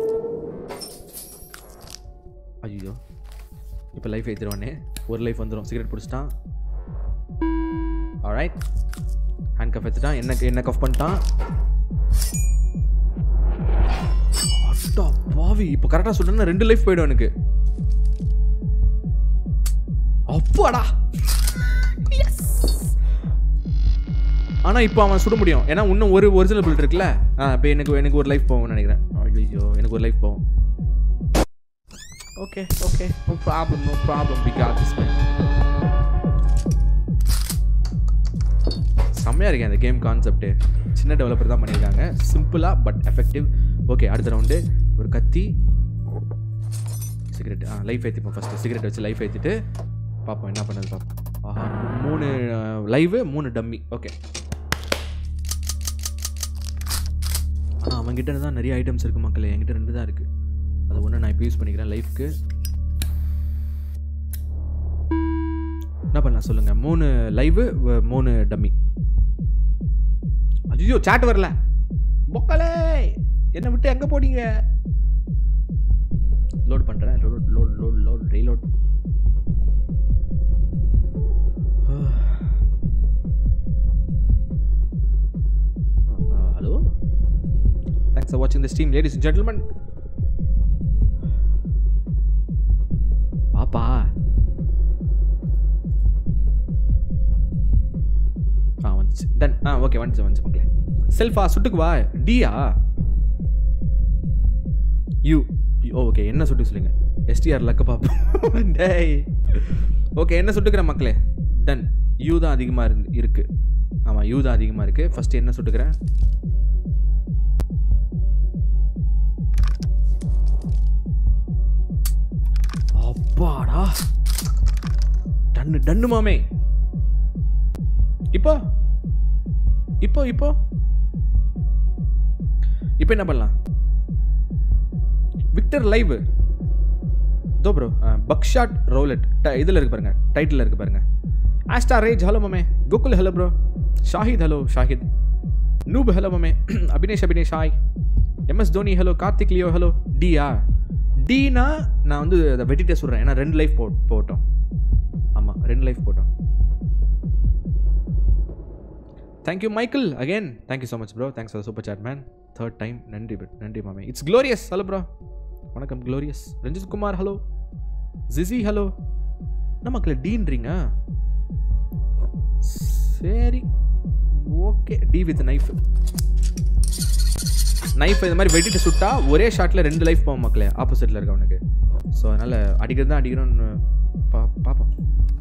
ஐயோ இப்போ லைஃப் ஏற்றிடுவானே ஒரு லைஃப் வந்துடும் சிகரெட் பிடிச்சிட்டான் ஆல்ரைட் ஹேண்ட் கஃப் எடுத்துட்டான் என்ன என்ன கஃப் பண்ணிட்டான் அட்டா பாவி இப்போ கரெக்டாக சொல்றேன்னா ரெண்டு லைஃப் போயிடும் எனக்கு அப்பாடா ஆனா இப்போ அவன் சுட முடியும் ஏன்னா இன்னும் ஒரு ஒரிஜினல் பில்ட் இருக்குல்ல ஆ இப்போ எனக்கு எனக்கு ஒரு லைஃப் போகும்னு நினைக்கிறேன் ஐயோ எனக்கு ஒரு லைஃப் போகும் okay okay no problem no problem we got this man செம்மையாக இருக்கேன் அந்த கேம் கான்செப்ட்டு சின்ன டெவலப்பர் தான் பண்ணியிருக்காங்க சிம்பிளாக பட் எஃபெக்டிவ் ஓகே அடுத்த ரவுண்டு ஒரு கத்தி சிகரெட் ஆ லைஃப் ஏற்றிப்போம் ஃபஸ்ட்டு சிகரெட் வச்சு லைஃப் ஏற்றிட்டு பார்ப்போம் என்ன பண்ணது பார்ப்போம் ஆஹா மூணு லைவு மூணு டம்மி ஓகே ஆனால் அவன்கிட்ட தான் நிறைய ஐட்டம்ஸ் இருக்குது மக்களே என்கிட்ட ரெண்டு தான் இருக்குது அது ஒன்று நான் இப்போ யூஸ் பண்ணிக்கிறேன் லைஃப்க்கு என்ன பண்ணலாம் சொல்லுங்கள் மூணு லைவு மூணு டம்மி ஐயோ சாட் வரல பொக்கலே என்னை விட்டு எங்கே போனீங்க லோட் பண்ணுறேன் load load load load reload hello thanks for வாட்சிங் the stream ladies and gentlemen பாப்பா ஆ வந்துச்சு டன் ஆ ஓகே வந்துச்சு வந்துச்சு மக்களே செல்ஃபா சுட்டுக்கு வா டியா யூ ஓகே என்ன சுட்டு சொல்லுங்க எஸ்டிஆர் லக்க பாப்போம் டேய் ஓகே என்ன சுட்டுக்கிறேன் மக்களே டன் யூ தான் அதிகமாக இருந்து இருக்கு ஆமாம் யூ தான் அதிகமாக இருக்கு ஃபர்ஸ்ட் என்ன சுட்டுக்கிறேன் அப்பாடா டன்னு டன்னு மாமே இப்போ இப்போ இப்போ இப்போ என்ன பண்ணலாம் Victor live though bro Buckshot Roulette இதில் இருக்கு பாருங்க டைட்டில் இருக்கு பாருங்க ஆஸ்டா ரேஜ் ஹலோ மமே கோகுல் hello bro Shahid hello Shahid noob hello மமே Abinesh Abinesh hi MS Dhoni hello Karthik Leo hello டியா டீனா நான் வந்து அதை வெட்டிட்டே சொல்கிறேன் ஏன்னா ரெண்டு லைஃப் போ போட்டோம் ஆமாம் ரெண்டு லைஃப் போட்டோம் thank you Michael again thank you so much bro thanks for super chat man third time நன்றி bro. நன்றி மாமே இட்ஸ் க்ளோரியஸ் ஹலோ ப்ரோ வணக்கம் glorious Ranjith Kumar hello GC hello என்ன மக்களே டீன்றீங்க சரி okay D with knife knife இந்த மாதிரி வெட்டிட்டு சுட்டா ஒரே ஷாட்டில் ரெண்டு லைஃப் போகும் மக்களே ஆப்போசிட்டில் இருக்கவனுக்கு ஸோ அதனால் அடிக்கிறது தான் அடிக்கணும்னு பா பார்ப்போம்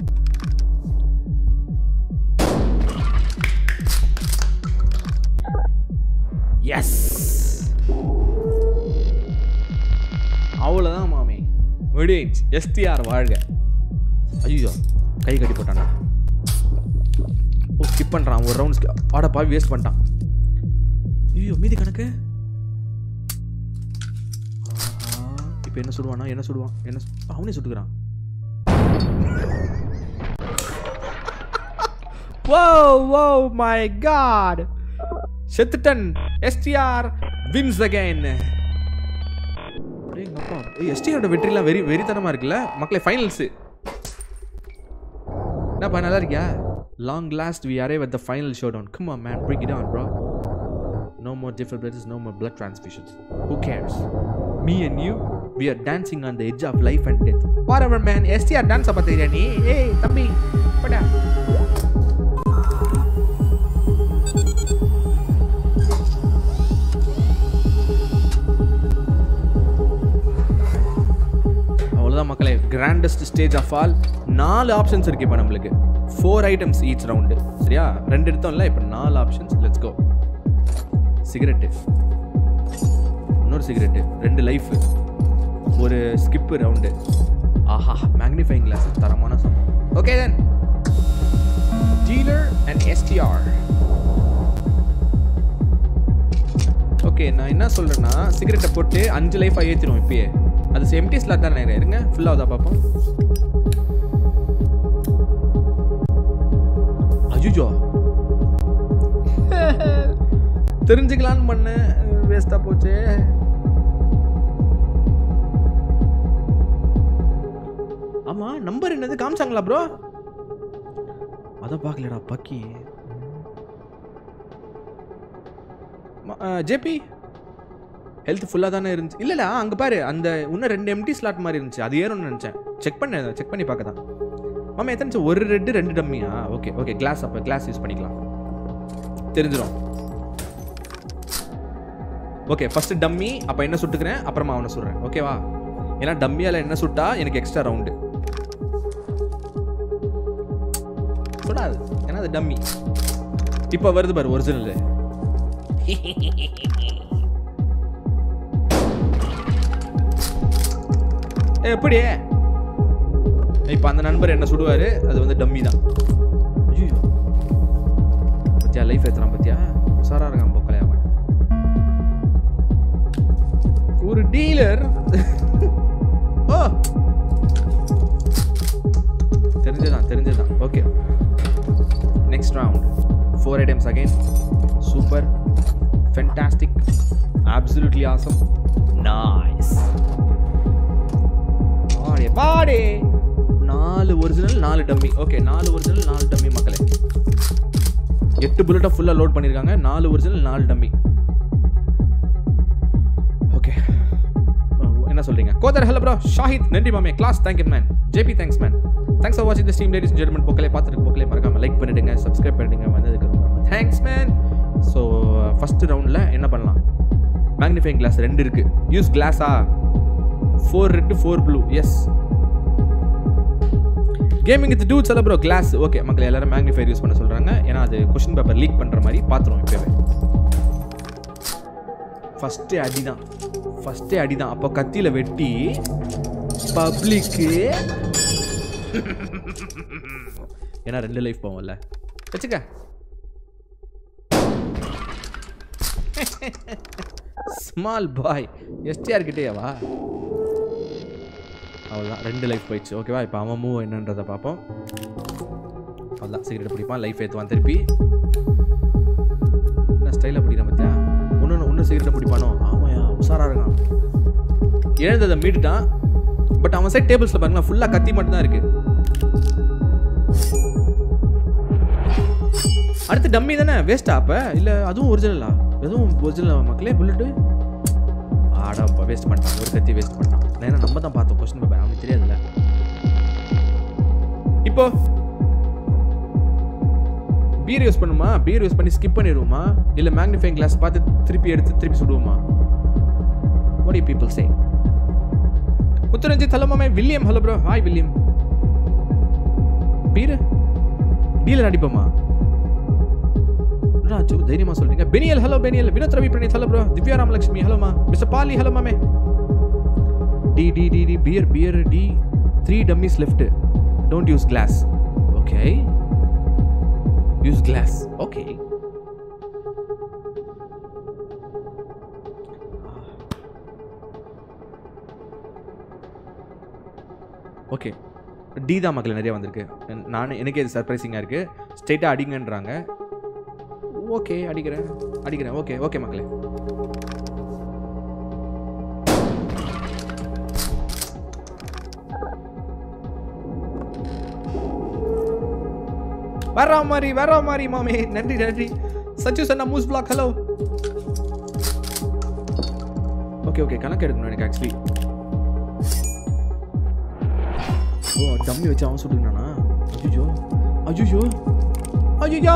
எஸ் அவ்வளோதான் மாமே முடிஞ்ச் எஸ்டிஆர் வாழ்க ஐயோ கை கட்டி போட்டானா ஓ ஸ்கிப் பண்ணுறான் ஒரு ரவுண்ட் ஆட பாவி வேஸ்ட் பண்ணிட்டான் ஐயோ மீதி கணக்கு இப்போ என்ன சுடுவானா என்ன சுடுவான் என்ன சு- அவனே சுட்டுக்கிறான் வோ வோ மை காட் செத்துட்டன் எஸ்டிஆர் வின்ஸ் அகைன் எங்கப்பா எஸ்டிஆரோட வெற்றிலாம் வெறி வெறித்தனமா இருக்குல்ல மக்களே ஃபைனல்ஸ் என்னப்பா நல்லா இருக்கியா long last we are at the final showdown come on man bring it on bro no more defibrillators no more blood transfusions who cares me and you we are dancing on the edge of life and death whatever man STR dance பார்த்துக்கிறியா நீ ஏய் தம்பி படா கிராண்டஸ்ட் ஸ்டேஜ் ஆஃப் ஆல் நாலு ஆப்ஷன்ஸ் இருக்கு இப்போ நம்மளுக்கு ஃபோர் ஐட்டம்ஸ் ஈச் ரவுண்டு சரியா ரெண்டு எடுத்தோம்ல இப்போ நாலு ஆப்ஷன்ஸ் லெட்ஸ் கோ சிகரெட்டு இன்னொரு சிகரெட்டு ரெண்டு லைஃப் ஒரு ஸ்கிப்பு ரவுண்டு ஆஹா மேக்னிஃபைங் கிளாஸ் தரமான சம்பவம் okay then dealer and STR okay நான் என்ன சொல்றேன்னா சிகரெட்டை போட்டு அஞ்சு லைஃபாக ஏற்றிடும் இப்பயே அது எம்டி ஸ்லாட் தான் நினைக்கிறேன் இருங்க ஃபுல்லாக தான் பார்ப்போம் அஜுஜோ தெரிஞ்சுக்கலான்னு பண்ணேன் வேஸ்ட்டாக போச்சு ஆமா நம்பர் என்னது காமிச்சாங்களா ப்ரோ அதை பார்க்கலடா பக்கி ஜேபி ஹெல்த் ஃபுல்லாக தானே இருந்துச்சு இல்லைடா அங்கே பாரு அந்த இன்னும் ரெண்டு எம்டி ஸ்லாட் மாதிரி இருந்துச்சு அது ஏறும்னு நினச்சேன் செக் பண்ண செக் பண்ணி பார்க்க தான் மாமா எத்தனை ஒரு ரெட்டு ரெண்டு டம்மியா ஓகே ஓகே கிளாஸ் அப்போ கிளாஸ் யூஸ் பண்ணிக்கலாம் தெரிஞ்சிடும் ஓகே ஃபர்ஸ்ட் டம்மி அப்போ என்ன சுட்டுக்கிறேன் அப்புறமா அவனை சுடுறேன் ஓகேவா ஏன்னா டம்மியால் என்ன சுட்டா எனக்கு எக்ஸ்ட்ரா ரவுண்டு சுடாது ஏன்னா அது டம்மி இப்போ வருது பாரு ஒரிஜினல் எப்படி இப்போ அந்த நண்பர் என்ன சுடுவாரு அது வந்து டம்மி தான் ஐயோ பத்தியா லைஃப் ஏத்துறான் பத்தியா உசாரா இருக்கான் பொக்கலையா அவன் ஒரு டீலர் ஓ தெரிஞ்சதான் தெரிஞ்சதான் okay next round four items again super fantastic absolutely awesome nice body body நாலு ஒரிஜினல் நாலு டம்மி ஓகே நாலு ஒரிஜினல் நாலு டம்மி மக்களே எட்டு புல்லட்டை ஃபுல்லாக லோட் பண்ணியிருக்காங்க நாலு ஒரிஜினல் நாலு டம்மி ஓகே என்ன சொல்றீங்க கோதர் ஹலோ ப்ரோ ஷாஹித் நன்றி மாமே class thank you man JB thanks man thanks for வாட்சிங் தி ஸ்ட்ரீம் லேடிஸ் ஜெர்மன் பொக்கலே பார்த்துட்டு பொக்கலே மறக்காம லைக் பண்ணிடுங்க சப்ஸ்கிரைப் பண்ணிடுங்க வந்ததுக்கு ரொம்ப தேங்க்ஸ் மேன் ஸோ ஃபர்ஸ்ட் ரவுண்டில் என்ன பண்ணலாம் மேக்னிஃபைங் கிளாஸ் ரெண்டு இருக்கு யூஸ் கிளாஸா four red four blue yes gaming with two செல ப்ரோ கிளாஸ் ஓகே மக்கள் எல்லாரும் மேக்னிஃபையர் யூஸ் பண்ண சொல்கிறாங்க ஏன்னா அது கொஷின் பேப்பர் லீக் பண்ணுற மாதிரி பார்த்துருவோம் இப்போவே ஃபஸ்ட்டு அடி தான் ஃபஸ்ட்டே அடி தான் அப்போ கத்தியில் வெட்டி பப்ளிக்கு ஏன்னா ரெண்டு லைஃப் போவோம்ல வச்சுக்க ஸ்மால் பாய் எஸ்டிஆர் கிட்டேவா அவ்வளோதான் ரெண்டு லைஃப் போயிடுச்சு ஓகேவா இப்போ அவன் மூவ் என்னன்றதை பார்ப்போம் அவ்வளோதான் சிகரெட் பிடிப்பான் லைஃப் ஏற்றுவான் திருப்பி என்ன ஸ்டைலாக பிடிக்கிறான் பார்த்தியா ஒன்று ஒன்று சிகரெட்டை பிடிப்பானோ ஆமாயா உஷாராக இருக்கான் எழுந்ததை மீட்டுட்டான் பட் அவன் சைட் டேபிள்ஸில் பாருங்களா ஃபுல்லாக கத்தி மட்டும்தான் இருக்கு அடுத்து டம்மி தானே வேஸ்டா அப்போ இல்லை அதுவும் ஒரிஜினலா எதுவும் ஒரிஜினல் மக்களே புல்லட்டு ஆடா வேஸ்ட் பண்ணிட்டான் ஒரு கத்தி வேஸ்ட் பண்ணிட்டான் ஏன்னா நம்ம தான் பார்த்தோம் கொஸ்டின் பேப்பர் அவனுக்கு தெரியாதுல்ல இப்போ பீர் யூஸ் பண்ணுமா பீர் யூஸ் பண்ணி ஸ்கிப் பண்ணிடுவோமா இல்லை மேக்னிஃபைங் கிளாஸ் பார்த்து திருப்பி எடுத்து திருப்பி சுடுவோமா what do you people say Muthuranjith hello மாமே William hello bro hi William beer dealer அடிப்போமா ராஜு தைரியமா சொல்றீங்க Beniel hello Beniel Vinoth Ravi Praneeth hello bro Divya Ramalakshmi hello மா மிஸ்டர் பாலி ஹலோ மாமே D D D D beer beer D three dummies left don't use glass okay use glass okay okay D தான் மக்கள் நிறைய வந்திருக்கு நான் எனக்கே இது சர்ப்ரைசிங்காக இருக்குது ஸ்ட்ரெயிட்டாக அடிங்கன்றாங்க ஓகே அடிக்கிறேன் அடிக்கிறேன் ஓகே ஓகே மக்களே வர மாதிரி வர மாதிரி மாமே நன்றி நன்றி சச்சு சன்னா மூஸ் பிளாக் ஹலோ ஓகே ஓகே கணக்கு எடுக்கணும் எனக்கு ஆக்சுவலி ஓ டம்மி வச்சு அவன் சுட்டுக்கினானா அஜுஜோ அஜுஜோ அஜுஜோ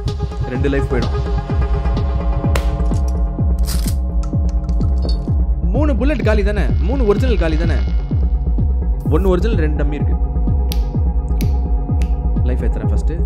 ரெண்டு லைஃப் போயிடும் மூணு புல்லட் காலி தானே மூணு ஒரிஜினல் காலி தானே ஒன்று ஒரிஜினல் ரெண்டு டம்மி இருக்கு லைஃப் ஏற்றுறேன் ஃபஸ்ட்டு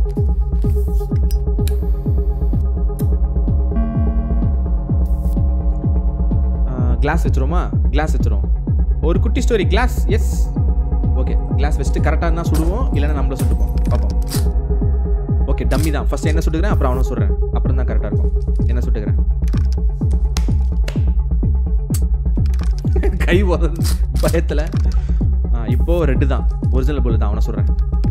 கிளாஸ் வச்சிருவோமா கிளாஸ் வச்சிரும் ஒரு குட்டி story glass yes okay glass வச்சுட்டு கரெக்டாக இருந்தால் சுடுவோம் இல்லைன்னா நம்மள சுட்டுப்போம் பார்ப்போம் ஓகே டம்மி தான் ஃபர்ஸ்ட் என்ன சுட்டுக்கிறேன் அப்புறம் அவனை சுடுறேன் அப்புறம் தான் கரெக்டாக இருக்கும் என்ன சுட்டுக்கிறேன் கை உதறது பயத்தில் இப்போ ரெட்டு தான் ஒரிஜினல் புல்லு தான் அவனை சொல்கிறேன்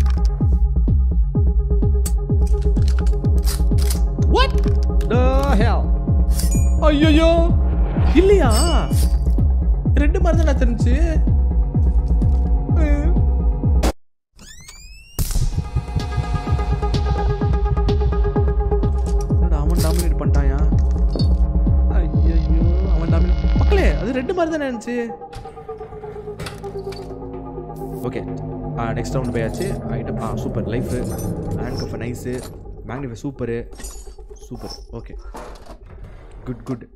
வாட் The hell? ஐயோ இல்லையா ரெண்டு மாதிரி தான் தெரிஞ்சு அவன் டாமினேட் பண்ணிட்டாயா ஐயோ அவன் டாமினேட் மக்களே அது ரெண்டு மாதிரி தானே இருந்துச்சு ஓகே நெக்ஸ்ட் ரவுண்ட் போயாச்சு ஐட்டம் ஆ super life handcuff nice magnify super super okay good good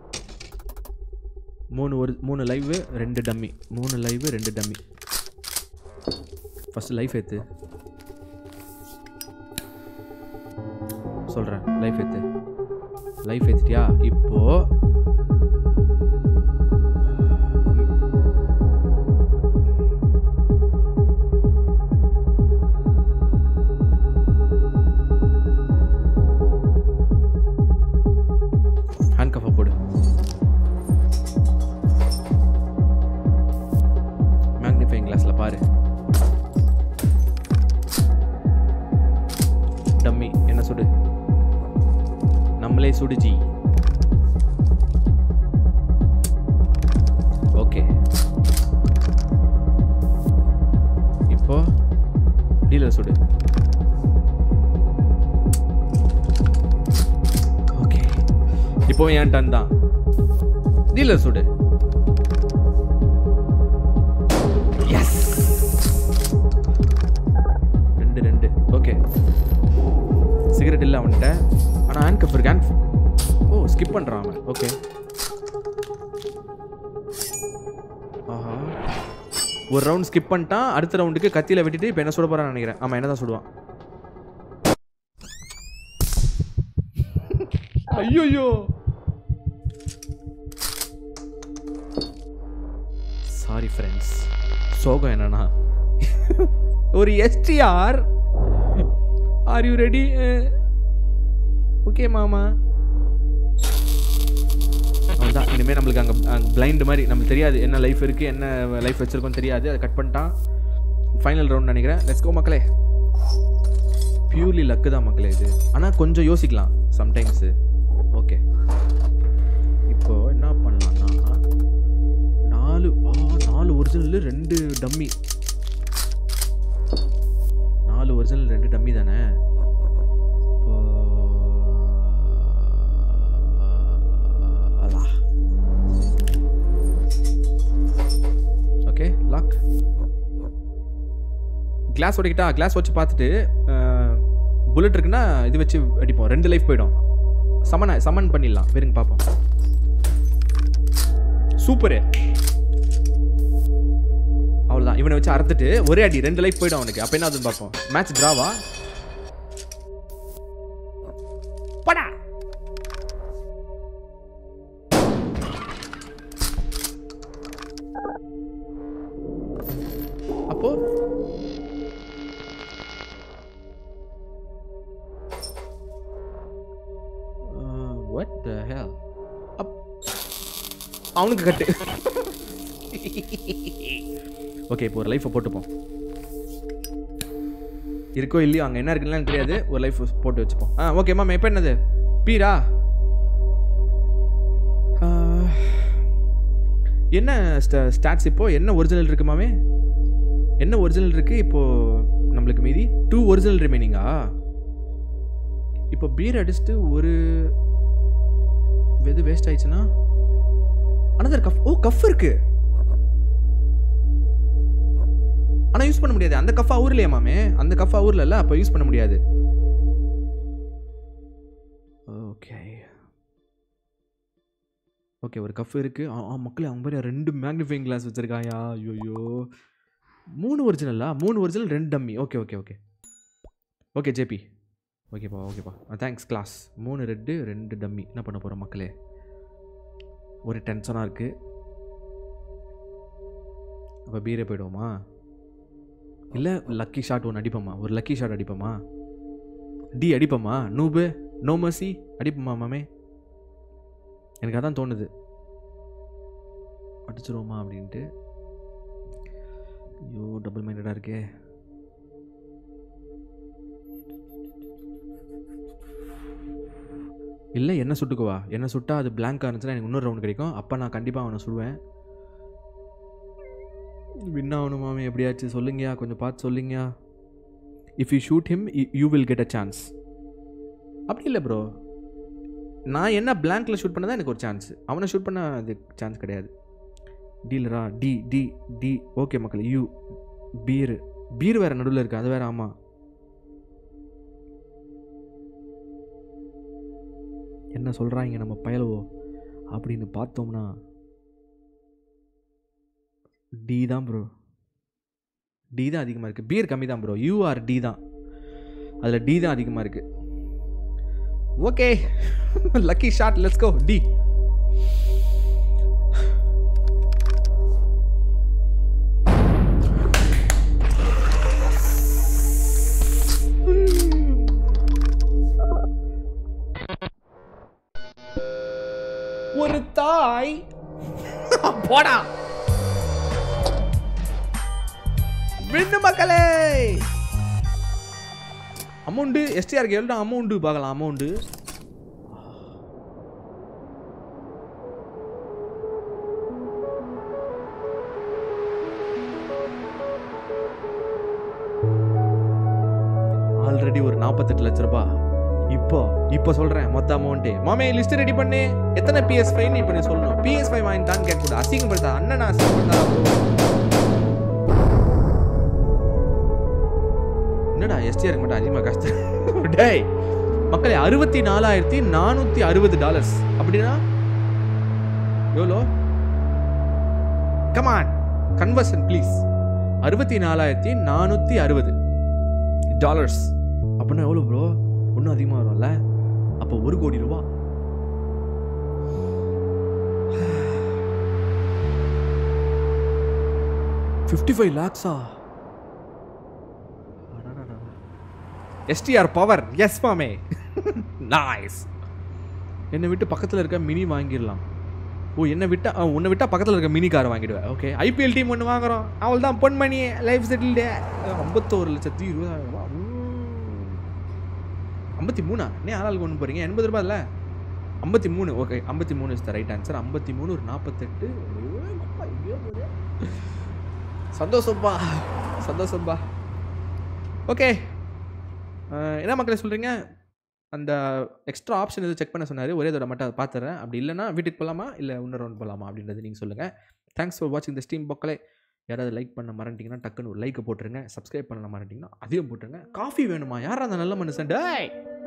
மூணு ஒரு மூணு லைவு ரெண்டு டம்மி மூணு லைவு ரெண்டு டம்மி ஃபஸ்ட்டு லைஃப் ஏற்று சொல்கிறேன் லைஃப் ஏற்று லைஃப் ஏற்றிட்டியா இப்போ ஹேண்ட் கஃபை போடு மேக்னிஃபைங் கிளாஸில் பாரு டம்மி என்ன சுடு நம்மளே சுடு ஜி ஓகே இப்போ டீலர் சுடு ஓகே இப்போ என் டன் தான் டீலர் சுடு எஸ் ரெண்டு ரெண்டு ஓகே சிகரெட் இல்லை அவன்கிட்ட ஆனால் ஹேண்ட் கப் இருக்கு ஹேண்ட் ஓ ஸ்கிப் பண்ணுறான் அவன் ஓகே ஆஹா ஒரு ரவுண்ட் ஸ்கிப் பண்ணிட்டான் அடுத்த ரவுண்டுக்கு கத்தியில் வெட்டிட்டு இப்போ என்ன சுட போகிறான்னு நினைக்கிறேன் ஆமாம் என்ன தான் சுடுவான் ஐயோ சாரி ஃப்ரெண்ட்ஸ் சோகம் என்னன்னா ஒரு STR are you ready okay மாமா அவ்வளோதான் இனிமேல் நம்மளுக்கு அங்கே பிளைண்ட் மாதிரி நம்மளுக்கு தெரியாது என்ன லைஃப் இருக்குது என்ன லைஃப் வச்சுருக்கோம் தெரியாது அதை கட் பண்ணிட்டான் ஃபைனல் ரவுண்ட் நினைக்கிறேன் லெட்ஸ் கோ மக்களே பியூர்லி லக்கு தான் மக்களே இது ஆனால் கொஞ்சம் யோசிக்கலாம் சம்டைம்ஸு ஓகே இப்போ என்ன பண்ணலாம்னா நாலு ஆ நாலு ஒரிஜினல் ரெண்டு டம்மி நாலு ஒரிஜினல் ரெண்டு டம்மி தானே இப்போ அதான் ஓகே லாக் கிளாஸ் உடைக்கிட்டா கிளாஸ் வச்சு பார்த்துட்டு புல்லட் இருக்குன்னா இது வச்சு அடிப்போம் ரெண்டு லைஃப் போயிடும் சமன் சமன் பண்ணிடலாம் வெறுங்க பார்ப்போம் சூப்பரு அவ்வளோதான் இவனை வச்சு அறுத்துட்டு ஒரே அடி ரெண்டு லைஃப் போயிடும் அவனுக்கு அப்போ என்ன ஆகுதுன்னு பார்ப்போம் மேட்ச் டிராவா படா அப்போ வாட் த ஹெல் அப் அவனுக்கு கட்டு ஓகே இப்போ ஒரு லைஃப்பை போட்டுப்போம் இருக்கோ இல்லையோ அங்கே என்ன இருக்குன்னு தெரியாது ஒரு லைஃப் போட்டு வச்சுப்போம் ஆ ஓகே மேம் இப்போ என்னது பீரா ஆ, என்ன ஸ்டாட்ஸ் இப்போ என்ன ஒரிஜினல் இருக்கு மாமே என்ன ஒரிஜினல் இருக்கு இப்போ நம்மளுக்கு மீதி டூ ஒரிஜினல் ரிமைனிங்கா இப்போ பீர் அடிச்சுட்டு ஒரு வெது வேஸ்ட் ஆயிடுச்சுன்னா அனதர் கஃப் ஓ கஃப் இருக்கு ஆனா யூஸ் பண்ண முடியாது அந்த கஃபா ஊர்லயே மாமே அந்த கஃபா ஊர்ல இல்ல அப்ப யூஸ் பண்ண முடியாது ஓகே ஓகே ஒரு கஃப் இருக்குது ஆ ஆ, மக்களே அவங்க பாரு ரெண்டு மேக்னிஃபைங் கிளாஸ் வச்சுருக்காயா ஐயோ மூணு ஒரிஜினலா மூணு ஒரிஜினல் ரெண்டு dummy okay okay okay okay JP ஓகேப்பா ஓகேப்பா தேங்க்ஸ் கிளாஸ் மூணு ரெட்டு ரெண்டு டம்மி என்ன பண்ண போகிறோம் மக்களே ஒரு டென்ஷனாக இருக்குது அப்போ பீரே போயிடுவோமா இல்லை லக்கி ஷாட் ஒன்று அடிப்போமா ஒரு லக்கி ஷாட் அடிப்போமா டி அடிப்போமா நூபு நோ மர்சி அடிப்போமா மாமே எனக்கு அதான் தோணுது அடிச்சிருவோமா அப்படின்ட்டு ஐயோ டபுள் மைண்டடாக இருக்கே இல்லை என்ன சுட்டுக்குவா என்ன சுட்டா அது பிளாங்காக இருந்துச்சுன்னா எனக்கு இன்னொரு ரவுண்ட் கிடைக்கும் அப்போ நான் கண்டிப்பாக அவனை சுடுவேன் வின் ஆகணும் மாமே எப்படியாச்சும் சொல்லுங்கயா கொஞ்சம் பார்த்து சொல்லுங்கயா if you shoot him you will get a chance அப்படி இல்லை ப்ரோ நான் என்ன பிளாங்க்ல ஷூட் பண்ணதான் எனக்கு ஒரு சான்ஸ் அவனை ஷூட் பண்ண அது சான்ஸ் கிடையாது டீலரா டி டி டி ஓகே மக்கள் யூ பீர் பீர் வேற நடுவில் இருக்கு அது வேற ஆமாம் என்ன சொல்கிறாங்க நம்ம பயலுவோ அப்படின்னு பார்த்தோம்னா டி தான் ப்ரோ டி தான் அதிகமாக இருக்குது பீர் கம்மி தான் ப்ரோ யூஆர் டி தான் அதில் டி தான் அதிகமாக இருக்குது okay lucky shot let's go D ஒரு தாய் போடா விண்ணு மக்களே அமௌண்ட்டு எஸ்டிஆருக்கு எவ்வளோ அமௌண்ட்டு பார்க்கலாம் அமௌண்ட்டு ஆல்ரெடி ஒரு நாற்பத்தெட்டு லட்ச ரூபாய் இப்போ இப்போ சொல்கிறேன் மொத்த அமௌண்ட்டு மாமே லிஸ்ட் ரெடி பண்ணு எத்தனை பிஎஸ் ஃபைவ் நீ பண்ணி சொல்லணும் பிஎஸ் ஃபைவ் வாங்கிட்டான்னு கேட்கக்கூடாது அசிங்கப்படுத்தா அண்ணன் அசிங்கப்படுத்தா என்னடா எஸ்டிஆருக்கு மட்டும் அதிகமாக கஷ்டம் டேய் மக்களே அறுபத்தி நாலாயிரத்தி நானூற்றி அறுபது டாலர்ஸ் அப்படின்னா எவ்வளோ கமான் கன்வர்ஷன் ப்ளீஸ் அறுபத்தி நாலாயிரத்தி நானூற்றி அறுபது டாலர்ஸ் அப்படின்னா எவ்வளோ ப்ரோ இன்னும் அதிகமாக வரும்ல அப்போ ஒரு கோடி ரூபா ஃபிஃப்டி ஃபைவ் லேக்ஸா எஸ்டிஆர் பவர் எஸ் மாமே நைஸ் என்னை விட்டு பக்கத்தில் இருக்க மினி வாங்கிடலாம் ஓ என்னை விட்டா ஆ, உன்னை விட்டா பக்கத்தில் இருக்க மினி கார் வாங்கிடுவேன் ஓகே ஐபிஎல் டீம் ஒன்று வாங்குறோம் அவள் தான் பொன்மணி லைஃப் செட்டில்டு ஐம்பத்தோரு லட்சத்தி இருபதாயிரம் ரூபா ஐம்பத்தி மூணா என்ன ஆளாளுக்கு ஒன்று போகிறீங்க எண்பது ரூபா இல்லை ஐம்பத்தி மூணு ஓகே ஐம்பத்தி மூணு இஸ் த ரைட் ஆன்சர் ஐம்பத்தி மூணு ஒரு நாற்பத்தெட்டு சந்தோஷம்பா சந்தோஷம்பா ஓகே என்ன மக்களே சொல்கிறீங்க அந்த எக்ஸ்ட்ரா ஆப்ஷன் எதுவும் செக் பண்ண சொன்னார் ஒரே தடவை மட்டும் அதை பார்த்துறேன் அப்படி இல்லைன்னா வீட்டுக்கு போகலாமா இல்லை இன்னொரு ரவுண்ட் போகலாமா அப்படின்றது நீங்கள் சொல்லுங்கள் தேங்க்ஸ் ஃபார் வாட்சிங் த ஸ்டீம் பொக்கலே யாராவது லைக் பண்ண மறந்துட்டீங்கன்னா டக்குன்னு ஒரு லைக்கை போட்டுருங்க சப்ஸ்கிரைப் பண்ண மறந்துட்டீங்கன்னா அதையும் போட்டுருங்க காஃபி வேணுமா யாரா அந்த நல்ல மனுஷன் டேய்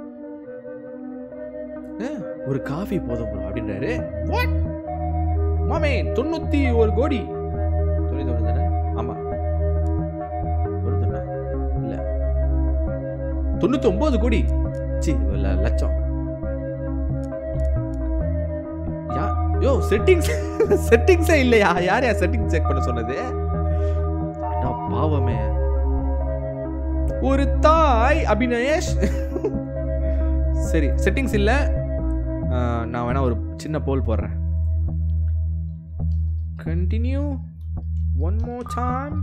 ஏ, ஒரு காஃபி போதும் ப்ரோ அப்படின்றாரு வாட் மாமே தொண்ணூற்றி ஒரு கோடி தொண்ணூத்தி ஒன்று தானே ஆமாம் ஒரு தானே இல்லை தொண்ணூற்றி ஒம்பது கோடி சி ல- லட்சம் யா யோ செட்டிங்ஸ் செட்டிங்ஸே இல்லையா யார் யார் செட்டிங்ஸ் செக் பண்ண சொன்னது அடா பாவமே ஒரு தாய் அபிநயேஷ் சரி செட்டிங்ஸ் இல்லை நான் வேணா ஒரு சின்ன போல் போடுறேன் continue one more time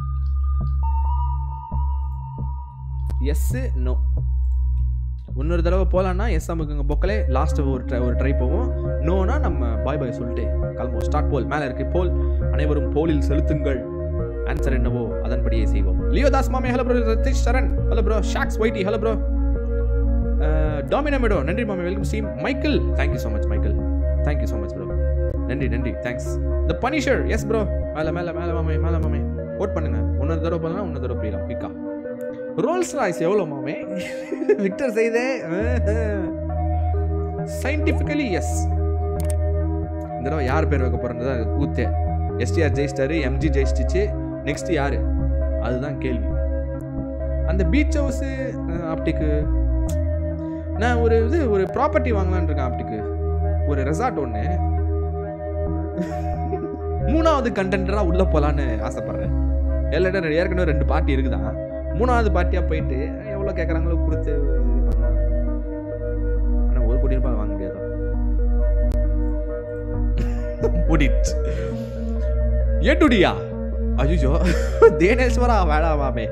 yes no இன்னொரு தடவை போகலான்னா எஸ் அமுக்குங்க பொக்கலே லாஸ்ட் ஒரு ட்ரை ஒரு ட்ரை போவோம் நோனா நம்ம பாய் பாய் சொல்லிட்டு கிளம்புவோம் ஸ்டார்ட் போல் மேலே இருக்கு போல் அனைவரும் போலில் செலுத்துங்கள் ஆன்சர் என்னவோ அதன்படியே செய்வோம் லியோதாஸ் மாமே hello bro Ratheesh Saran hello bro ஷாக்ஸ் ஒய்டி ஹலோ ப்ரோ டாமினோ நன்றி மாமே வெல்கம் சீம் Michael thank you so much Michael thank you so much bro நன்றி நன்றி thanks the punisher yes bro மேலே மேலே மேலே மாமே மேலே மாமே ஓட் பண்ணுங்க இன்னொரு தடவை பண்ணலாம் இன்னொரு தடவை போயிடலாம் குயிக்கா ரோல்ஸ் ராய்ஸ் எவ்வளோ மாமே விக்டர் செய்தே சயின்டிஃபிக்கலி எஸ் இந்த தடவை யார் பேர் வைக்க போகிறேன்னு தான் கூத்தே எஸ்டிஆர் ஜெயிச்சிட்டாரு எம்ஜி ஜெயிச்சிச்சு நெக்ஸ்ட் யார் அதுதான் கேள்வி அந்த பீச் ஹவுஸு ஆப்டிக்கு நான் ஒரு இது ஒரு ப்ராப்பர்ட்டி வாங்கலான்னு இருக்கேன் ஆப்டிக்கு ஒரு ரெசார்ட் ஒன்று மூணாவது கண்டென்டராக உள்ளே போகலான்னு ஆசைப்பட்றேன் எல்லா ஏற்கனவே ரெண்டு பார்ட்டி இருக்குதான் மூணாவது பார்ட்டியாக போயிட்டு எவ்வளோ கேட்குறாங்களோ கொடுத்து இது பண்ணுவாங்க ஆனால் ஒரு கோடி ரூபாய் வாங்க முடியாது முடிச்சு ஏட்டுடியா அஜிஜோ தேனேஸ்வரா வேடாமாமே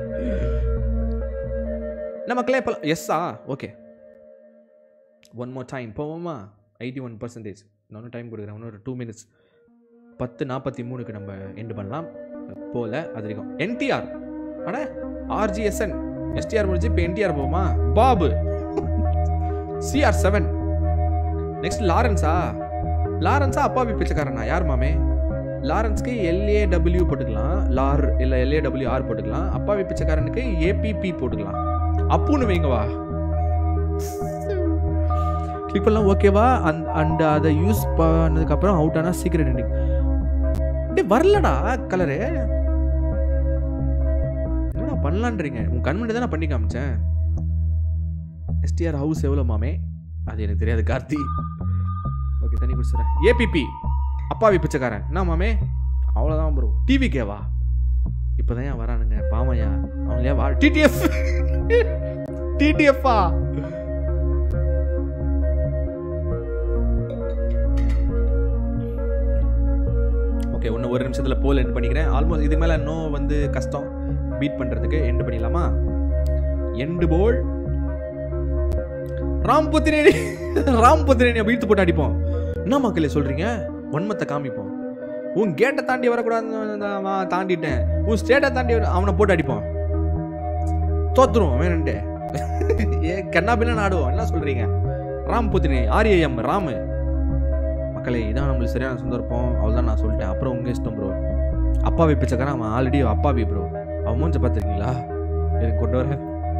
நமக்குள்ளே இப்போ எஸ்ஸா ஓகே ஒன் மோர் டைம் போவோமா எயிட்டி ஒன் பர்சன்டேஜ் இன்னொன்று டைம் கொடுக்குறேன் இன்னொரு டூ மினிட்ஸ் பத்து நாற்பத்தி மூணுக்கு நம்ம எண்டு பண்ணலாம் போல அது வரைக்கும் என்டிஆர் அட ஆர்ஜிஎஸ்என் எஸ்டிஆர் முடிஞ்சு இப்போ என்டிஆர் போமா பாபு சிஆர் செவன் நெக்ஸ்ட் லாரன்ஸா லாரன்ஸா அப்பாவி பிச்சைக்காரனா யார் மாமே லாரன்ஸ்க்கு எல்ஏடபிள்யூ போட்டுக்கலாம் லார் இல்லை எல்ஏடபிள்யூ ஆர் போட்டுக்கலாம் அப்பாவி பிச்சைக்காரனுக்கு ஏபிபி போட்டுக்கலாம் அப்புன்னு வைங்க வா கிளிக் பண்ணலாம் ஓகேவா அண்ட் அண்ட் அதை யூஸ் பண்ணதுக்கப்புறம் அவுட் ஆனால் சீக்கிரம் எண்டிங் டே வரலடா கலரு என்னடா பண்ணலான்றீங்க உன் கண் முன்னாடி தான் நான் பண்ணி காமிச்சேன் எஸ்டிஆர் ஹவுஸ் எவ்வளோ மாமே அது எனக்கு தெரியாது கார்த்தி ஓகே தண்ணி குடிச்சிடறேன் ஏபிபி அப்பாவி பிச்சைக்காரன் என்ன மாமே அவ்வளோதான் ப்ரோ டிவி கேவா இப்போதான் ஏன் வரானுங்க பாமையா அவங்களே வா டிடிஎஃப் டிடிஎஃப்பா ஓகே ஒன்று ஒரு நிமிஷத்தில் போல் எண்ட் பண்ணிக்கிறேன் ஆல்மோஸ்ட் இதுக்கு மேலே இன்னும் வந்து கஷ்டம் பீட் பண்ணுறதுக்கு எண்டு பண்ணிடலாமா எண்டு போல் ராம் புத்திரேனி ராம் புத்திரேனியை வீழ்த்து போட்டு அடிப்போம் என்ன மக்களே சொல்கிறீங்க வன்மத்தை காமிப்போம் உன் கேட்டை தாண்டி வரக்கூடாதுன்னு நான் தாண்டிட்டேன் உன் ஸ்டேட்டை தாண்டி வர- அவனை போட்டு அடிப்போம் தோத்துரும் வேணுன்ட்டு ஏ கண்ணா பின்னா ஆடுவோம் என்ன சொல்கிறீங்க ராம் புத்தினி ஆர்ஏஎம் ராமு மக்களே இதான் நம்மளுக்கு சரியான சந்தர்ப்பம் அவ்வளோதான் நான் சொல்லிட்டேன் அப்புறம் உங்கள் இஷ்டம் ப்ரோ அப்பாவி பிச்சைக்காரன் அவன் ஆல்ரெடி அப்பாவி ப்ரோ அவன் மூஞ்ச பார்த்துருக்கீங்களா எனக்கு கொண்டு வர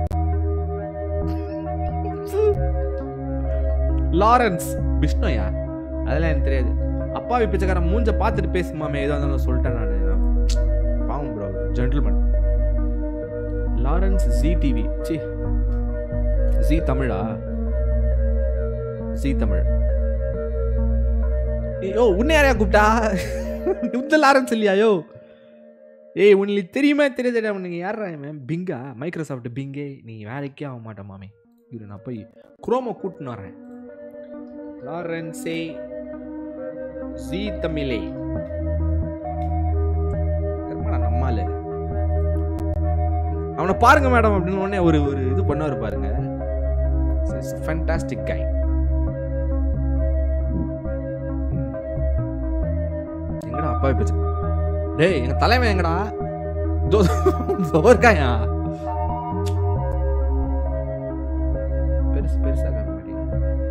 லாரன்ஸ் விஷ்ணுயா அதெல்லாம் எனக்கு தெரியாது அப்பாவி பிச்சைக்காரன் மூஞ்ச பார்த்துட்டு பேசுமாமே ஏதோ இருந்தாலும் சொல்லிட்டேன் நான் பாவம் bro gentleman Lawrence Zee TV C G தமிழா ஜி தமிழ் யோ உன்னை யாரையா கூப்பிட்டா இந்த லாரன்ஸ் இல்லையா யோ ஏய் உனக்கு தெரியுமா தெரியாதடா உனக்கு யாரா இவன் பிங்கா மைக்ரோசாஃப்ட் பிங்கே நீ வேலைக்கே ஆக மாட்டேன் மாமே இரு நான் போய் குரோமோ கூட்டின்னு வரேன் லாரன்ஸே ஜி தமிழே கர்மடா நம்மால அவனை பாருங்க மேடம் அப்படின்னு உடனே ஒரு ஒரு இது பண்ணவர் பாருங்க ஃபேண்டாஸ்டிக் கை எங்கடா அப்பா பேச்சு டேய் எங்க தலைவன் எங்கடா தோ தோ இருக்காயா பெருசு பெருசா காட்ட மாட்டேங்க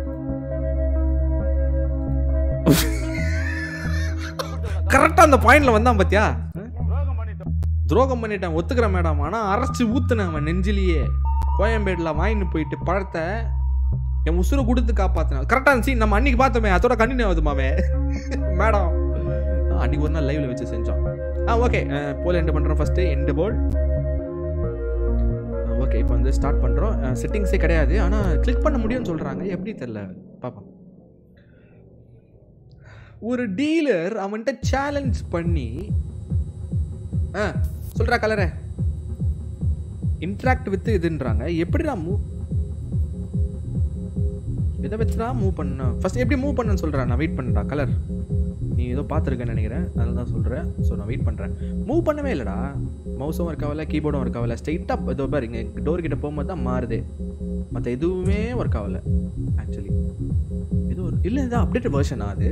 கரெக்டா அந்த பாயிண்ட்ல வந்தான் பாத்தியா துரோகம் பண்ணிட்டான் ஒத்துக்கிறேன் மேடம் ஆனா அரைச்சு ஊத்துனேன் அவன் நெஞ்சிலேயே கோயம்பேடுல வாங்கிட்டு போயிட்டு பழத்தை என் உசுரை கொடுத்து காப்பாத்தினான் கரெக்டான சீன் நம்ம அன்னைக்கு பார்த்தோமே அதோட கண்டினியூ ஆகுது மாமே மேடம் அன்னைக்கு ஒரு நாள் லைவ்ல வச்சு செஞ்சோம் ஆ ஓகே போல் எண்டு பண்ணுறோம் ஃபர்ஸ்ட் எண்டு போல் ஓகே இப்போ வந்து ஸ்டார்ட் பண்ணுறோம் செட்டிங்ஸே கிடையாது ஆனால் கிளிக் பண்ண முடியும்னு சொல்கிறாங்க எப்படி தெரில பார்ப்போம் ஒரு டீலர் அவன்கிட்ட சேலஞ்ச் பண்ணி ஆ சொல்கிறா கலரை இன்ட்ராக்ட் வித் இதுன்றாங்க எப்படிடா மூவ் எதை வச்சுடா மூவ் பண்ண ஃபர்ஸ்ட் எப்படி மூவ் பண்ணன்னு சொல்கிறேன் நான் வெயிட் பண்ணுறா கலர் நீ ஏதோ பார்த்துருக்கேன்னு நினைக்கிறேன் அதனால தான் சொல்கிறேன் ஸோ நான் வெயிட் பண்ணுறேன் மூவ் பண்ணவே இல்லைடா மவுஸும் ஒர்க் ஆகல கீபோர்டும் ஒர்க் ஆகல ஸ்ட்ரைட்டாக இதோ பாரு இங்கே டோர் கிட்ட போகும்போது தான் மாறுது மற்ற எதுவுமே ஒர்க் ஆகல ஆக்சுவலி இது ஒரு இல்லை இது அப்டேட் வெர்ஷனா அது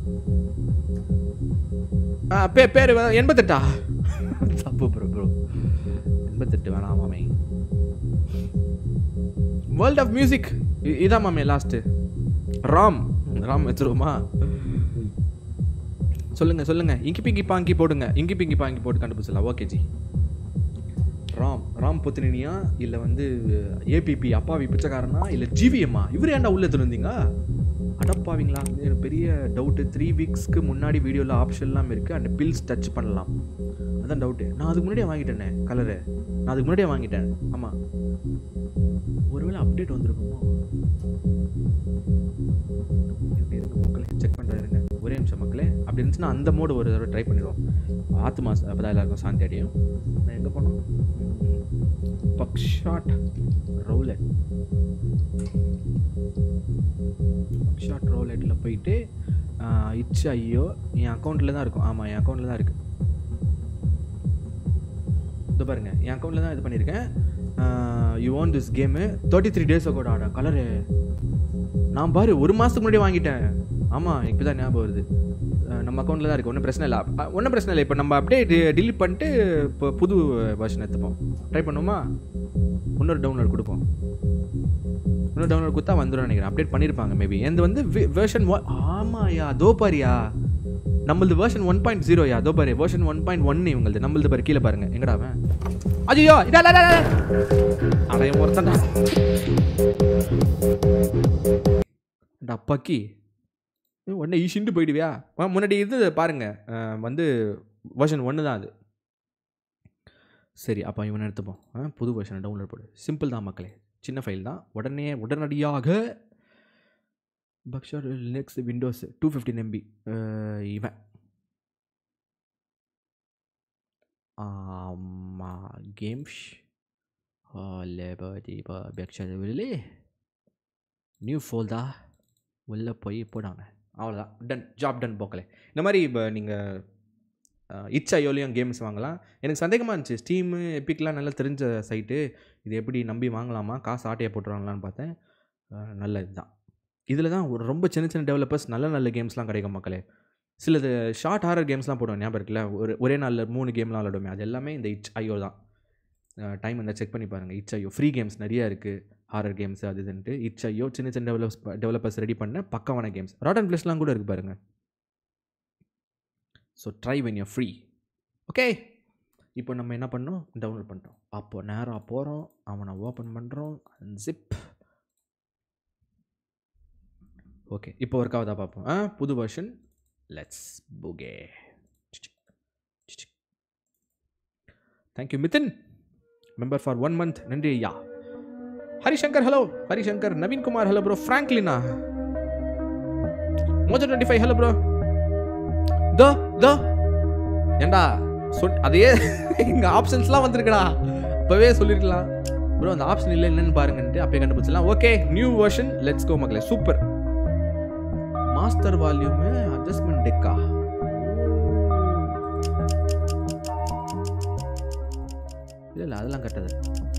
ஆ பே பேர் வே- எண்பத்தெட்டா தப்பு ப்ரோ ப்ரோ எண்பத்தெட்டு வேணாம் மாமே வேர்ல்ட் ஆஃப் மியூசிக் இதான் மாமே லாஸ்ட்டு ராம் ராம் வச்சுருவோமா சொல்லுங்க சொல்லுங்க இங்கி பிங்கி பாங்கி போடுங்க இங்கி பிங்கி பாங்கி போட்டு கண்டுபிடிச்சலாம் ஓகே ஜி ராம் ராம் புத்தினியா இல்லை வந்து ஏபிபி அப்பாவி பிச்சைக்காரனா இல்லை ஜிவிஎம்மா இவர் ஏன்டா உள்ள எடுத்துட்டு வந்தீங்க அடப்பாவீங்களா இது எனக்கு பெரிய டவுட்டு த்ரீ வீக்ஸ்க்கு முன்னாடி வீடியோவில் ஆப்ஷன்லாம் இருக்குது அந்த பில்ஸ் டச் பண்ணலாம் அதான் டவுட்டு நான் அதுக்கு முன்னாடியே வாங்கிட்டேனே கலரு நான் அதுக்கு முன்னாடியே வாங்கிட்டேன் ஆமாம் ஒருவேளை அப்டேட் வந்திருக்குமோ இருங்க, இருங்க மக்களே செக் பண்ணுறேன் இருங்க ஒரே நிமிஷம் மக்களே அப்படி இருந்துச்சுன்னா அந்த மோடு ஒரு தடவை ட்ரை பண்ணிடுவோம் ஆத்து மாதம் அப்போ தான் எல்லாருக்கும் சாந்தி அடையும் நான் எங்கே போனோம் buckshot roulette buckshot ரோலெட்டில் போயிட்டு இட்ஸ் ஐயோ என் அக்கௌண்ட்டில் தான் இருக்கும் ஆமாம் என் அக்கௌண்ட்டில் தான் இருக்குது இது பாருங்க என் அக்கௌண்ட்டில் தான் இது பண்ணியிருக்கேன் you own this game thirty three days கூட ஆடா கலரு நான் பாரு ஒரு மாதத்துக்கு முன்னாடி வாங்கிட்டேன் ஆமாம் இப்போ தான் ஞாபகம் வருது அஹ் நம்ம அக்கௌண்ட்டில் தான் இருக்குது ஒன்றும் பிரச்சனை இல்லை அ- ஒன்றும் பிரச்சனை இல்லை இப்போ நம்ம அப்படியே டிலீட் பண்ணிட்டு இப்போ புது வெர்ஷன் எடுத்துப்போம் ட்ரை பண்ணுவோமா இன்னொரு டவுன்லோட் கொடுப்போம் இன்னொரு டவுன்லோட் கொடுத்தா வந்துடும் நினைக்கிறேன் அப்டேட் பண்ணியிருப்பாங்க மேபி எந்த வந்து வேர்ஷன் ஆமாயா தோ பாரியா நம்மளது வேர்ஷன் ஒன் பாயிண்ட் ஜீரோயா தோ பாரு வேர்ஷன் ஒன் பாயிண்ட் ஒன் இவங்களது நம்மளது பாரு கீழே பாருங்க எங்கடா அவன் ஐயோ இதா இதா, இதா, இதா. அட இவன் ஒருத்தன்டா டா பக்கி உடனே ஈஷின்ட்டு போயிடுவியா ஆ, முன்னாடி இது பாருங்க அஹ், வந்து வெர்ஷன் ஒன்று தான் அது சரி அப்போ இவனை எடுத்துப்போம் ஆ, புது வெர்ஷனை டவுன்லோட் போடு சிம்பிள் தான் மக்களே சின்ன ஃபைல் தான் உடனே உடனடியாக பக்ஷார் next windows two fifteen MB இவன் ஆமாம் கேம்ஸ் பக்ஷார் நியூ ஃபோல்டா உள்ளே போய் போடாங்க அவ்வளோதான் டன் ஜாப் டன் போக்கலே இந்த மாதிரி இப்போ நீங்கள் இட்ஸ் ஐயோலையும் கேம்ஸ் வாங்கலாம் எனக்கு சந்தேகமாக இருந்துச்சு ஸ்டீமு எப்பிக்லாம் நல்லா தெரிஞ்ச சைட்டு இது எப்படி நம்பி வாங்கலாமா காசு ஆட்டையை போட்டுருவாங்களான்னு பார்த்தேன் அஹ், நல்ல இதுதான் இதில் தான் ஒரு ரொம்ப சின்ன சின்ன டெவலப்பர்ஸ் நல்ல நல்ல கேம்ஸ்லாம் கிடைக்கும் மக்களே சிலது ஷார்ட் ஹாரர் கேம்ஸ்லாம் போடுவேன் ஞாபகம் இருக்குல்ல ஒரு ஒரே நாளில் மூணு கேம்லாம் விளாடுவோமே அது எல்லாமே இந்த இட்ஸ் ஐயோ தான் டைம் இருந்தால் செக் பண்ணி பாருங்கள் இட்ஸ் ஐயோ ஃப்ரீ கேம்ஸ் நிறையா இருக்குது ஹாரர் கேம்ஸ் அது இதுன்ட்டு இட்ஸ் ஐயோ சின்ன சின்ன டெவலப்ஸ் டெவலப்பர்ஸ் ரெடி பண்ண பக்கமான கேம்ஸ் ராட் அண்ட் ப்ளஸ்லாம் கூட இருக்குது பாருங்க so try when you free okay இப்போ நம்ம என்ன பண்ணோம் டவுன்லோட் பண்ணிட்டோம் அப்போ நேராக போகிறோம் அவனை ஓப்பன் பண்ணுறோம் ஜிப் ஓகே இப்போ ஒர்க் ஆகுதா பார்ப்போம் ஆ புது வெர்ஷன் லெட்ஸ் புகே thank you Mithin member for one month நன்றி ஐயா Harishankar hello Harishankar Naveen Kumar hello bro ஃப்ராங்க்லினா Mojo twenty five hello bro தோ தோ ஏண்டா சொல் அதையே இங்கே ஆப்ஷன்ஸ்லாம் வந்திருக்குடா இப்போவே சொல்லிருக்கலாம் ப்ரோ அந்த ஆப்ஷன் இல்லை என்னன்னு பாருங்கன்ட்டு அப்பயே கண்டுபிடிச்சலாம் okay new version let's go மக்களே சூப்பர் மாஸ்டர் வால்யூமு அட்ஜஸ்ட்மெண்ட் டெக்கா இல்லை இல்லை அதெல்லாம் கட்டது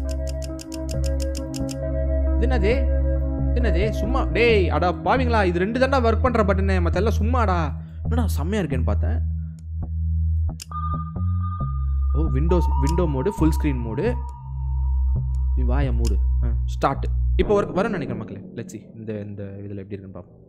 இது என்னது இது என்னது சும்மா டேய் அடா பாவிங்களா இது ரெண்டு தாண்டா ஒர்க் பண்ணுற பட்டனே மற்ற எல்லாம் சும்மாடா என்னடா செம்மையாக இருக்கேன்னு பார்த்தேன் oh windows window mode full screen mode வாய மூடு ஸ்டார்ட் இப்போ ஒர்க் வரேன்னு நினைக்கிறேன் மக்களே லட்சி இந்த இந்த இதில் எப்படி இருக்குன்னு பார்ப்போம்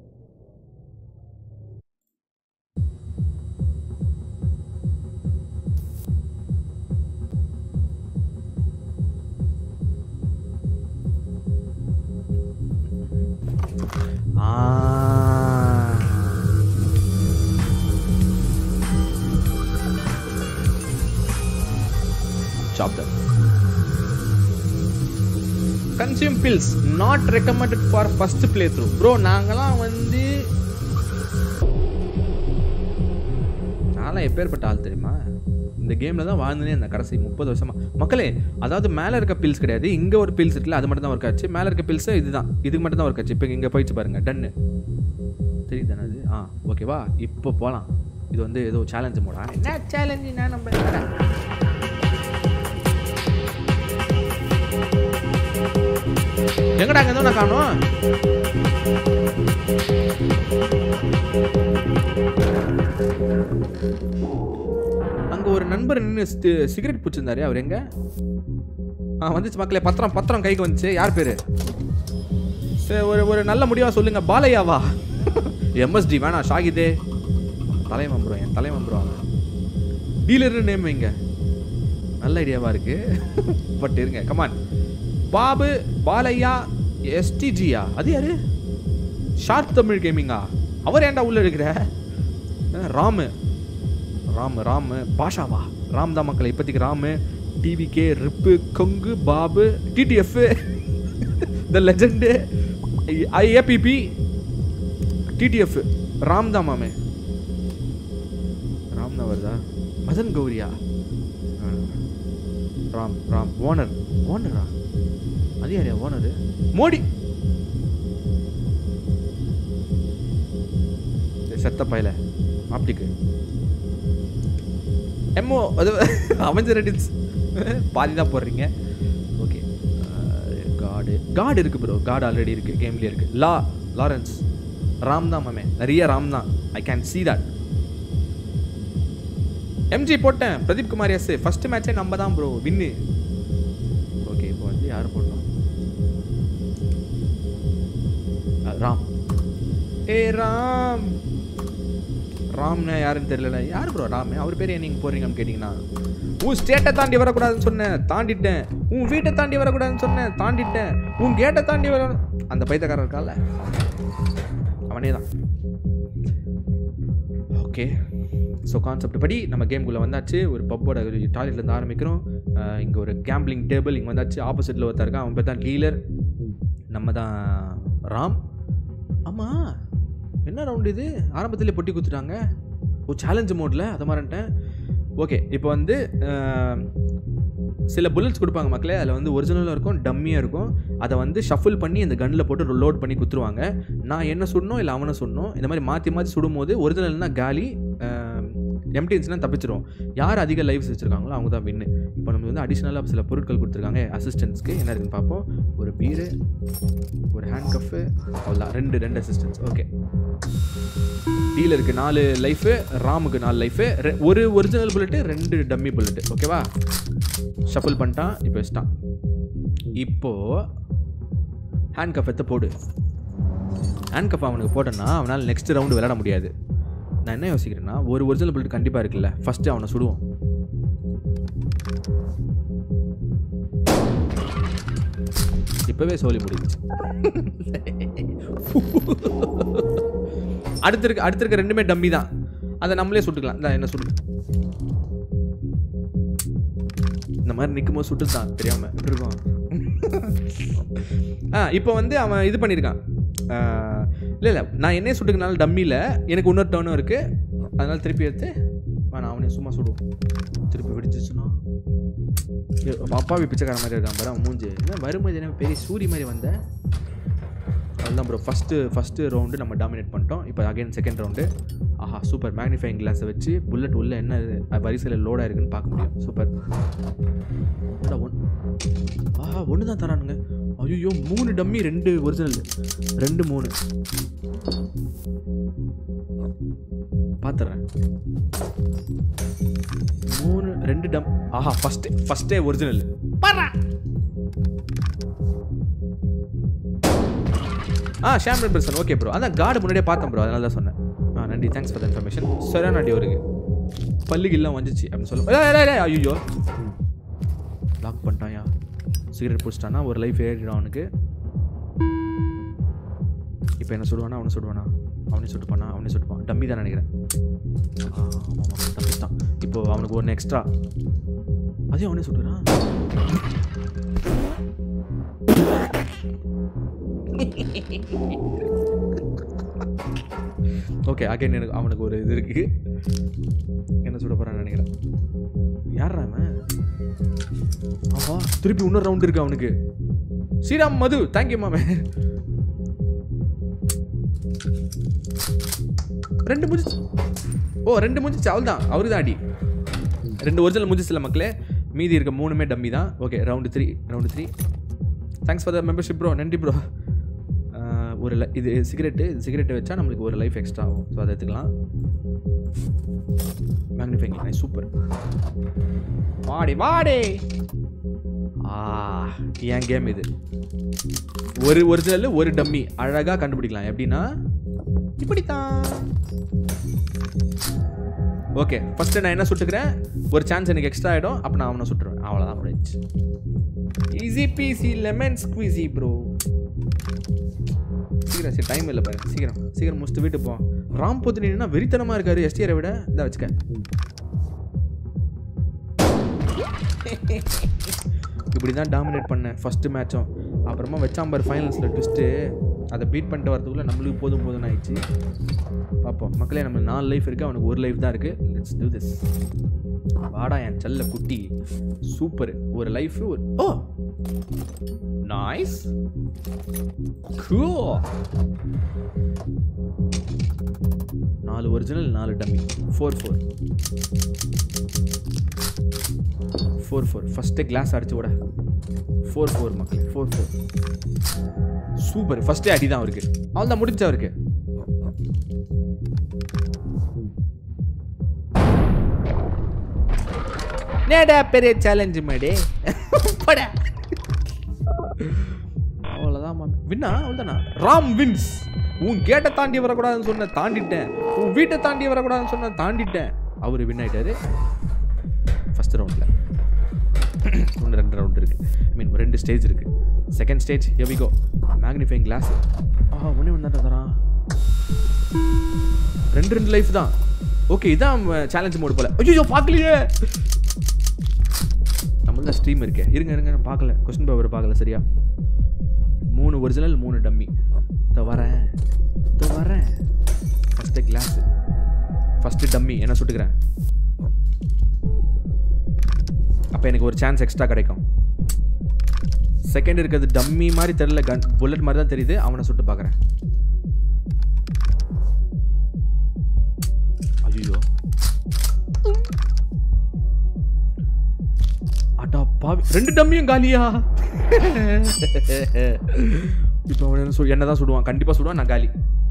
ஆ Chop them. Consume pills not recommended for first playthrough bro நாங்களாம் வந்து நான்லாம் எப்பேற்பட்ட ஆள் தெரியுமா இந்த கேமில் தான் வாழ்ந்துனே இந்த கடைசி முப்பது வருஷமா மக்களே அதாவது மேலே இருக்க பில்ஸ் கிடையாது இங்கே ஒரு பில்ஸ் இருக்குல்ல அது மட்டும் தான் ஒர்க் ஆச்சு மேலே இருக்க பில்ஸ் இதுதான் இதுக்கு மட்டும் தான் ஒர்க் ஆச்சு இப்போ இங்கே போயிடுச்சு பாருங்க டன்னு தெரியுதானே அது ஆ ஓகேவா இப்போ போகலாம் இது வந்து ஏதோ சேலஞ்சு மோடா என்ன சேலஞ்சு நான் நம்ம எங்கடா அங்கே நான் காணும் அங்க ஒரு நண்பர் நின்று சிகரெட் பிடிச்சிருந்தாரு அவர் எங்க ஆ வந்துச்சு மக்களே பத்திரம் பத்திரம் கைக்கு வந்துச்சு யார் பேரு சரி ஒரு ஒரு நல்ல முடிவா சொல்லுங்க பாலையாவா எம்எஸ்டி வேணாம் ஷாகிதே தலைவன் ப்ரோ என் தலைவன் ப்ரோ அவன் டீலர்னு நேம் வைங்க நல்ல ஐடியாவா இருக்கு பட் இருங்க கமான் பாபு பாலையா எஸ்டிஜியா அது யாரு ஷார்ப் தமிழ் கேமிங்கா அவர் ஏன்டா உள்ள இருக்கிற அஹ், ராமு ராமு ராமு பாஷாவா ராம் தான் மக்களை இப்போதைக்கு Ramu TVK RIP Kongu Babu TTF the legend ஐஏபிபி டிடிஎஃப் ராம் தான் மாமே ராம் தான் வருதா மதன் கௌரியா ஆ. ராம் ராம் ஓனர் ஓனரா அது யாரையா ஓனரு மோடி சரி, செத்த பயல ஆப்டிக்கு எம்மோ அது அமைஞ்ச ரெடிட்ஸ் பாதி தான் போடுறீங்க ஓகே காடு காடு இருக்கு ப்ரோ காடு ஆல்ரெடி இருக்கு கேம்லேயே இருக்கு லா லாரன்ஸ் ராம் தான் மாமே நிறைய ராம் தான் I can see that MG போட்டேன் பிரதீப் குமார் எஸ் ஃபர்ஸ்ட் மேட்சே நம்ம தான் ப்ரோ வின்னு ஓகே இப்போ வந்து யார் போடணும் அஹ், ராம் ஏ ராம் ராம்னா யாருன்னு தெரியல யார் ப்ரோ ராம் அவர் பேர் ஏன் நீங்கள் போடுறீங்கன்னு கேட்டிங்கன்னா உன் ஸ்டேட்டை தாண்டி வரக்கூடாதுன்னு சொன்னேன் தாண்டிட்டேன் உன் வீட்டை தாண்டி வரக்கூடாதுன்னு சொன்னேன் தாண்டிட்டேன் உன் கேட்டை தாண்டி வர அந்த பைத்தக்காரன் இருக்கால அவனே தான் ஓகே ஸோ கான்செப்ட் படி நம்ம கேம்குள்ளே வந்தாச்சு ஒரு பப்போட டாய்லெட்லேருந்து ஆரம்பிக்கிறோம் இங்கே ஒரு கேம்பிளிங் டேபிள் இங்கே வந்தாச்சு ஆப்போசிட்டில் ஒருத்தர் இருக்கான் அவன் பேர் தான் டீலர் நம்ம தான் ராம் ஆமாம் என்ன ரவுண்ட் இது ஆரம்பத்திலே பொட்டி குத்துட்டாங்க ஓ சேலஞ்சு மோடில் அதை மாதிரின்ட்டேன் ஓகே இப்போ வந்து அஹ், சில புல்லட்ஸ் கொடுப்பாங்க மக்களே அதில் வந்து ஒரிஜினலாக இருக்கும் டம்மியாக இருக்கும் அதை வந்து ஷஃபிள் பண்ணி இந்த கன்னில் போட்டு லோட் பண்ணி குத்துருவாங்க நான் என்ன சுடணும் இல்லை அவனை சுடணும் இந்த மாதிரி மாற்றி மாற்றி சுடும்போது ஒரிஜினல்னா காலி எம்டிஎன்ஸ்னா தப்பிச்சிரும் யார் அதிக லைஃப்ஸ் வச்சுருக்காங்களோ அவங்க தான் வின்னு இப்போ நம்ம வந்து அடிஷ்னலாக சில பொருட்கள் கொடுத்துருக்காங்க அசிஸ்டன்ஸ்க்கு என்ன இருக்குன்னு பார்ப்போம் ஒரு பீரு ஒரு ஹேண்ட் கஃப்பு அவ்வளோதான் ரெண்டு ரெண்டு அசிஸ்டன்ஸ் ஓகே டீலருக்கு நாலு லைஃபு ராமுக்கு நாலு லைஃபு ஒரு ஒரிஜினல் புல்லட்டு ரெண்டு டம்மி புல்லட்டு ஓகேவா ஷஃபிள் பண்ணிட்டான் இப்போ வச்சிட்டான் இப்போது ஹேண்ட் கஃப் எடுத்து போடு ஹேண்ட் கஃப் அவனுக்கு போட்டேன்னா அவனால் நெக்ஸ்ட் ரவுண்டு விளையாட முடியாது நான் என்ன யோசிக்கிறேன்னா ஒரு ஒரிஜினல் புல்லட் கண்டிப்பாக இருக்குல்ல ஃபஸ்ட்டு அவனை சுடுவோம் இப்போவே சோலி முடிஞ்சுச்சு அடுத்து இருக்க அடுத்து இருக்க ரெண்டுமே டம்மி தான் அதை நம்மளே சுட்டுக்கலாம் இந்த என்ன சுட்டு இந்த மாதிரி நிற்கும் போது சுட்டுதான் தெரியாம எப்படி இருக்கும் ஆ இப்போ வந்து அவன் இது பண்ணியிருக்கான் இல்லை இல்லை நான் என்னையே சுட்டுக்கனால டம்மியில் எனக்கு இன்னொரு டர்னும் இருக்குது அதனால திருப்பி எடுத்து நான் அவனே சும்மா சுடுவோம் திருப்பி வெடிச்சிச்சுன்னா ஏ, அப்பாவி பிச்சைக்கார மாதிரி இருக்கான் பாரு அவன் மூஞ்சி என்ன வரும்போது என்ன பெரிய சூரி மாதிரி வந்த அதுதான் ப்ரோ ஃபஸ்ட்டு ஃபஸ்ட்டு ரவுண்டு நம்ம டாமினேட் பண்ணிட்டோம் இப்போ அகைன் செகண்ட் ரவுண்டு ஆஹா சூப்பர் மேக்னிஃபைங் கிளாஸை வச்சு புல்லட் உள்ள என்ன அது வரிசையில் லோடாக இருக்குன்னு பார்க்க முடியும் சூப்பர் ஒன் ஆஹா ஒன்று தான் தரானுங்க ஐயோ மூணு டம்மி ரெண்டு ஒரிஜினல் ரெண்டு மூணு பார்த்துறேன் மூணு ரெண்டு டம் ஆஹா ஃபஸ்ட்டு ஃபஸ்ட்டே ஒரிஜினல் பாரா ஆ ஷாம் பெர்சன் ஓகே ப்ரோ அதான் கார்டு முன்னாடியே பார்த்தேன் ப்ரோ அதனால தான் சொன்னேன் ஆ நன்றி தேங்க்ஸ் ஃபார் த இன்ஃபர்மேஷன் சரியான அடி வருது பல்லுக்கு வந்துச்சு அப்படின்னு சொல்ல ஐயோ லாக் பண்ணிட்டாயா சிகரெட் பிடிச்சிட்டானா ஒரு லைஃப் ஏறிடும் அவனுக்கு இப்போ என்ன சுடுவானா அவனை சுடுவானா அவனே சுட்டுப்பானா அவனே சுட்டுப்பான் டம்மி தான் நினைக்கிறேன் ஆ, ஆமா, ஆமா, தப்பிச்சிட்டான் இப்போ அவனுக்கு ஒன்று எக்ஸ்ட்ரா அதே அவனே சுட்டுறான் ஓகே அகைன் எனக்கு அவனுக்கு ஒரு இது இருக்கு என்ன சுட போறான்னு நினைக்கிறேன் யாரா அவன் ஆஹா திருப்பி இன்னொரு ரவுண்ட் இருக்கு அவனுக்கு ஸ்ரீராம் மது தேங்க்யூ மாமே ரெண்டு முடிச்சு ஓ ரெண்டு முடிஞ்சிச்சு அவள் தான் அவரு தான் அடி ரெண்டு ஒரிஜினல் முடிஞ்சிச்சுல மக்களே மீதி இருக்க மூணுமே டம்மி தான் okay round three round three thanks for the membership bro நன்றி ப்ரோ ஒரு li- இது சிகரெட்டு சிகரெட்டை வச்சா நம்மளுக்கு ஒரு லைஃப் எக்ஸ்ட்ரா ஆகும் ஸோ அதை எடுத்துக்கலாம் மேக்னிஃபைங் நைஸ் சூப்பர் வாடி வாடி ஆ என் கேம் இது ஒரு ஒரிஜினல் ஒரு டம்மி அழகாக கண்டுபிடிக்கலாம் எப்படின்னா இப்படித்தான் ஓகே ஃபஸ்ட்டு நான் என்ன சுட்டுக்கிறேன் ஒரு சான்ஸ் எனக்கு எக்ஸ்ட்ரா ஆகிடும் அப்போ நான் அவனை சுட்டுருவேன் அவ்வளோதான் முடிஞ்சு easy peasy lemon squeezy bro சீக்கிரம் சரி டைம் இல்லை பாருங்க சீக்கிரம் சீக்கிரம் முடிச்சுட்டு வீட்டுக்கு போ ராம் போத்தினா வெறித்தனமாக இருக்காரு எஸ்டிஆரை விட இதை வச்சுக்க இப்படி தான் டாமினேட் பண்ணேன் ஃபஸ்ட்டு மேட்சும் அப்புறமா வச்சாம்பர் ஃபைனல்ஸில் ட்விஸ்ட்டு அதை பீட் பண்ணிட்டு வரதுக்குள்ளே நம்மளுக்கு போதும் போதும்னு ஆயிடுச்சு பார்ப்போம் மக்களே நம்ம நாலு லைஃப் இருக்குது அவனுக்கு ஒரு லைஃப் தான் இருக்குது லெட்ஸ் டூ திஸ் வாடா என் செல்ல குட்டி சூப்பர் ஒரு லைஃப் ஒரு ஓ நைஸ் cool நாலு ஒரிஜினல் நாலு dummy four four four four first glass அடிச்சு விட ஃபோர் ஃபோர் மக்களே ஃபோர் ஃபோர் சூப்பர் ஃபஸ்ட்டே அடி தான் அவருக்கு அவள் தான் முடிஞ்சா அவருக்கு நேடா பெரிய சேலஞ்சு மேடே பட அவ்வளோதான் மாமி வின்னா அவ்வளோதானா ராம் வின்ஸ் உன் கேட்டை தாண்டி வரக்கூடாதுன்னு சொன்ன தாண்டிட்டேன் உன் வீட்டை தாண்டி வரக்கூடாதுன்னு சொன்ன தாண்டிட்டேன் அவர் வின் ஆயிட்டாரு ஃபஸ்ட் ரவுண்டில் ஒன்று ரெண்டு ரவுண்ட் இருக்குது ஐ மீன் ரெண்டு ஸ்டேஜ் இருக்குது செகண்ட் ஸ்டேஜ் எவிகோ மேக்னிஃபைங் கிளாஸ் ஆ ஒன்றே ஒன்று தான் தரான் ரெண்டு ரெண்டு லைஃப் தான் ஓகே இதான் சேலஞ்ச் மோடு போல ஐயோ பார்க்கலையே நம்மள ஸ்ட்ரீம் இருக்கே இருங்க இருங்க நான் பார்க்கல கொஸ்டின் பேப்பர் பார்க்கல சரியா மூணு ஒரிஜினல் மூணு டம்மி இதோ வரேன் இதோ வரேன் ஃபஸ்ட்டு கிளாஸ் ஃபஸ்ட்டு டம்மி என்ன சுட்டுக்கிறேன் அப்போ எனக்கு ஒரு சான்ஸ் எக்ஸ்ட்ரா கிடைக்கும் செகண்ட் இருக்கிறது டம்மி மாதிரி தெரியல கன் புல்லட் மாதிரி தான் தெரியுது அவனை சுட்டு பார்க்குறேன் ஐயோ அடா பாவி ரெண்டு டம்மியும் காலியா இப்போ அவன் என்ன சொல் என்ன தான் சுடுவான் கண்டிப்பாக சுடுவான் நான் காலி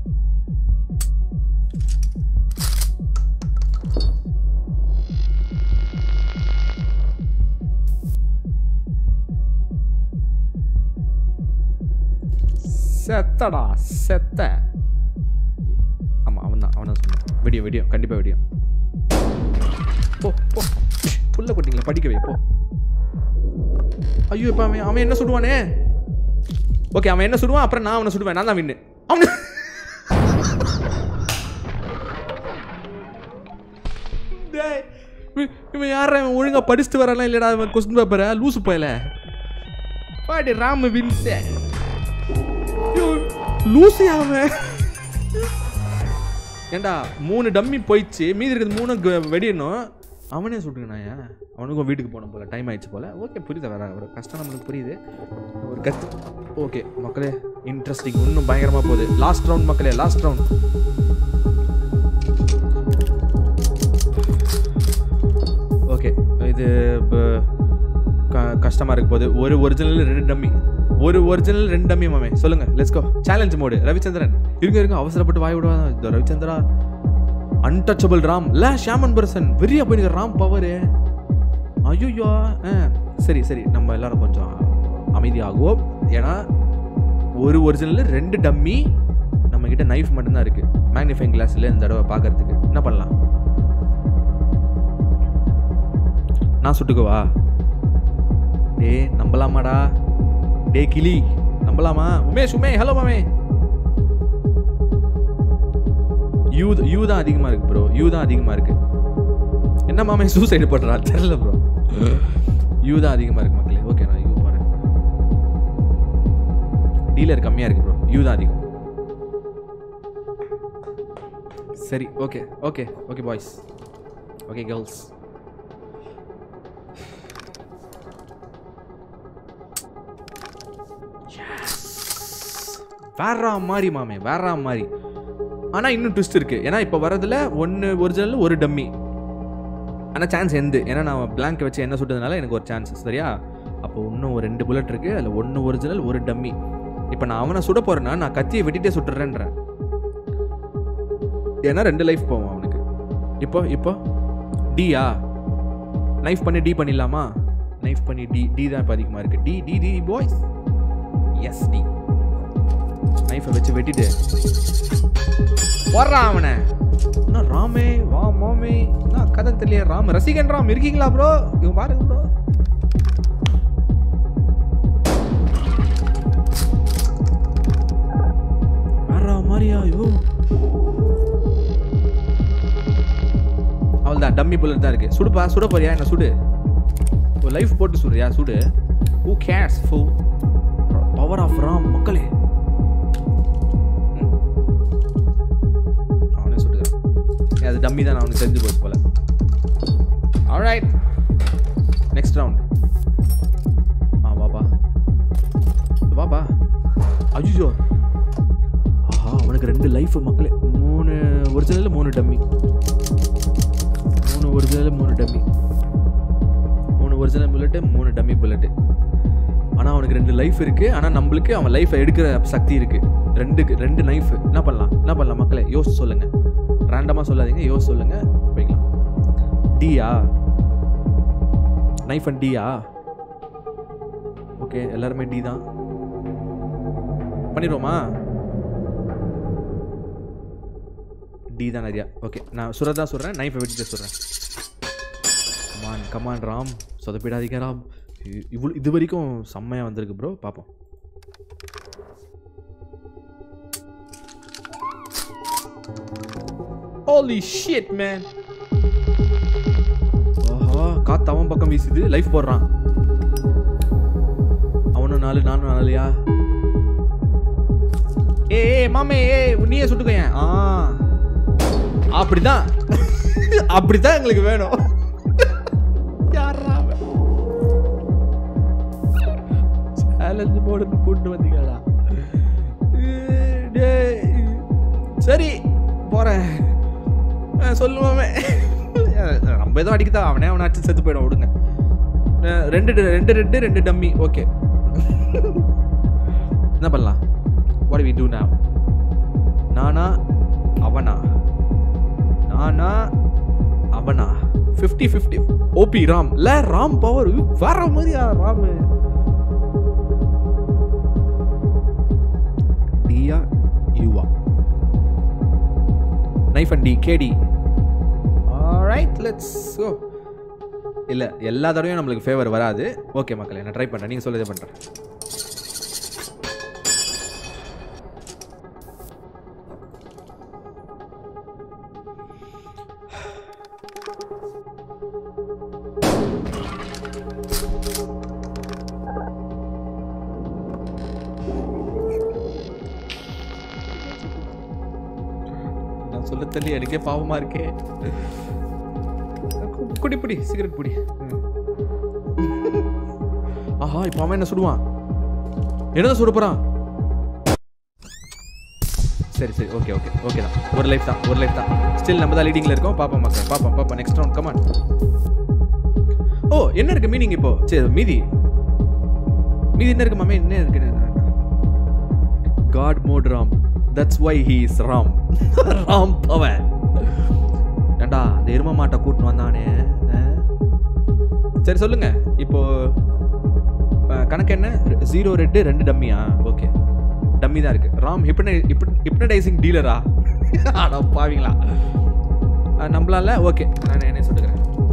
செத்தடா செத்த ஆமாம் அவன் தான் அவன் தான் சொன்னான் வெடியும் வெடியும் கண்டிப்பாக வெடியும் போ போ புள்ள கொட்டிங்களா படிக்க வை போ ஐயோ இப்போ அவன் அவன் என்ன சுடுவானே ஓகே அவன் என்ன சுடுவான் அப்புறம் நான் அவனை சுடுவேன் நான் தான் வின்னு அவனு டேய், இவன் இவன் யாரா இவன் ஒழுங்கா படிச்சுட்டு வரானா இல்லடா இவன் கொஸ்டின் பேப்பரை லூசு போயல பாடி ராம வின்சே லூசி அவன் ஏண்டா மூணு டம்மி போயிடுச்சு மீதி இருக்கிறது மூணு க- வெடியணும் அவனே சுட்டுங்கண்ணா அவனுக்கும் வீட்டுக்கு போன போல டைம் ஆயிடுச்சு போல ஓகே புரியுது வர ஒரு கஷ்டம் நம்மளுக்கு புரியுது ஒரு கத்து ஓகே மக்களே இன்ட்ரெஸ்டிங் இன்னும் பயங்கரமாக போகுது லாஸ்ட் ரவுண்ட் மக்களே லாஸ்ட் ரவுண்ட் ஓகே இது இப்போ க- கஷ்டமா இருக்க போகுது ஒரு ஒரிஜினல் ரெண்டு டம்மி ஒரு ஒரிஜினல் ரெண்டு டம்மி மாமே சொல்லுங்க let's go challenge mode Ravichandran இருங்க இருங்க அவசரப்பட்டு வாய் விடுவா இந்த ரவிச்சந்திரா அன்டச்சபிள் ராம் இல்ல ஷாமன் பர்சன் வெறியா போயிருக்க ராம் பவரு ஐயோ சரி சரி நம்ம எல்லாரும் கொஞ்சம் அமைதியாகுவோம் ஏன்னா ஒரு ஒரிஜினல் ரெண்டு டம்மி நம்ம கிட்ட நைஃப் மட்டும்தான் இருக்கு மேக்னிஃபைங் கிளாஸ்ல இந்த தடவை பார்க்கறதுக்கு என்ன பண்ணலாம் நான் சுட்டுக்கவா டே நம்பலாமாடா டே கிளி நம்பலாமா உமேஷ் உமே ஹலோ மாமே யூ யூ தான் அதிகமாக இருக்கு ப்ரோ யூ தான் அதிகமாக இருக்கு என்ன மாமே சூசைடு பண்ணுறா தெரியல ப்ரோ யூ தான் அதிகமாக இருக்கு மக்களே ஓகே நான் யூ போகிறேன் டீலர் கம்மியாக இருக்கு ப்ரோ யூ தான் அதிகம் சரி okay okay okay boys okay girls வேற மாதிரி மாமே வேற மாதிரி ஆனால் இன்னும் ட்விஸ்ட் இருக்கு ஏன்னா இப்போ வரதுல ஒன்று ஒரிஜினல் ஒரு டம்மி ஆனால் சான்ஸ் எந்து ஏன்னா நான் blank வச்சு என்ன சுட்டதுனால எனக்கு ஒரு சான்ஸ் சரியா அப்போ இன்னும் ஒரு ரெண்டு புல்லட் இருக்கு அதில் ஒன்று ஒரிஜினல் ஒரு டம்மி இப்போ நான் அவனை சுட போறேன்னா நான் கத்தியை வெட்டிட்டே சுட்டுறேன்றேன் ஏன்னா ரெண்டு லைஃப் போவோம் அவனுக்கு இப்போ இப்போ டியா நைஃப் பண்ணி டி பண்ணிடலாமா நைஃப் பண்ணி டி டி தான் இப்போ அதிகமாக இருக்கு D D D boys yes D நைஃபை வச்சு வெட்டிட்டு போடுறான் அவனை என்ன ராமே வா மாமே என்ன கதை தெரியல ராம் ரசிகன் ராம் இருக்கீங்களா ப்ரோ இவன் பாருங்க ப்ரோ மாதிரியா ஐயோ அவள்தான் டம்மி புல்லட் தான் இருக்கு சுடுப்பா சுட போறியா என்ன சுடு ஒரு லைஃப் போட்டு சுடுறியா சுடு who cares for power of Ram மக்களே ம். அவனே சுட்டுக்கிறான் ஏய், அது டம்மி தான் அவனுக்கு தெரிஞ்சு போச்சு போல ஆல்ரைட் நெக்ஸ்ட் ரவுண்ட் ஆ வாப்பா வாப்பா அஜிஜோ ஆஹா அவனுக்கு ரெண்டு லைஃப் மக்களே மூணு ஒரிஜினல் மூணு டம்மி மூணு ஒரிஜினல் மூணு டம்மி மூணு ஒரிஜினல் புல்லட்டு மூணு டம்மி புல்லட்டு ஆனால் அவனுக்கு ரெண்டு லைஃப் இருக்குது ஆனால் நம்மளுக்கு அவன் லைஃப்பை எடுக்கிற சக்தி இருக்குது ரெண்டுக்கு ரெண்டு நைஃப் என்ன பண்ணலாம் என்ன பண்ணலாம் மக்களே யோசிச்சு சொல்லுங்கள் ரேண்டமாக சொல்லாதீங்க யோசிச்சு சொல்லுங்கள் போய்க்கலாம் டியா நைஃப் அண்ட் டியா ஓகே எல்லாருமே டி தான் பண்ணிடுவோமா டி தான் நிறையா ஓகே நான் சுரதா சொல்கிறேன் நைஃபை வெட்டிட்டு சொல்கிறேன் கமான் கமான் ராம் சொதப்பிடாதீங்க ராம் இ- இவ்வளோ இது வரைக்கும் செம்மையாக வந்திருக்கு ப்ரோ பார்ப்போம் ஹோலி ஷிட் மேன் ஆஹா காத்து அவன் பக்கம் வீசுது லைஃப் போடுறான் அவனும் நாலு நானும் நாலுயா ஏ ஏ மாமே ஏ நீயே சுட்டுக்கோயேன் ஆ அப்படிதான் அப்படிதான் எங்களுக்கு வேணும் யாரா சேலஞ்சு போடுன்னு கூட்டு வந்தீங்களா டேய். சரி போறேன் அஹ் சொல்லுவாமே அஹ் நம்ம ஏதோ அடிக்கதா அவனே அவனை அடிச்சு செத்து போயிடும் விடுங்க அஹ் ரெண்டு ரெண்டு ரெண்டு ரெண்டு டம்மி ஓகே என்ன பண்ணலாம் வாட் வி டூ now நானா அவனா நானா அவனா ஃபிஃப்டி ஃபிஃப்டி ஓபி ராம் ல ராம் பவர் வேற மாதிரியா ராம் டியா யுவா knife and D KD right let's go இல்லை எல்லா தடவையும் நம்மளுக்கு ஃபேவர் வராது ஓகே மக்களே நான் ட்ரை பண்ணுறேன் நீங்கள் சொல்லதே பண்ணுறேன் நான் சொல்ல தள்ளி எனக்கே பாவமா இருக்கே கு- குடி குடி சிகரெட் குடி ம். ஆஹா இப்போ அவன் என்ன சுடுவான் என்னதான் சுட போறான் சரி சரி ஓகே ஓகே ஓகே தான் ஒரு லைஃப் தான் ஒரு லைஃப் தான் ஸ்டில் நம்ம தான் லீடிங்ல இருக்கோம் பாப்போம் மக்கள் பாப்போம் பாப்போம் நெக்ஸ்ட் ரவுண்ட் கமான் ஓ என்ன இருக்கு மீனிங் இப்போ சரி மீதி மீதி என்ன இருக்கு மாமே என்ன இருக்கு god mode Ram that's why he is Ram Ram Pavan ஏண்டா அந்த எரும மாட்டை கூட்டின்னு வந்தானே அஹ்? சரி சொல்லுங்க இப்போ அஹ், கணக்கு என்ன ஜீரோ ரெட்டு ரெண்டு டம்மியா ஓகே டம்மி தான் இருக்கு ராம் ஹிப்னை ஹிப்னடைசிங் டீலரா ஆனா பாவீங்களா அஹ், நம்பலாம்ல ஓகே நான் என்ன சொல்லுகிறேன்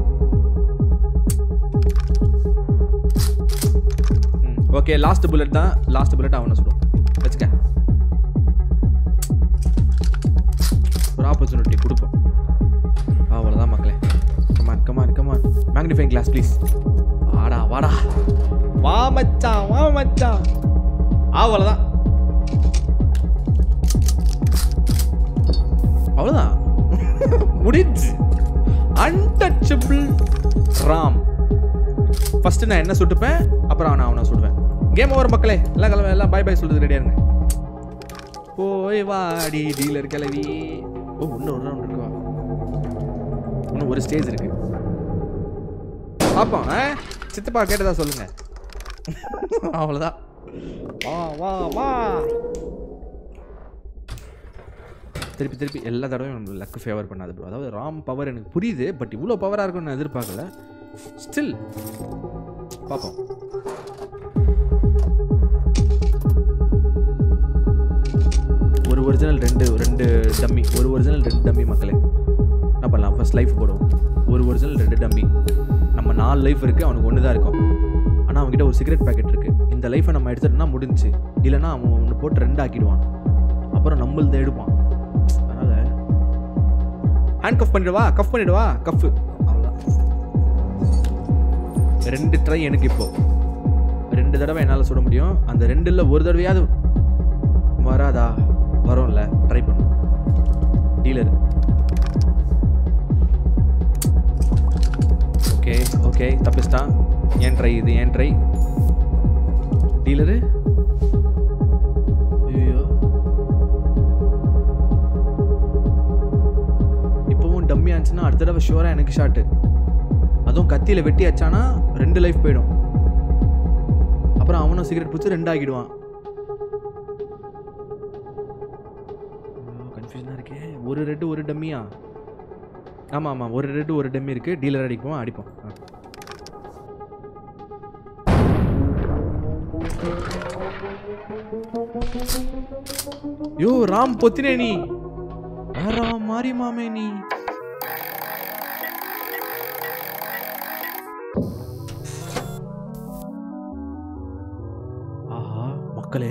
ஓகே லாஸ்ட் புல்லட் தான் லாஸ்ட் புல்லட் அவனை சுடும் வச்சுக்க ஒரு ஆப்பர்ச்சுனிட்டி கொடுப்போம் அவ்வளோதான் மக்களே come on come on come on magnifying glass please வாடா வாடா வா மச்சான் வா மச்சான் அவ்வளோதான் அவ்வளோதான் முடிஞ்சு அன்டச்சபிள் ராம் ஃபர்ஸ்ட் நான் என்ன சுட்டுப்பேன் அப்புறம் அவனை அவனை சுடுவேன் கேம் ஓவர் மக்களே எல்லாம் கிளம்ப எல்லாம் பாய் பாய் சொல்றது ரெடியா இருங்க போய் வாடி டீலர் கிளவி ஓ இன்னும் ஒரு ரவுண்ட் இருக்குவா இன்னும் ஒரு ஸ்டேஜ் இருக்கு பார்ப்போம் ஆ சித்தப்பா கேட்டதா சொல்லுங்க அவ்வளோதான் வா வா வா திருப்பி திருப்பி எல்லா தடவையும் நம்ம லக்கு ஃபேவர் பண்ணாது ப்ரோ அதாவது ராம் பவர் எனக்கு புரியுது பட் இவ்வளோ பவராக இருக்கும்னு நான் எதிர்பார்க்கல ஸ்டில் பார்ப்போம் ஒரு ஒரிஜினல் ரெண்டு ரெண்டு டம்மி ஒரு ஒரிஜினல் ரெண்டு டம்மி மக்களே என்ன பண்ணலாம் ஃபர்ஸ்ட் லைஃப் போடுவோம் ஒரு ஒரிஜினல் ரெண்டு டம்மி நம்ம நாலு லைஃப் இருக்குது அவனுக்கு ஒன்று தான் இருக்கும் ஆனால் அவன்கிட்ட ஒரு சிகரெட் பேக்கெட் இருக்குது இந்த லைஃப்பை நம்ம எடுத்துட்டோம்னா முடிஞ்சுச்சு இல்லைன்னா அவன் ஒன்று போட்டு ரெண்டு ஆக்கிடுவான் அப்போ அப்புறம் நம்மள்த எடுப்பான் அதனால ஹேண்ட் கஃப் பண்ணிடுவா கஃப் பண்ணிடுவா கஃப் அவ்வளோதான் ரெண்டு ட்ரை எனக்கு இப்போ ரெண்டு தடவை என்னால் சுட முடியும் அந்த ரெண்டில் ஒரு தடவையாவது வராதா வரும்ல ட்ரை பண்ணும் டீலர் ஓகே ஓகே தப்பிச்சிட்டான் ஏன் ட்ரை இது ஏன் ட்ரை டீலரு ஐயோ இப்போவும் டம்மி ஆச்சுன்னா அடுத்த தடவை ஷுவராக எனக்கு ஷாட்டு அதுவும் கத்தியில் வெட்டி அச்சானா ரெண்டு லைஃப் போயிடும் அப்புறம் அவனும் சிகரெட் பிடிச்சி ரெண்டு ஆக்கிடுவான் கன்ஃபியூஷனாக இருக்கே ஒரு ரெட்டு ஒரு டம்மியா ஆமாம் ஆமாம் ஒரு ரெட்டு ஒரு டம்மி இருக்குது டீலர் அடிப்போம் அடிப்போம் ஆ. யோ ராம் பொத்தினே நீ ராம் மாறி மாமே நீ ஆஹா மக்களே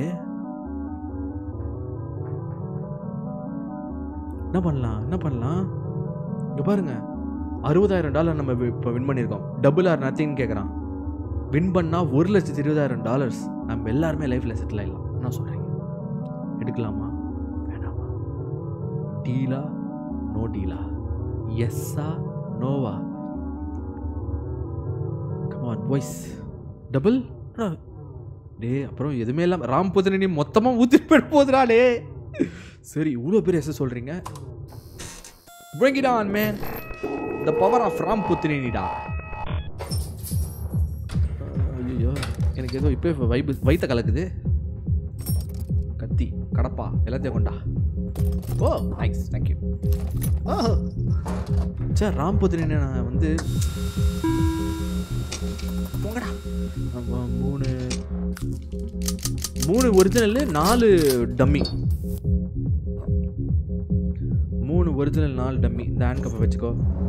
என்ன பண்ணலாம் என்ன பண்ணலாம் இங்க பாருங்க அறுபதாயிரம் டாலர் நம்ம இப்போ வின் பண்ணியிருக்கோம் டபுள் ஆர் நத்திங்னு கேட்குறான் வின் பண்ணா ஒரு லட்சத்தி இருபதாயிரம் டாலர்ஸ் நம்ம எல்லாருமே லைஃப்பில் செட்டில் ஆயிடலாம் என்ன சொல்கிறீங்க எடுக்கலாமா வேணாமா டீலா நோ டீலா எஸ்ஸா நோவா கமான் பாய்ஸ் டபுள் டே அப்புறம் எதுவுமே இல்லாமல் ராம் புதனி மொத்தமாக ஊற்றிட்டு போயிட போதுடா டே சரி இவ்வளோ பேர் எஸ் சொல்கிறீங்க bring it on man the power of Ram புத்தினிடா ஐயோ எனக்கு ஏதோ இப்போ வைப்பு வைத்த கலக்குது கத்தி கடப்பா எல்லாத்தையும் கொண்டா oh nice thank you oh sir Ram Pothineni நான் வந்து போங்கடா அப்போ மூணு மூணு ஒரிஜினல் நாலு டம்மி மூணு ஒரிஜினல் நாலு டம்மி இந்த ஹேண்ட் கப்பை வச்சுக்கோ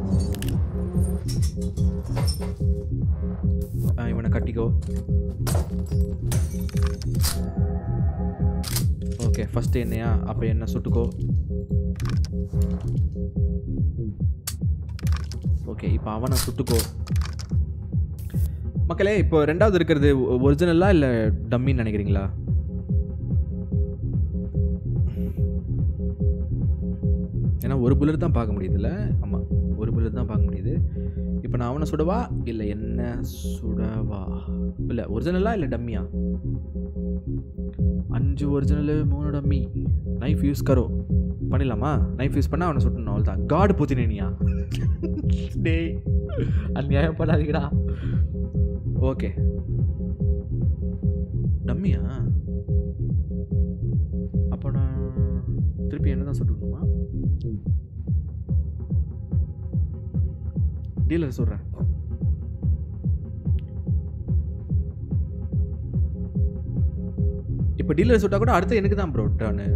ஆ, இவனை கட்டிக்கோ ஓகே ஃபஸ்ட்டு என்னையா அப்போ என்ன சுட்டுக்கோ ஓகே இப்போ அவனை சுட்டுக்கோ மக்களே இப்போ ரெண்டாவது இருக்கிறது ஒரிஜினலா இல்லை டம்மின்னு நினைக்கிறீங்களா ஏன்னா ஒரு புல்லட் தான் பார்க்க முடியுதுல்ல ஆமாம் ஒரு புல்லட் தான் பார்க்க முடியுது இப்போ நான் அவனை சுடவா இல்லை என்ன சுடவா இல்லை ஒரிஜினலா இல்லை டம்மியா அஞ்சு ஒரிஜினலு மூணு டம்மி நைஃப் யூஸ் கரோ பண்ணிடலாமா நைஃப் யூஸ் பண்ணால் அவனை சுட்டணும் அவ்வளோதான் காடு பூத்தினியா டேய் அநியாயம் பண்ணாதீங்கடா ஓகே டம்மியா அப்போ நான் திருப்பி என்ன தான் சுட்டுக்கணுமா டீலர் சொல்கிறேன் இப்போ டீலர் சுட்டா கூட அடுத்து எனக்கு தான் ப்ரோ டர்னு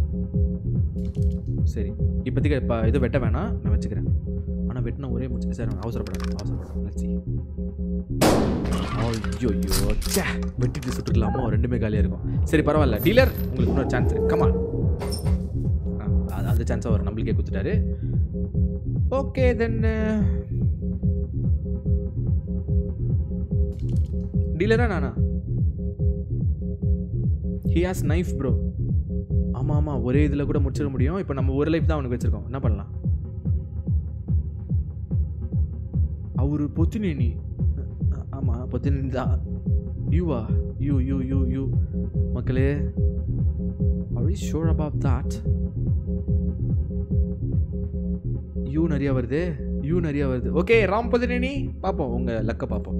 சரி இப்போதைக்கு இப்போ இது வெட்ட வேணாம் நான் வச்சுக்கிறேன் ஆனால் வெட்டின ஒரே முடிச்சு சார் அவசரப்படாது அவசரப்படாது லட்சி ஐயோ ச்சே வெட்டிட்டு சுட்டுக்கலாமா ரெண்டுமே காலியாக இருக்கும் சரி பரவாயில்ல டீலர் உங்களுக்கு இன்னொரு சான்ஸ் இருக்கு கமான் அது அந்த சான்ஸாக வரும் நம்மளுக்கே கொடுத்துட்டாரு ஓகே தென் டீலரா நானா ஹி ஹாஸ் நைஃப் ப்ரோ ஆமாம் ஆமாம் ஒரே இதில் கூட முடிச்சிட முடியும் இப்போ நம்ம ஒரு லைஃப் தான் அவனுக்கு வச்சுருக்கோம் என்ன பண்ணலாம் அவரு பொத்துனேனி ஆமாம் பொத்துனேனி தான் யூவா யூ யூ யூ யூ மக்களே are we sure about that you நிறைய வருது யூ நிறைய வருது ஓகே ராம் பொதுனேனி பார்ப்போம் உங்கள் லக்க பார்ப்போம்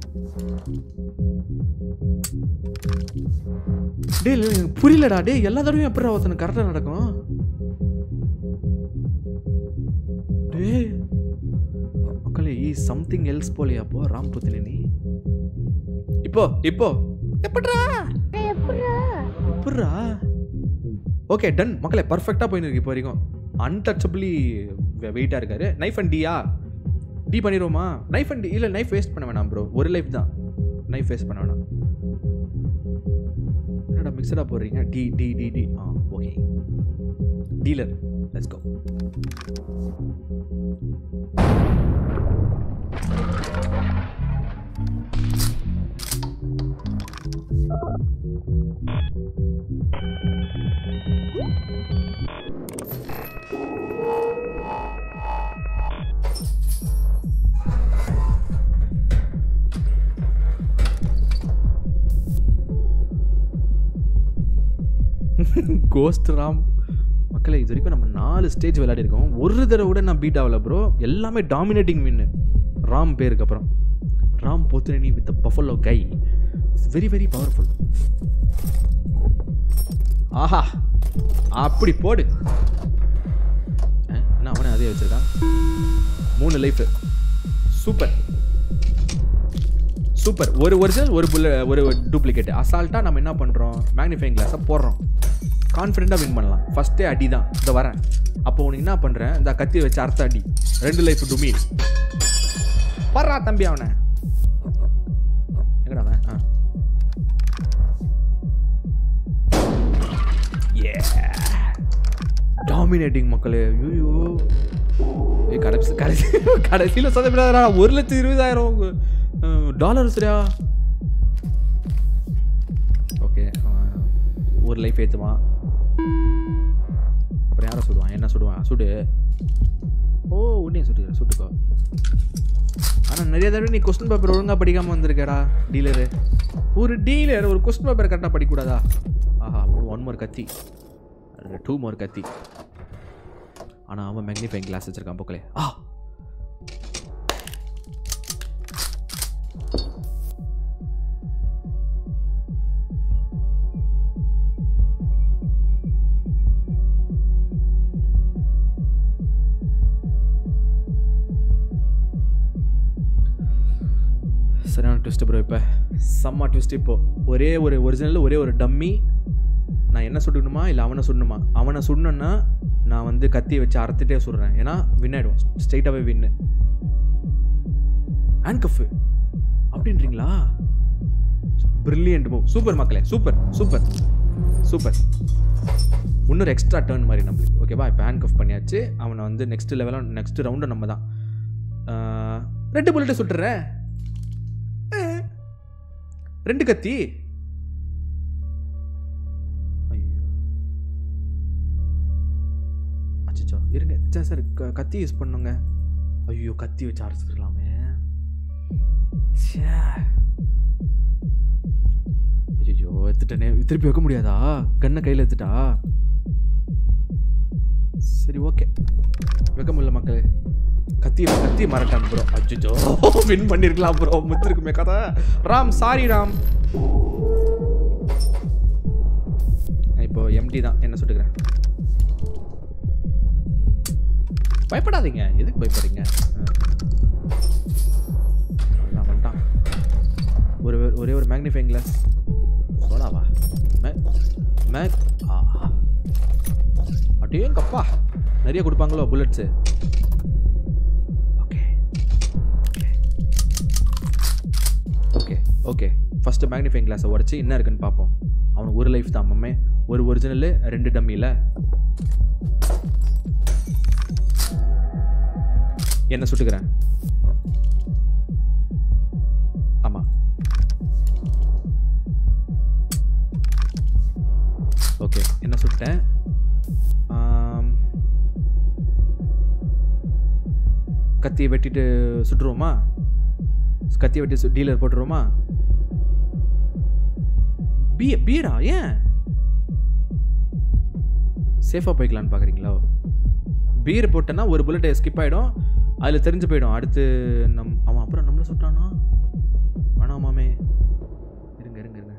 டேய் இல்ல, எனக்கு புரியலடா டேய் எல்லா தடவையும் எப்படி ஒருத்தனை கரெக்டாக நடக்கும் டேய் மக்களே ஈ சம்திங் எல்ஸ் போலையா அப்போ ராம் புத்தினி இப்போ இப்போ எப்படிரா எப்படிரா ஓகே டன் மக்களே பர்ஃபெக்டாக போயின்னு இருக்கு இப்போ வரைக்கும் அன்டச்சபிளி வெயிட்டாக இருக்காரு நைஃப் அண்ட் டியா டி பண்ணிடுவோமா நைஃப் அண்ட் டி இல்லை நைஃப் வேஸ்ட் பண்ண வேணாம் ப்ரோ ஒரு லைஃப் தான் நைஃப் வேஸ்ட் பண்ண வேணாம் என்னடா மிக்சடாக போடுறீங்க D D D D ah okay dealer let's go ghost Ram மக்களே இது வரைக்கும் நம்ம நாலு ஸ்டேஜ் விளையாடிருக்கோம் ஒரு தடவை கூட நான் பீட் ஆகல ப்ரோ எல்லாமே டாமினேட்டிங் வின்னு ராம் பேருக்கு அப்புறம் ராம் போத்துனி வித் பஃபலோ கை இட்ஸ் வெரி வெரி பவர்ஃபுல் ஆஹா அப்படி போடு அஹ், என்ன அவனே அதே வச்சிருக்கான் மூணு லைஃப் சூப்பர் சூப்பர் ஒரு ஒரிஜினல் ஒரு புல்ல ஒரு டூப்ளிகேட் அசால்ட்டாக நம்ம என்ன பண்ணுறோம் மேக்னிஃபைங் கிளாஸை போடுறோம் கான்ஃபிடென்ட்டாக வின் பண்ணலாம் ஃபஸ்ட்டே அடி தான் இந்த வரேன் அப்போ உனக்கு என்ன பண்ணுறேன் இந்த கத்தி வச்சு அர்த்த அடி ரெண்டு லைஃப் டுமி பர்றா தம்பி அவனை எங்கடா அவன் ஆ டாமினேட்டிங் மக்களே ஐயோ ஏய் கடைசி கடைசி கடைசியில் சொதப்பிடாதடா ஒரு லட்சம் இருபதாயிரம் டாலர் சரியா ஓகே ஒரு லைஃப் ஏற்றுவான் அப்புறம் யாரை சுடுவான் என்ன சுடுவான் சுடு ஓ உன்னையும் சுட்டுக்கிற சுட்டுக்கோ ஆனால் நிறைய தடவை நீ கொஸ்டின் பேப்பர் ஒழுங்காக படிக்காமல் வந்திருக்கேடா டீலரு ஒரு டீலர் ஒரு கொஸ்டின் பேப்பர் கரெக்டாக படிக்கக்கூடாதா ஆஹா ஒன் மோர் கத்தி டூ மோர் கத்தி ஆனால் அவன் மேக்னிஃபைங் கிளாஸ் வச்சிருக்கான் போக்கலே ஆ சரியான ட்விஸ்ட் ப்ரோ இப்போ செம்ம ட்விஸ்ட் இப்போ ஒரே ஒரு ஒரிஜினல் ஒரே ஒரு டம்மி நான் என்ன சுடணுமா இல்லை அவனை சுடணுமா அவனை சுடணுன்னா நான் வந்து கத்தியை வச்சு அறுத்துட்டே சுடுறேன் ஏன்னா வின் ஆகிடும் ஸ்ட்ரைட்டாகவே வின்னு ஹேண்ட்கஃபு அப்படின்றீங்களா பிரில்லியன்ட் மூவ் சூப்பர் மக்களே சூப்பர் சூப்பர் சூப்பர் இன்னொரு எக்ஸ்ட்ரா டேர்ன் மாதிரி நம்மளுக்கு ஓகேவா இப்போ ஹேண்ட் கஃப் பண்ணியாச்சு அவனை வந்து நெக்ஸ்ட் லெவலும் நெக்ஸ்ட் ரவுண்டும் நம்ம தான் ஆஹ், ரெண்டு புல்லட்டு சுட்டுறேன் அஹ். ரெண்டு கத்தி ஐயோ அச்சோ இருங்க சார் சார் க- கத்தி யூஸ் பண்ணுங்க ஐயோ கத்தி வச்சு அரைச்சிக்கலாமே ஐயோ எடுத்துட்டனே திருப்பி வைக்க முடியாதா கண்ணை கையில் எடுத்துட்டா சரி ஓகே வைக்க முடியல மக்களே கத்தி கத்தி மறட்டான் ப்ரோ அச்சோ வின் பண்ணிருக்கலாம் ப்ரோ முத்திருக்குமே கதை ராம் சாரி ராம் நான் இப்போ எம்டி தான் என்ன சொல்லிக்கிறேன் பயப்படாதீங்க எதுக்கு பயப்படுறீங்க நான் வந்துட்டான் ஒரு ஒரே ஒரு மேக்னிஃபைங் கிளாஸ் சோடாவா மேக் மேக் ஆ அடேங்கப்பா நிறைய கொடுப்பாங்களோ bullets okay okay okay first magnifying கிளாஸை உடச்சி என்ன இருக்குன்னு பார்ப்போம் அவனுக்கு ஒரு லைஃப் தான் அம்மே ஒரு ஒரிஜினலு ரெண்டு டம்மியில் என்ன சுட்டுக்கிறேன் ஆமாம் ஓகே என்ன சுட்டேன் ஆம், கத்தியை வெட்டிட்டு சுட்டுருவோமா கத்தியை வெட்டி சு டீலர் போட்டுருவோமா பீ பீரா ஏன் சேஃபாக போய்க்கலான்னு பார்க்குறீங்களா பீர் போட்டேன்னா ஒரு புல்லட் ஸ்கிப் ஆகிடும் அதில் தெரிஞ்சு போயிடும் அடுத்து நம் அவன் அப்புறம் நம்மளை சுட்டானா வேணாமாமே இருங்க இருங்க இருங்க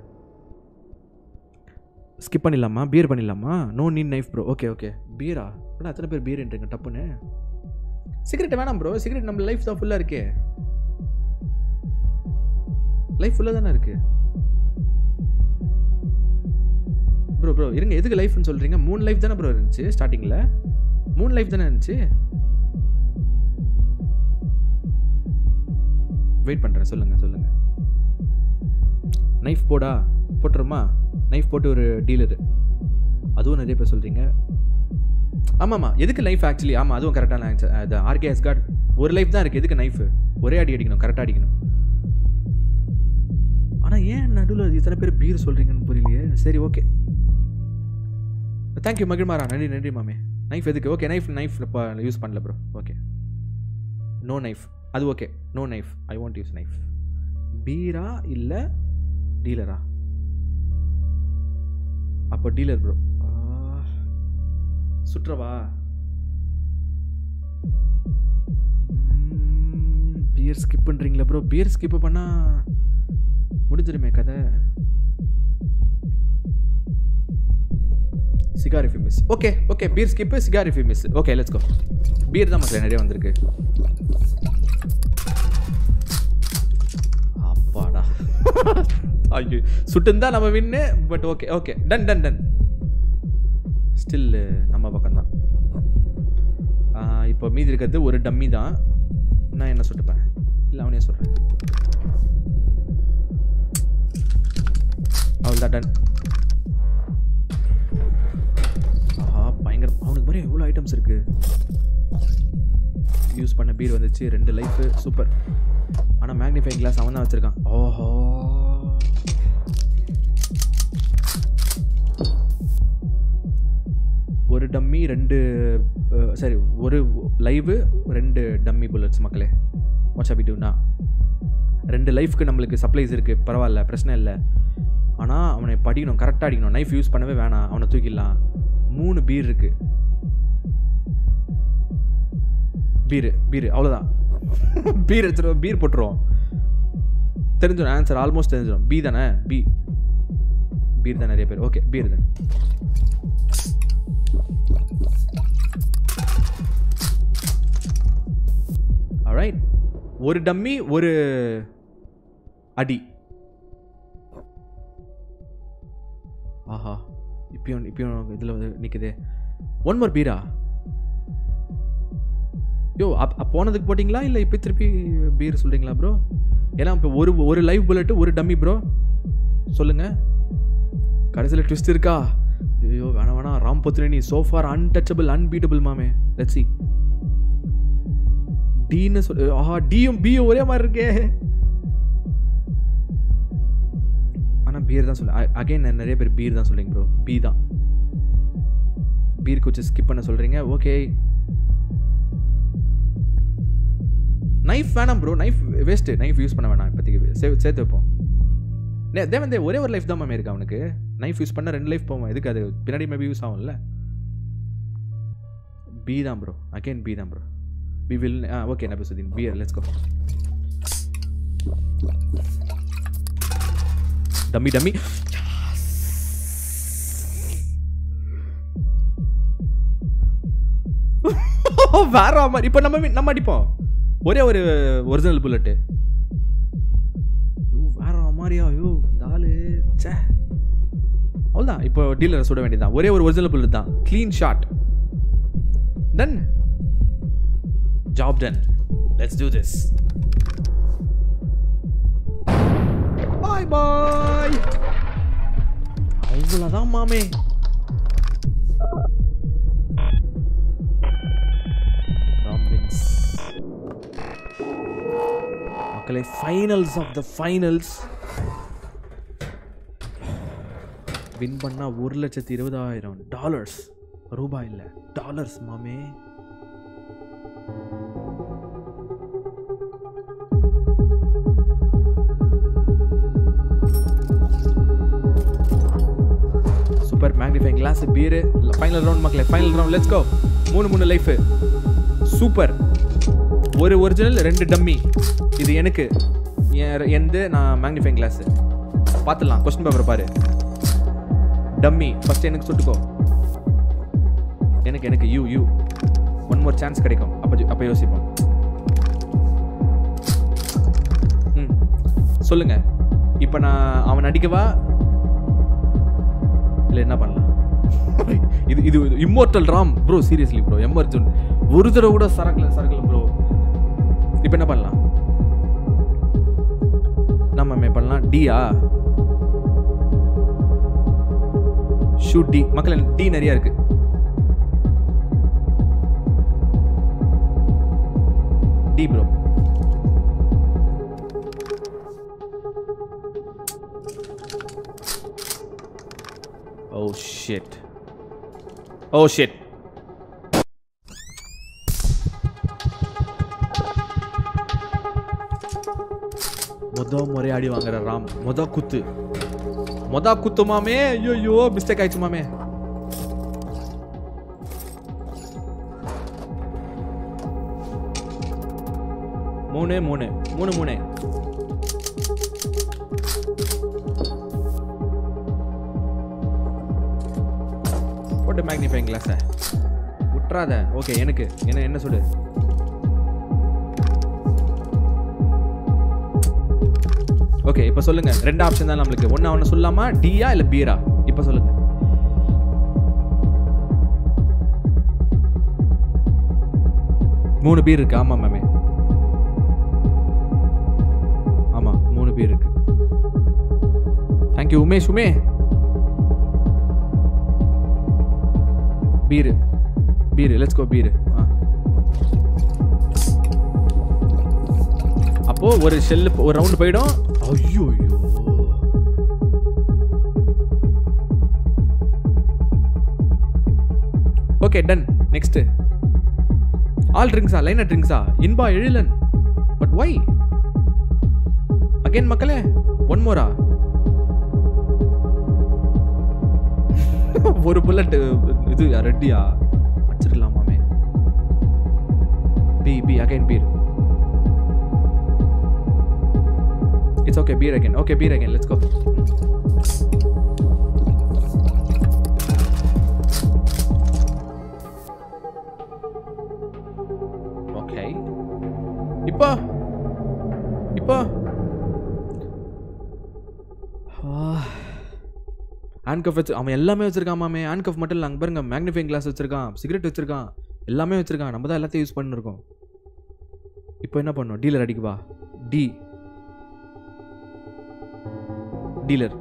ஸ்கிப் பண்ணிடலாமா பியர் பண்ணிடலாமா no need knife bro okay okay பீரா அப்புறம் அத்தனை பேர் பீர்ன்றீங்க டப்புன்னு சிகரெட் வேணாம் ப்ரோ சிகரெட் நம்ம லைஃப் தான் ஃபுல்லாக இருக்கே லைஃப் ஃபுல்லாக தானே இருக்கு ப்ரோ ப்ரோ இருங்க எதுக்கு லைஃப்னு சொல்கிறீங்க மூணு லைஃப் தானே ப்ரோ இருந்துச்சு ஸ்டார்டிங்கில் மூணு லைஃப் தானே இருந்துச்சு வெயிட் பண்ணுறேன் சொல்லுங்கள் சொல்லுங்கள் நைஃப் போடா போட்டுருமா நைஃப் போட்டு ஒரு டீலரு அதுவும் நிறைய பேர் சொல்கிறீங்க ஆமாம்மா எதுக்கு நைஃப் ஆக்சுவலி ஆமாம் அதுவும் கரெக்டான ஆன்சர் அது ஆர்கேஎஸ் கார்டு ஒரு லைஃப் தான் இருக்குது எதுக்கு நைஃப் ஒரே அடி அடிக்கணும் கரெக்டாக அடிக்கணும் ஆனால் ஏன் நடுவில் இத்தனை பேர் பீர் சொல்கிறீங்கன்னு புரியலையே சரி ஓகே தேங்க்யூ மகிழ்மாரா நன்றி நன்றி மாமே நைஃப் எதுக்கு ஓகே நைஃப் நைஃப் இப்போ யூஸ் பண்ணல ப்ரோ ஓகே நோ நைஃப் அது okay no knife I want use knife பீரா இல்லை டீலரா அப்போ டீலர் ப்ரோ சுற்றவா பியர் ஸ்கிப் பண்ணுறீங்களா ப்ரோ பியர் ஸ்கிப் பண்ணால் முடிஞ்சிருமே கதை cigar if miss okay okay beer skip cigar if miss okay let's go beer தான் மக்களே நிறைய வந்திருக்கு அப்பாடா ஐயோ சுட்டுந்தா நம்ம win but okay okay done done done still நம்ம பக்கம்தான் இப்போ மீதி இருக்கிறது ஒரு டம்மி தான் நான் என்ன சுட்டுப்பேன் இல்லை அவனே சொல்கிறேன் அவ்வளோதான் டன் ஆஹா பயங்கர அவனுக்கு மாதிரி எவ்வளோ ஐட்டம்ஸ் இருக்கு யூஸ் பண்ண பீர் வந்துச்சு ரெண்டு லைஃபு சூப்பர் ஆனால் மேக்னிஃபைங் கிளாஸ் அவன் தான் வச்சுருக்கான் ஓஹோ ஒரு டம்மி ரெண்டு அஹ், சரி ஒரு லைவு ரெண்டு டம்மி புல்லட்ஸ் மக்களே வாட்ச் அபி டூனா ரெண்டு லைஃப்க்கு நம்மளுக்கு சப்ளைஸ் இருக்குது பரவாயில்ல பிரச்சனை இல்லை ஆனால் அவனை படிக்கணும் கரெக்டாக அடிக்கணும் நைஃப் யூஸ் பண்ணவே வேணாம் அவனை தூக்கிடலாம் மூணு பீர் இருக்கு பீரு பீரு அவ்வளோதான் பீர் வச்சிருவோம் பீர் போட்டுருவோம் தெரிஞ்சிடும் ஆன்சர் ஆல்மோஸ்ட் தெரிஞ்சிடும் பி தானே பி பீர் தான் நிறைய பேர் ஓகே பீர் தான் alright ஒரு டம்மி ஒரு அடி ஆஹா இப்பயும் இப்பயும் இதில் வந்து நிற்குது ஒன் மோர் பீரா யோ அப் அப் போனதுக்கு போட்டிங்களா இல்லை இப்போ திருப்பி பீர் சொல்கிறீங்களா ப்ரோ ஏன்னா இப்போ ஒரு ஒரு லைவ் புல்லட்டு ஒரு டம்மி ப்ரோ சொல்லுங்கள் கடைசியில் ட்விஸ்ட் இருக்கா ஐயோ வேணாம் வேணாம் Ram Pothineni so far untouchable unbeatable மாமே லெட்ஸ் சி டீன்னு சொல் ஆஹா டியும் பியும் ஒரே மாதிரி இருக்கே ஆனால் பீர் தான் சொல்ல அகைன் நிறைய பேர் பீர் தான் சொல்றீங்க ப்ரோ பி தான் பீர் கொஞ்சம் ஸ்கிப் பண்ண சொல்கிறீங்க ஓகே நைஃப் வேணாம் bro knife waste knife use பண்ண வேணாம் இப்போதைக்கு சே- சேர்த்து வைப்போம் நே- தேவன் தேவ் ஒரே ஒரு லைஃப் தான் மேம் இருக்கு அவனுக்கு நைஃப் யூஸ் பண்ண ரெண்டு லைஃப் போவோம் எதுக்கு அது பின்னாடி மேபி யூஸ் ஆகும்ல பி தான் ப்ரோ அகைன் பி தான் ப்ரோ வி வில் ஓகே நபசுதீன் beer let's go dummy dummy வேற மாதிரி இப்போ நம்ம நம்ம அடிப்போம் ஒரே ஒரு ஒரிஜினல் புல்லட்டு வேற மாதிரியா ஐயோ இந்த ஆளு ச்சே அவ்வளோதான் இப்போ டீலரை சுட வேண்டியதுதான் ஒரே ஒரு ஒரிஜினல் புல்லட் தான் clean shot done job done let's do this bye bye அவ்வளோதான் மாமே ராம்பின்ஸ் மக்களே finals of the finals win பண்ணா ஒரு லட்சத்தி இருபதாயிரம் டாலர்ஸ் ரூபாய் இல்லை டாலர்ஸ் மாமே super magnifying glass beer final round மக்களே ஃபைனல் ரவுண்ட் லெட்ஸ் கோ மூணு மூணு லைஃபு சூப்பர் ஒரு ஒரிஜினல் ரெண்டு டம்மி இது எனக்கு என் எந்த நான் மேக்னிஃபைங் கிளாஸ் பார்த்துடலாம் கொஸ்டின் பேப்பர் பாரு டம்மி ஃபர்ஸ்ட் எனக்கு சுட்டுக்கோ எனக்கு எனக்கு you you one more chance கிடைக்கும் அப்போ அப்போ யோசிப்போம் ம் சொல்லுங்க இப்போ நான் அவன் அடிக்கவா இல்லை என்ன பண்ணலாம் இது இது immortal Ram bro seriously bro emergent ஒரு தடவை கூட சரக்கல சரக்கல ப்ரோ இப்போ என்ன பண்ணலாம் நம்ம மே பண்ணலாம் டியா ஷூட் டி மக்கள் டி நிறைய இருக்கு D bro oh shit oh shit மொத முறை அடி வாங்குற ராம் மொத குத்து மொத குத்து மாமே ஐயோ மிஸ்டேக் ஆயிடுச்சு மாமே மூணு மூணு மூணு மூணு போட்டு மேக்னிஃபைங் கிளாஸை விட்றாத ஓகே எனக்கு என்ன என்ன சொல்லு ஓகே இப்போ சொல்லுங்க ரெண்டு ஆப்ஷன் தான் நம்மளுக்கு ஒண்ணா ஒன்று சொல்லாமா டியா இல்லை பீரா இப்போ சொல்லுங்க மூணு பீர் இருக்கு ஆமா மேமே ஆமா மூணு பீர் இருக்கு தேங்க்யூ உமேஷ் உமே beer beer let's go beer ஆ அப்போ ஒரு ஷெல்லு ஒரு ரவுண்ட் போயிடும் ஐயோ ஐயோ ஓகே டன் நெக்ஸ்ட் ஆல் ட்ரிங்க்ஸா லைனர் ட்ரிங்க்ஸா Inba Ezhilan but why again மக்களே ஒன் மோரா ஒரு புல்லட் இது ரெட்டியா வச்சிருக்கலாமாமே B B again beer It's okay, beer again. Okay, beer again. Let's go. Okay. இப்போ இப்போ ஹேண்ட்கஃப் வச்சு அவன் எல்லாமே வச்சிருக்கான் மாமே ஹேண்ட்கஃப் மட்டும் இல்லை அங்கே பாருங்க மேக்னிஃபைங் கிளாஸ் வச்சிருக்கான் சிகரெட் வச்சிருக்கான் எல்லாமே வச்சிருக்கான் நம்ம தான் எல்லாத்தையும் யூஸ் பண்ணிருக்கோம் இப்போ என்ன பண்ணோம் டீலர் அடிக்குவா டி டீலர்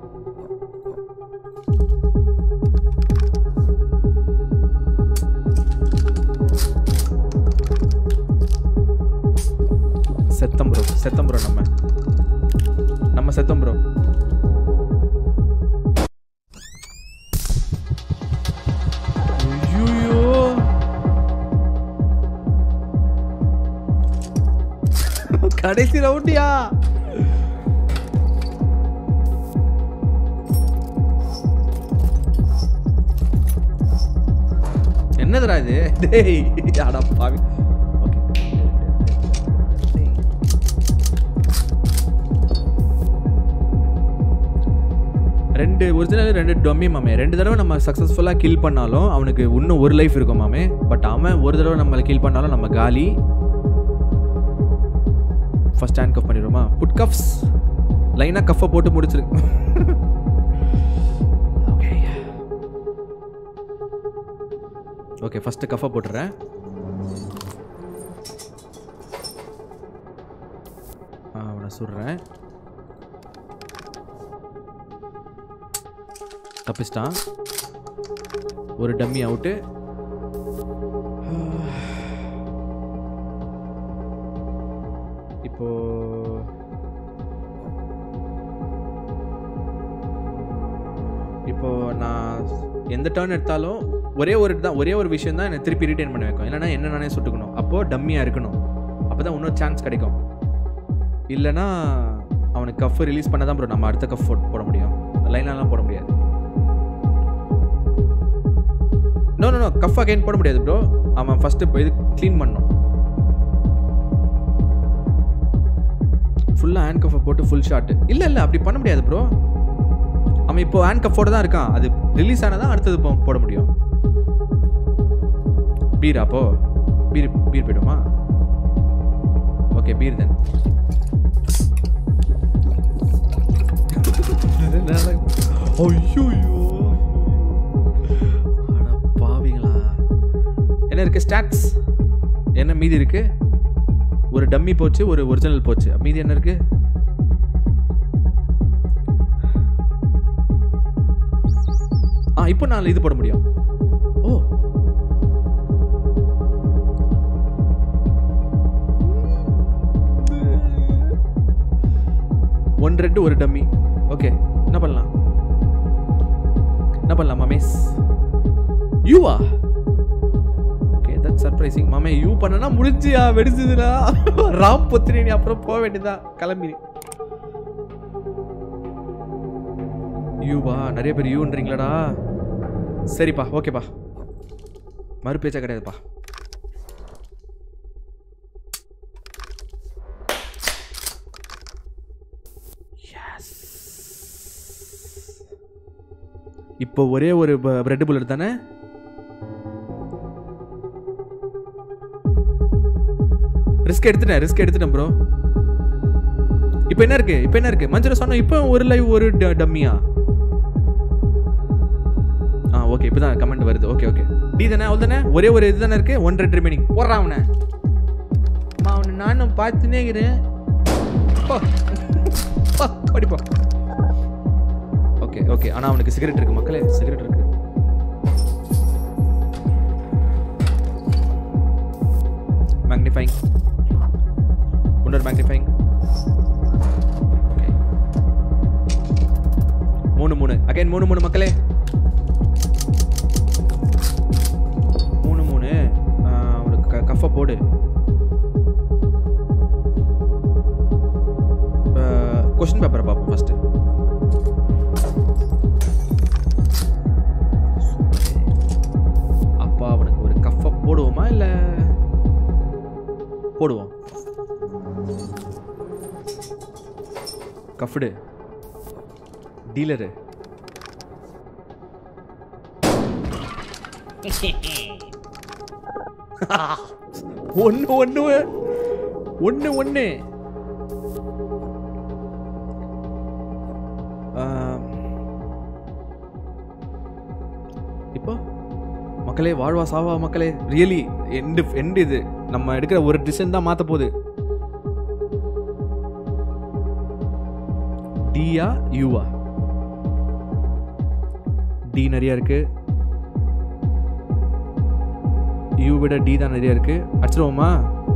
செத்தம் ப்ரோ செத்தம் ப்ரோ நம்ம நம்ம செத்தம் ப்ரோ ஐயோ கடைசி ரவுண்டியா என்னதுடா இது டேய் அடா பாவி ஓகே ரெண்டு ஒரிஜினல் ரெண்டு டொம்மி மாமே ரெண்டு தடவை நம்ம சக்ஸஸ்ஃபுல்லாக கில் பண்ணாலும் அவனுக்கு இன்னும் ஒரு லைஃப் இருக்கும் மாமே பட் அவன் ஒரு தடவை நம்மளை கில் பண்ணாலும் நம்ம காலி ஃபர்ஸ்ட் ஹேண்ட் கஃப் பண்ணிடுவோமா புட் கஃப்ஸ் லைனாக கஃப்பை போட்டு முடிச்சிரு ஓகே ஓகே ஃபஸ்ட்டு கஃபை போட்டுறேன் ஆ அவனை சுடுறேன் தப்பிச்சிட்டான் ஒரு டம்மி அவுட்டு இப்போ இப்போ நான் எந்த டர்ன் எடுத்தாலும் ஒரே ஒரு தான் ஒரே ஒரு விஷயம் தான் என்னை திருப்பி ரிட்டைன் பண்ண வைக்கும் இல்லைன்னா என்ன நானே சுட்டுக்கணும் அப்போது டம்மியாக இருக்கணும் அப்போ தான் இன்னொரு சான்ஸ் கிடைக்கும் இல்லைன்னா அவனுக்கு கஃப் ரிலீஸ் பண்ண தான் ப்ரோ நம்ம அடுத்த கஃப் போட முடியும் லைன்லாம் போட முடியாது no no no cuff again போட முடியாது ப்ரோ அவன் ஃபஸ்ட்டு இது க்ளீன் பண்ணணும் ஃபுல்லாக ஹேண்ட் கஃபை போட்டு ஃபுல் ஷாட்டு இல்லை இல்லை அப்படி பண்ண முடியாது ப்ரோ அவன் இப்போ ஹேண்ட் கஃபோட தான் இருக்கான் அது ரிலீஸ் ஆனதான் அடுத்தது போ- போட முடியும் பீர் அப்போ பீர் பீர் போயிடுமா ஓகே பீர் தென் ஐயோ பாவிங்களா என்ன இருக்கு ஸ்டாட்ஸ் என்ன மீதி இருக்கு ஒரு டம்மி போச்சு ஒரு ஒரிஜினல் போச்சு மீதி என்ன இருக்கு ஆ இப்போ நான் இது போட முடியும் ஓ ஒன் ரெட்டு ஒரு டம்மி ஓகே என்ன பண்ணலாம் என்ன பண்ணலாம் மாமேஸ் யூவா ஓகே தட் சர்ப்ரைசிங் மாமே யூ பண்ணனா முடிஞ்சியா வெடிச்சதுடா ராம் பொத்திரி நீ அப்புறம் போக வேண்டியதா கிளம்பி யூவா நிறைய பேர் யூன்றீங்களாடா சரிப்பா ஓகேப்பா மறு பேச்சா கிடையாதுப்பா இப்போ ஒரே ஒரு ரெட் புல்லட் தானே ரிஸ்க் எடுத்துட்டேன் ரிஸ்க் எடுத்துட்டேன் ப்ரோ இப்போ என்ன இருக்கு இப்போ என்ன இருக்கு மஞ்சள் சொன்னோம் இப்போ ஒரு லைவ் ஒரு ட- டம்மியா ஆ ஓகே இப்போ தான் கமெண்ட் வருது ஓகே ஓகே டி தானே அவள் தானே ஒரே ஒரு இது தானே இருக்கு ஒன் ரெட் ரிமைனிங் போடுறான் அவனை அம்மா அவனை நானும் பார்த்துனே இருக்கிறேன் போ. போ, ஓடிப்போ ஓகே ஓகே ஆனால் அவனுக்கு சிகரெட் இருக்கு மக்களே சிகரெட் இருக்கு மேக்னிஃபைங் இன்னொரு மேக்னிஃபைங் ஓகே மூணு மூணு அகைன் மூணு மூணு மக்களே மூணு மூணு ஆஹ், ஒரு க கஃபை போடு கொஸ்டின் பேப்பரை பார்ப்போம் ஃபஸ்ட்டு அப்பா அவனுக்கு ஒரு கஃபை போடுவோமா இல்லை போடுவோம் கஃப்டு டீலரு ஒன்று ஒன்று ஒன்று ஒன்று இப்போ மக்களே வாழ்வா சாவா மக்களே ரியலி எண்டு எண்டு இது நம்ம எடுக்கிற ஒரு டிசிஷன் தான் மாற்ற போகுது டியா யூவா டி நிறைய இருக்கு யூ விட டி தான் நிறைய இருக்கு அடிச்சிருவோமா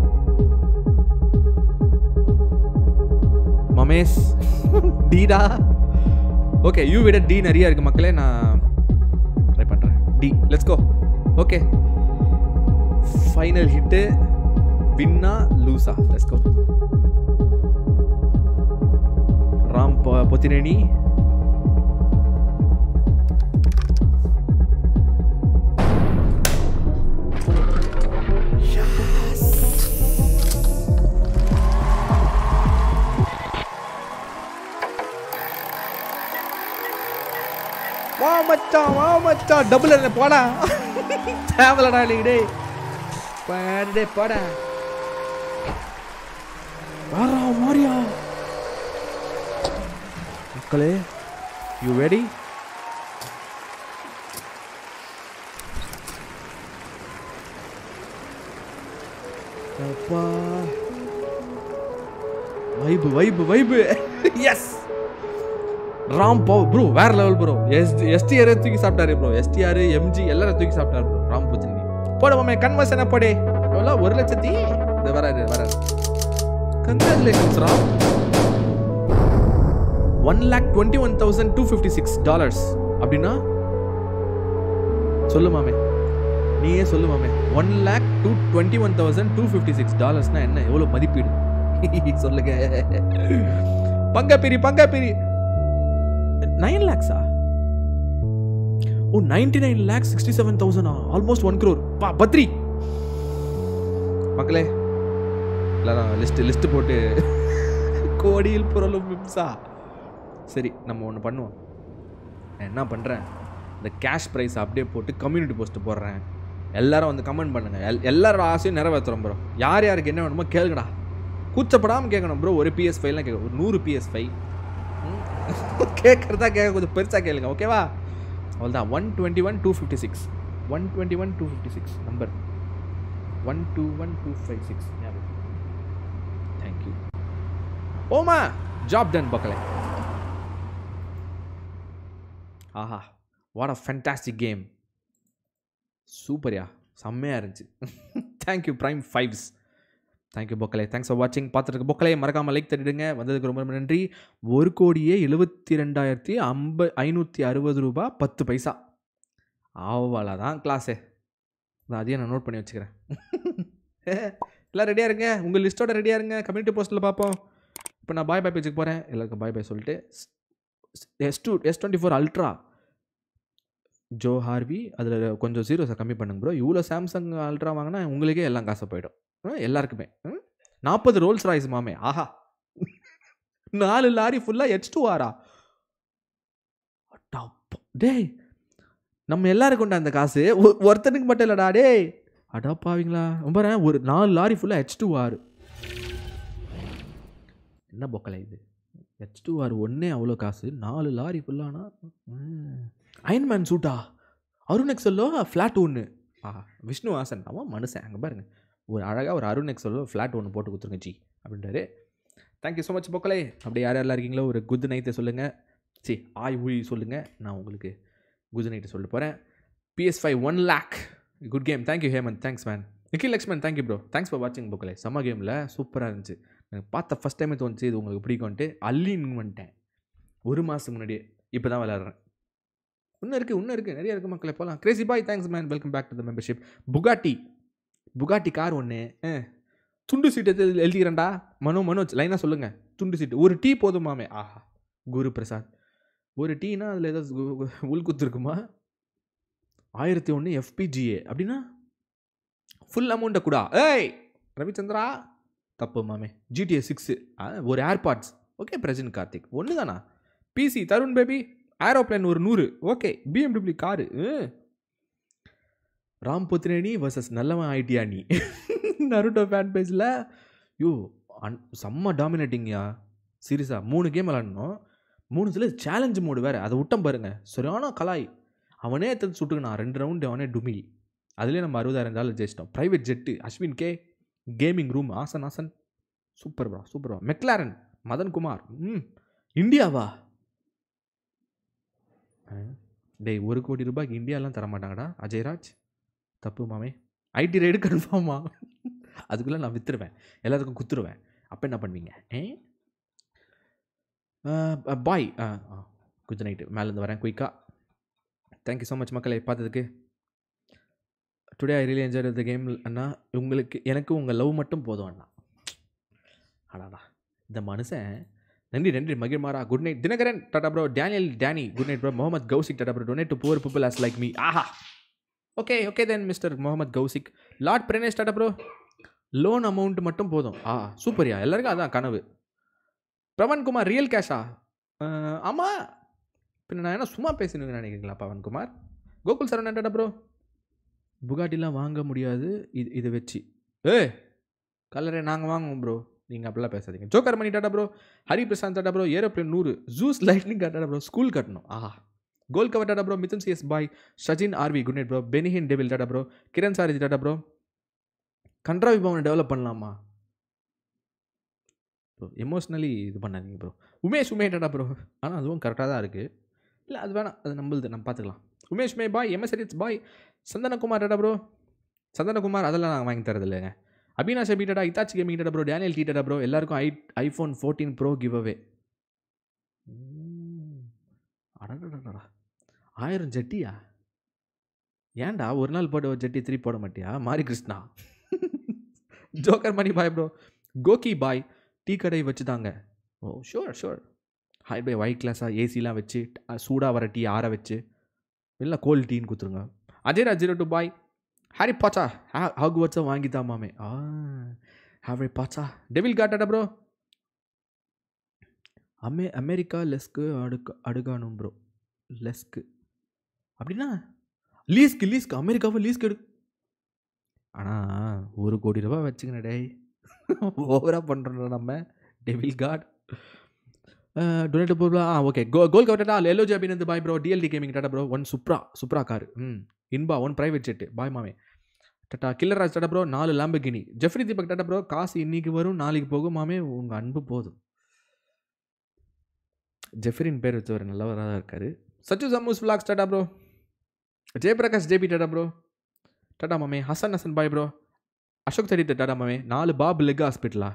மமேஷ் டிடா ஓகே யூ விட டி நிறைய இருக்கு மக்களே நான் ட்ரை பண்றேன் D let's go okay final hit வின்னா லூசா லெட்ஸ் கோ ராம் பொ- பொத்தினேனி வா மச்சான் வா மச்சான் டபுள் என்ன போடா தேவலடா நீ டேய் பாடு டேய் போடா வாரா மாரியா மக்களே யூ ரெடி அப்பா vibe vibe vibe yes Ram பவ் ப்ரோ வேற லெவல் ப்ரோ எஸ் எஸ்டிஆர் தூக்கி சாப்பிட்டாரு ப்ரோ எஸ்டிஆர் எம்ஜி எல்லாரும் தூக்கி சாப்பிட்டாரு ப்ரோ ராம் புத்தினி போட மாமே கன்வர்சனை போடே எவ்வளோ ஒரு லட்சத்தி இது வராது வராது congratulations Ram one lakh twenty one thousand two fifty six dollars அப்படின்னா சொல்லு மாமே நீயே சொல்லு மாமே one lakh two twenty one thousand two fifty six டாலர்ஸ்னா என்ன எவ்வளோ மதிப்பீடு சொல்லுங்க பங்கப்பிரி பங்கப்பிரி நைன் லேக்ஸா oh ninety nine lakhs sixty seven தௌசண்டா ஆல்மோஸ்ட் ஒன் க்ரோர் பா பத்ரி மக்களே எல்லாரும் லிஸ்ட் லிஸ்ட் போட்டு கோடியில் புரளும் மிம்சா சரி நம்ம ஒன்று பண்ணுவோம் நான் என்ன பண்ணுறேன் இந்த கேஷ் ப்ரைஸ் அப்படியே போட்டு கம்யூனிட்டி போஸ்ட் போடுறேன் எல்லாரும் வந்து கமெண்ட் பண்ணுங்க எல் எல்லாரோட ஆசையும் நிறைவேற்றுறோம் ப்ரோ யார் யாருக்கு என்ன வேணுமோ கேளுங்கடா கூச்சப்படாமல் கேட்கணும் ப்ரோ ஒரு பிஎஸ் ஃபைவ்லாம் கேட்க ஒரு நூறு பிஎஸ் ஃபைவ் கேட்குறதா கேட்க கொஞ்சம் பெருசாக கேளுங்க ஓகேவா அவ்வளோதான் one twenty one two fifty six one twenty one two fifty six number one two one two five six thank you ஓமா ஜாப் டன் பக்கலே ஆஹா வாட் அ ஃபென்டாஸ்டிக் கேம் சூப்பர்யா செம்மையாக இருந்துச்சு தேங்க்யூ ப்ரைம் ஃபைவ்ஸ் தேங்க்யூ பொக்கலே தேங்க்ஸ் ஃபார் வாட்சிங் பார்த்துருக்கு பொக்கலே மறக்காமல் லைக் தட்டிடுங்க வந்ததுக்கு ரொம்ப ரொம்ப நன்றி ஒரு கோடியே எழுபத்தி ரெண்டாயிரத்தி ஐம்ப ஐநூற்றி அறுபது ரூபா பத்து பைசா அவ்வளோதான் கிளாஸு நான் அதையும் நான் நோட் பண்ணி வச்சுக்கிறேன் எல்லாம் ரெடியாக இருங்க உங்கள் லிஸ்ட்டோட ரெடியாக இருங்க கம்யூனிட்டி போஸ்ட்டில் பார்ப்போம் இப்போ நான் பாய் பாய் பேஜுக்கு போகிறேன் எல்லாருக்கும் பாய் பாய் சொல்லிட்டு S two S twenty four ultra Joe Harvey அதில் கொஞ்சம் ஜீரோஸை கம்மி பண்ணுங்க ப்ரோ இவ்வளோ சாம்சங் அல்ட்ரா வாங்கினா உங்களுக்கே எல்லாம் காசு போயிடும் ஆ, எல்லாருக்குமே நாற்பது ரோல்ஸ் ராய்ஸ் மாமே ஆஹா நாலு லாரி ஃபுல்லாக ஹெச் டூ ஆரா அடப்பா. டேய் நம்ம எல்லாருக்கும் உண்டா அந்த காசு ஒ- ஒருத்தனுக்கு மட்டும் இல்லைடா டேய் அடப்பாவீங்களா ரொம்ப ஒரு நாலு லாரி ஃபுல்லாக ஹெச் டூ ஆறு என்ன பொக்கலை இது ஹெச் டூ ஆர் ஒன்றே அவ்வளோ காசு நாலு லாரி ஃபுல்லானா அயன்மேன் சூட்டா அருண் எக்ஸல்லோ ஃப்ளாட் ஒன்று ஆ விஷ்ணு வாசன் அவன் மனுஷன் அங்கே பாருங்க ஒரு அழகாக ஒரு அருண் எக்ஸல்லோ ஃப்ளாட் ஒன்று போட்டு கொடுத்துருங்க ஜி அப்படின்றாரு தேங்க்யூ ஸோ மச் பொக்கலே அப்படி யார் யாரெல்லாம் இருக்கீங்களோ ஒரு குட் நைட்டை சொல்லுங்கள் சி ஆய் ஊழி சொல்லுங்கள் நான் உங்களுக்கு குட் நைட்டு சொல்ல போகிறேன் PS five one lakh good game thank you Hemanth thanks man Nikhil Lakshman thank you bro thanks for வாட்சிங் பொக்கலே செம்ம கேமில் சூப்பராக இருந்துச்சு எனக்கு பார்த்த ஃபஸ்ட் டைமே தோணுச்சு இது உங்களுக்கு பிடிக்கும்ன்ட்டு அள்ளின்னு வந்துட்டேன் ஒரு மாதத்துக்கு முன்னாடியே இப்போ தான் விளாட்றேன் இன்னும் இருக்குது இன்னும் இருக்குது நிறைய இருக்குது மக்களே போகலாம் crazy boy thanks man welcome back to the membership Bugatti Bugatti car ஒன்று துண்டு சீட்டு எடுத்து எழுதிக்கிறேன்டா மனோ மனோஜ் லைனாக சொல்லுங்கள் துண்டு சீட்டு ஒரு டீ போதுமாமே ஆஹா குரு பிரசாத் ஒரு டீனா அதில் ஏதாவது கு- கு- உள்குத்து இருக்குமா ஆயிரத்தி ஒன்று எஃபிஜிஏ அப்படின்னா ஃபுல் அமௌண்ட்டை கூடா ஏய் ரவிச்சந்திரா தப்பு மாமே ஜிடிஏ சிக்ஸு ஒரு ஏர்பாட்ஸ் ஓகே பிரஜன் கார்த்திக் ஒன்று தானா பிசி தருண் பேபி ஏரோப்ளேன் ஒரு நூறு okay BMW car Ram Pothineni versus நல்லவன் ஐடியா நீ நருட்டோ ஃபேன் பேஜில் யோ அன் செம்ம டாமினேட்டிங்யா சீரியஸாக மூணு கேம் விளாடணும் மூணு சில சேலஞ்சு மோடு வேறு அதை விட்டம் பாருங்க சரியான கலாய் அவனே எடுத்து சுட்டுக்கினான் ரெண்டு ரவுண்டு அவனே டுமில் அதுலேயே நம்ம அறுபதாயிரம் டாலர் ஜெயிச்சிட்டோம் private jet Ashwin K gaming room ஆசன் ஆசன் super bro super bro McLaren Madan Kumar ம் இந்தியாவா ஆ, டேய் ஒரு கோடி ரூபாய்க்கு இந்தியாலாம் தர மாட்டாங்கடா அஜய்ராஜ் தப்பு மாமே ஐடி ரைடு கன்ஃபார்மா அதுக்குள்ளே நான் விற்றுருவேன் எல்லாத்துக்கும் குத்துருவேன் அப்போ என்ன பண்ணுவீங்க ஏ பாய் குட் நைட்டு மேலேருந்து வரேன் குயிக்காக தேங்க்யூ ஸோ மச் மக்களே பார்த்ததுக்கு today I really enjoy the game அண்ணா உங்களுக்கு எனக்கு உங்கள் லவ் மட்டும் போதும் அண்ணா அடாடா இந்த மனுஷன் நன்றி நன்றி மகிழ்மாரா good night Dinakaran tata bro Daniel Danny good night bro Mohammed Kaushik tata bro donate to poor people as like me ஆஹா okay okay then mister Mohammed Kaushik lord Pranesh tata bro loan amount மட்டும் போதும் ஆ சூப்பர்யா எல்லாருக்கும் அதான் கனவு பிரவன்குமார் ரியல் கேஷா ஆமாம் பின்ன நான் என்ன சும்மா பேசினு நினைக்கிறீங்களா பவன்குமார் கோகுல் சரவணன் டாடா ப்ரோ புகாட்டிலாம் வாங்க முடியாது இது இதை வச்சு ஏ கலரே நாங்கள் வாங்குவோம் ப்ரோ நீங்கள் அப்படிலாம் பேசாதீங்க joker Mani tata bro Hari Prashanth tata bro aeroplane நூறு juice lightning tata bro school கட்டணும் ஆஹா goal cover tata bro Mithun CS bye Shajin RV good night bro பெனிஹின் devil tata bro Kiran Sarathi tata bro கன்ட்ராவி பவனை டெவலப் பண்ணலாமா ப்ரோ எமோஷ்னலி இது பண்ணாதீங்க ப்ரோ உமேஷ் உமே டாடா ப்ரோ ஆனால் அதுவும் கரெக்டாக தான் இருக்குது இல்லை அது வேணாம் அது நம்மளுது நம்ம பார்த்துக்கலாம் உமேஷ் மே bye MS edits bye Chandanakumar tata bro Chandanakumar அதெல்லாம் நாங்கள் வாங்கி தரது இல்லைங்க அபினாஷ் அபி டாடா இத்தாச்சி gaming tata bro Daniel D tata bro எல்லாருக்கும் I iPhone fourteen bro give away அடடடடா ஆயிரம் ஜட்டியா ஏன்டா ஒரு நாள் போட்ட ஒரு ஜட்டி திருப்பி போட மாட்டியா Mari Krishna joker Mani bye bro கோகி பாய் டீ கடை வச்சுதாங்க oh sure sure hi bye white கிளாஸாக ஏசிலாம் வச்சு சூடாக வர டீ ஆற வச்சு இல்லை கோல்ட் டீன்னு கொடுத்துருங்க Ajay zero two bye Harry பாச்சா ஹாக் வச்சா வாங்கி மாமே ஆ ஹாரி பாச்சா டெவில் காட்டாடா ப்ரோ அமெ அமெரிக்கா லெஸ்க்கு அடுக்க அடுகானும் ப்ரோ லெஸ்க்கு அப்படின்னா லீஸ்க்கு லீஸ்க்கு அமெரிக்காவை லீஸ்க்கு எடு ஆனால் ஒரு கோடி ரூபாய் வச்சுக்கணும் டேய் ஓவராக பண்ணுறோம் நம்ம டெவில் காட் டொனேட் போகலாம் ஆ ஓகே கோ கோல் கவர்டா எல்லோ ஜாபின் bye bro DLT gaming tata bro one Supra Supra car ம் Inba one private jet bye மாமே tata killer Raj tata bro நாலு Lamborghini Jeffrey Deepak tata bro காசு இன்னைக்கு வரும் நாளைக்கு போகும் மாமே உங்கள் அன்பு போதும் ஜெஃப்ரின் பேர் வச்சவர் நல்லவராக தான் இருக்கார் சச்சு சம்மூஸ் vlogs tata bro Jayaprakash JP tata bro tata மாமே ஹசன் ஹசன் பாய் ப்ரோ அசோக் தடி டாடா மாமே நாலு பாப் லெக் ஹாஸ்பிட்டலா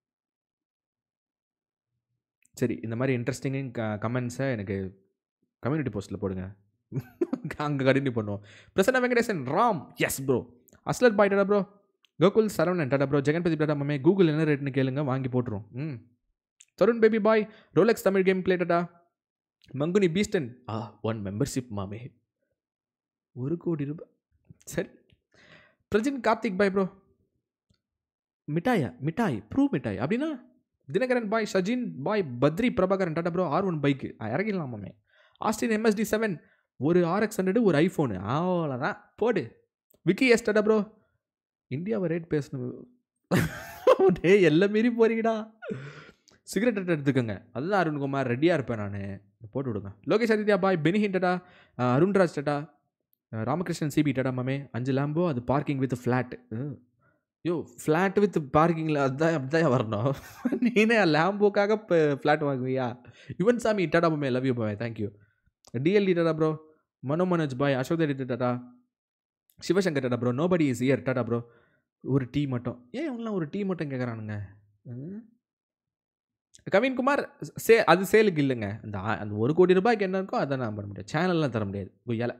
சரி இந்த மாதிரி இன்ட்ரெஸ்டிங் கமெண்ட்ஸை எனக்கு கம்யூனிட்டி போஸ்ட்டில் போடுங்க அங்கே கண்டினியூ பண்ணுவோம் பிரசன்னா வெங்கடேசன் ராம் எஸ் ப்ரோ அஸ்லர் bye tata bro Gokul Saravanan tata bro Jaganpathi tata மாமே கூகுள் என்ன ரேட்னு கேளுங்க வாங்கி போட்டுரும் ம் Tarun baby bye Rolex Tamil game play tata மங்குனி பீஸ்டன் ஆ ஒன் மெம்பர்ஷிப் மாமே ஒரு கோடி ரூபாய் சரி பிரஜின் கார்த்திக் பாய் ப்ரோ மிட்டாயா மிட்டாய் ப்ரூ மிட்டாய் அப்படின்னா Dinakaran bye Sajin bye Badri Prabhakaran tata bro R one bike இறங்கிடலாம் மாமே ஆஸ்டின் எம்எஸ்டி செவன் ஒரு ஆர்எக்ஸ் ஹண்ட்ரடு ஒரு ஐஃபோனு அவ்வளோதான் போடு விக்கி எஸ் டாடா ப்ரோ இந்தியாவை ரேட் பேசணும் டே எல்லாம் மீறி போறீங்கடா சிகரெட் எடுத்துக்கோங்க அதுதான் அருண்குமார் ரெடியாக இருப்பேன் நான் போட்டு விடுங்க லோகேஷ் ஆதித்யா பாய் பெனிஹின் டாடா அஹ் அருண்ராஜ் டாடா அஹ் ராமகிருஷ்ணன் சிபி டாடா மாமே அஞ்சு லேம்போ அது parking with flat yo flat with பார்க்கிங்கில் அதுதான் அப்படிதான் வரணும் நீனே லேம்போக்காக இப்போ ஃப்ளாட் வாங்குவியா யுவன் சாமி டாடா மாமே love you bye thank you TLT tata bro Mano Manoj bye Ashok Reddy tata Sivasankar tata bro nobody is here tata bro ஒரு டீ மட்டும் ஏன் இவங்களாம் ஒரு டீ மட்டும் கேட்குறானுங்க கவின்குமார் சே அது சேலுக்கு இல்லைங்க அந்த ஆ- அந்த ஒரு கோடி ரூபாய்க்கு என்ன இருக்கோ அதை நான் பண்ண முடியாது சேனல்லாம் தர முடியாது கொய்யால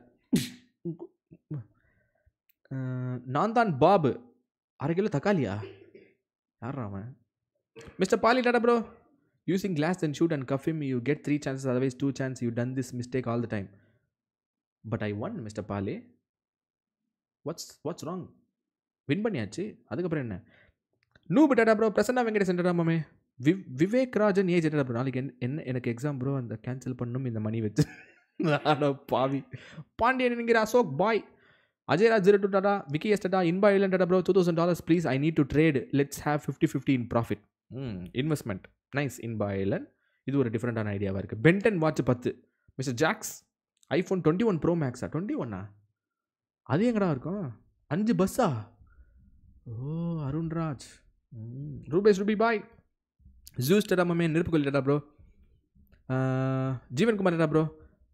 அஹ், நான் தான் பாபு அரை கிலோ தக்காளியா யாரா அவன் mister Bali tata bro using glass and shoot and cuff him you get three chances otherwise two chance you done this mistake all the time but I won mister Bali what's what's wrong win பண்ணியாச்சு அதுக்கப்புறம் என்ன noob tata bro Prasanna Venkatesan tata மாமே விவ் Vivek Rajan AJ tata bro நாளைக்கு என்ன என்ன எனக்கு எக்ஸாம் ப்ரோ அந்த கேன்சல் பண்ணும் இந்த மணி வச்சு அட பாவி பாண்டியன் என்கிற Ashok bye Ajayaraj zero two tata Vicky S tata Inba இல்லன் tata bro two thousand dollars please I need to trade let's have fifty fifty in profit hmm investment nice Inba இல்லன் இது ஒரு டிஃப்ரெண்ட்டான ஐடியாவாக இருக்குது பென்டன் வாட்ச் பத்து mister Jacks iPhone twenty one bro மேக்ஸா டுவெண்ட்டி ஒன்னா அது எங்கடா இருக்கும் அஞ்சு பஸ்ஸா ஓ அருண்ராஜ் ம், ரூபேஷ் ரூபி பாய் ஜூஸ் டடா மமே நெருப்புக்கோயில் டடா ப்ரோ ஜீவன்குமார் டடா ப்ரோ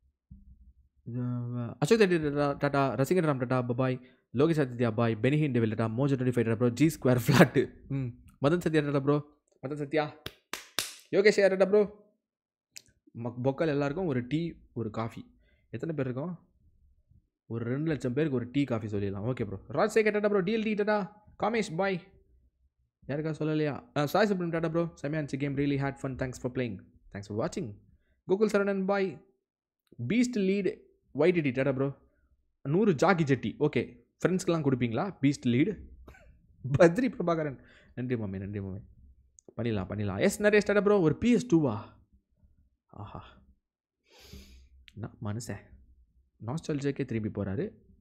அசோக் தேட்டி டாடா டாடா ரசிகன் Ram tata bye bye Lokesh Aditya bye பெனிஹின் devil tata Mojo twenty five tata bro G square flat ம் மதன் சத்யா டாடா ப்ரோ மதன் சத்யா யோகேஷ் யார் டாடா ப்ரோ மக் பொக்கல் எல்லாருக்கும் ஒரு டீ ஒரு காஃபி எத்தனை பேர் இருக்கோம் ஒரு ரெண்டு லட்சம் பேருக்கு ஒரு டீ காஃபி சொல்லிடலாம் okay bro Raj Sekar tata bro TLT tata Kamesh bye யாருக்கா சொல்லலையா சாய் சுப்ரம் டாடா ப்ரோ செமையான்சி game really had fun thanks for playing thanks for வாட்சிங் Gokul Saravanan bye beast lead YTD tata bro நூறு ஜாக்கி ஜெட்டி ஓகே ஃப்ரெண்ட்ஸ்க்கெலாம் கொடுப்பீங்களா பீஸ்ட் லீடு பத்ரி பிரபாகரன் நன்றி மாமி நன்றி மாமி பண்ணிடலாம் பண்ணிடலாம் எஸ் நரேஷ் டாடா ப்ரோ ஒரு பிஎஸ் டூவா ஆஹா என்ன மனுஷன் நாஸ்டாலஜிக்கே திரும்பி போகிறாரு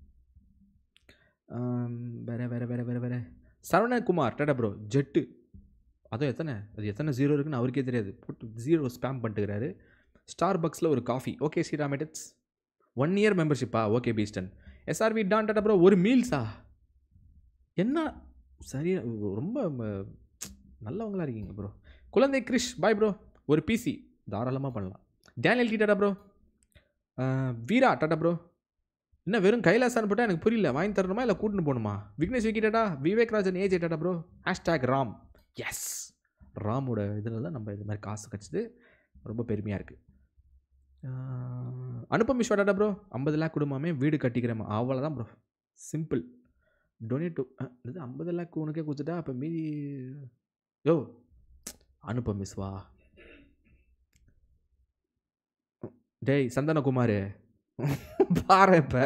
வேற வேற வேற வேற வேற சரவணகுமார் டாடா ப்ரோ ஜெட்டு அதுவும் எத்தனை அது எத்தனை ஜீரோ இருக்குன்னு அவருக்கே தெரியாது போட்டு ஜீரோ ஸ்பேம் பண்ணிட்டுக்கிறாரு ஸ்டார் பக்ஸில் ஒரு coffee okay Sriram edits one year மெம்பர்ஷிப்பா ஓகே பீஸ்டன் எஸ்ஆர்வி டான் டாடா ப்ரோ ஒரு மீல்ஸா என்ன சரி ரொம்ப ம- நல்லவங்களா இருக்கீங்க ப்ரோ குழந்தை கிரிஷ் பாய் ப்ரோ ஒரு பிசி தாராளமாக பண்ணலாம் Daniel D tata bro Veera tata bro என்ன வெறும் கைலாசான்னு போட்டால் எனக்கு புரியல வாங்கி தரணுமா இல்லை கூட்டின்னு போகணுமா Vignesh Vicky tata Vivek Rajan AJ tata bro hashtag Ram S ராமோட இதில் தான் நம்ம இது மாதிரி காசு கிடச்சிது ரொம்ப பெருமையாக இருக்குது அனுப்பம் விஸ்வா டாடா ப்ரோ ஐம்பது லேக் கொடுமாமே வீடு கட்டிக்கிறேமா அவ்வளோதான் ப்ரோ சிம்பிள் டொனேட் இது ஐம்பது லேக் உனக்கே கொடுத்துட்டா அப்போ மீதி யோ அனுப்பம் விஸ்வா டேய் சந்தனகுமார் பாரு இப்போ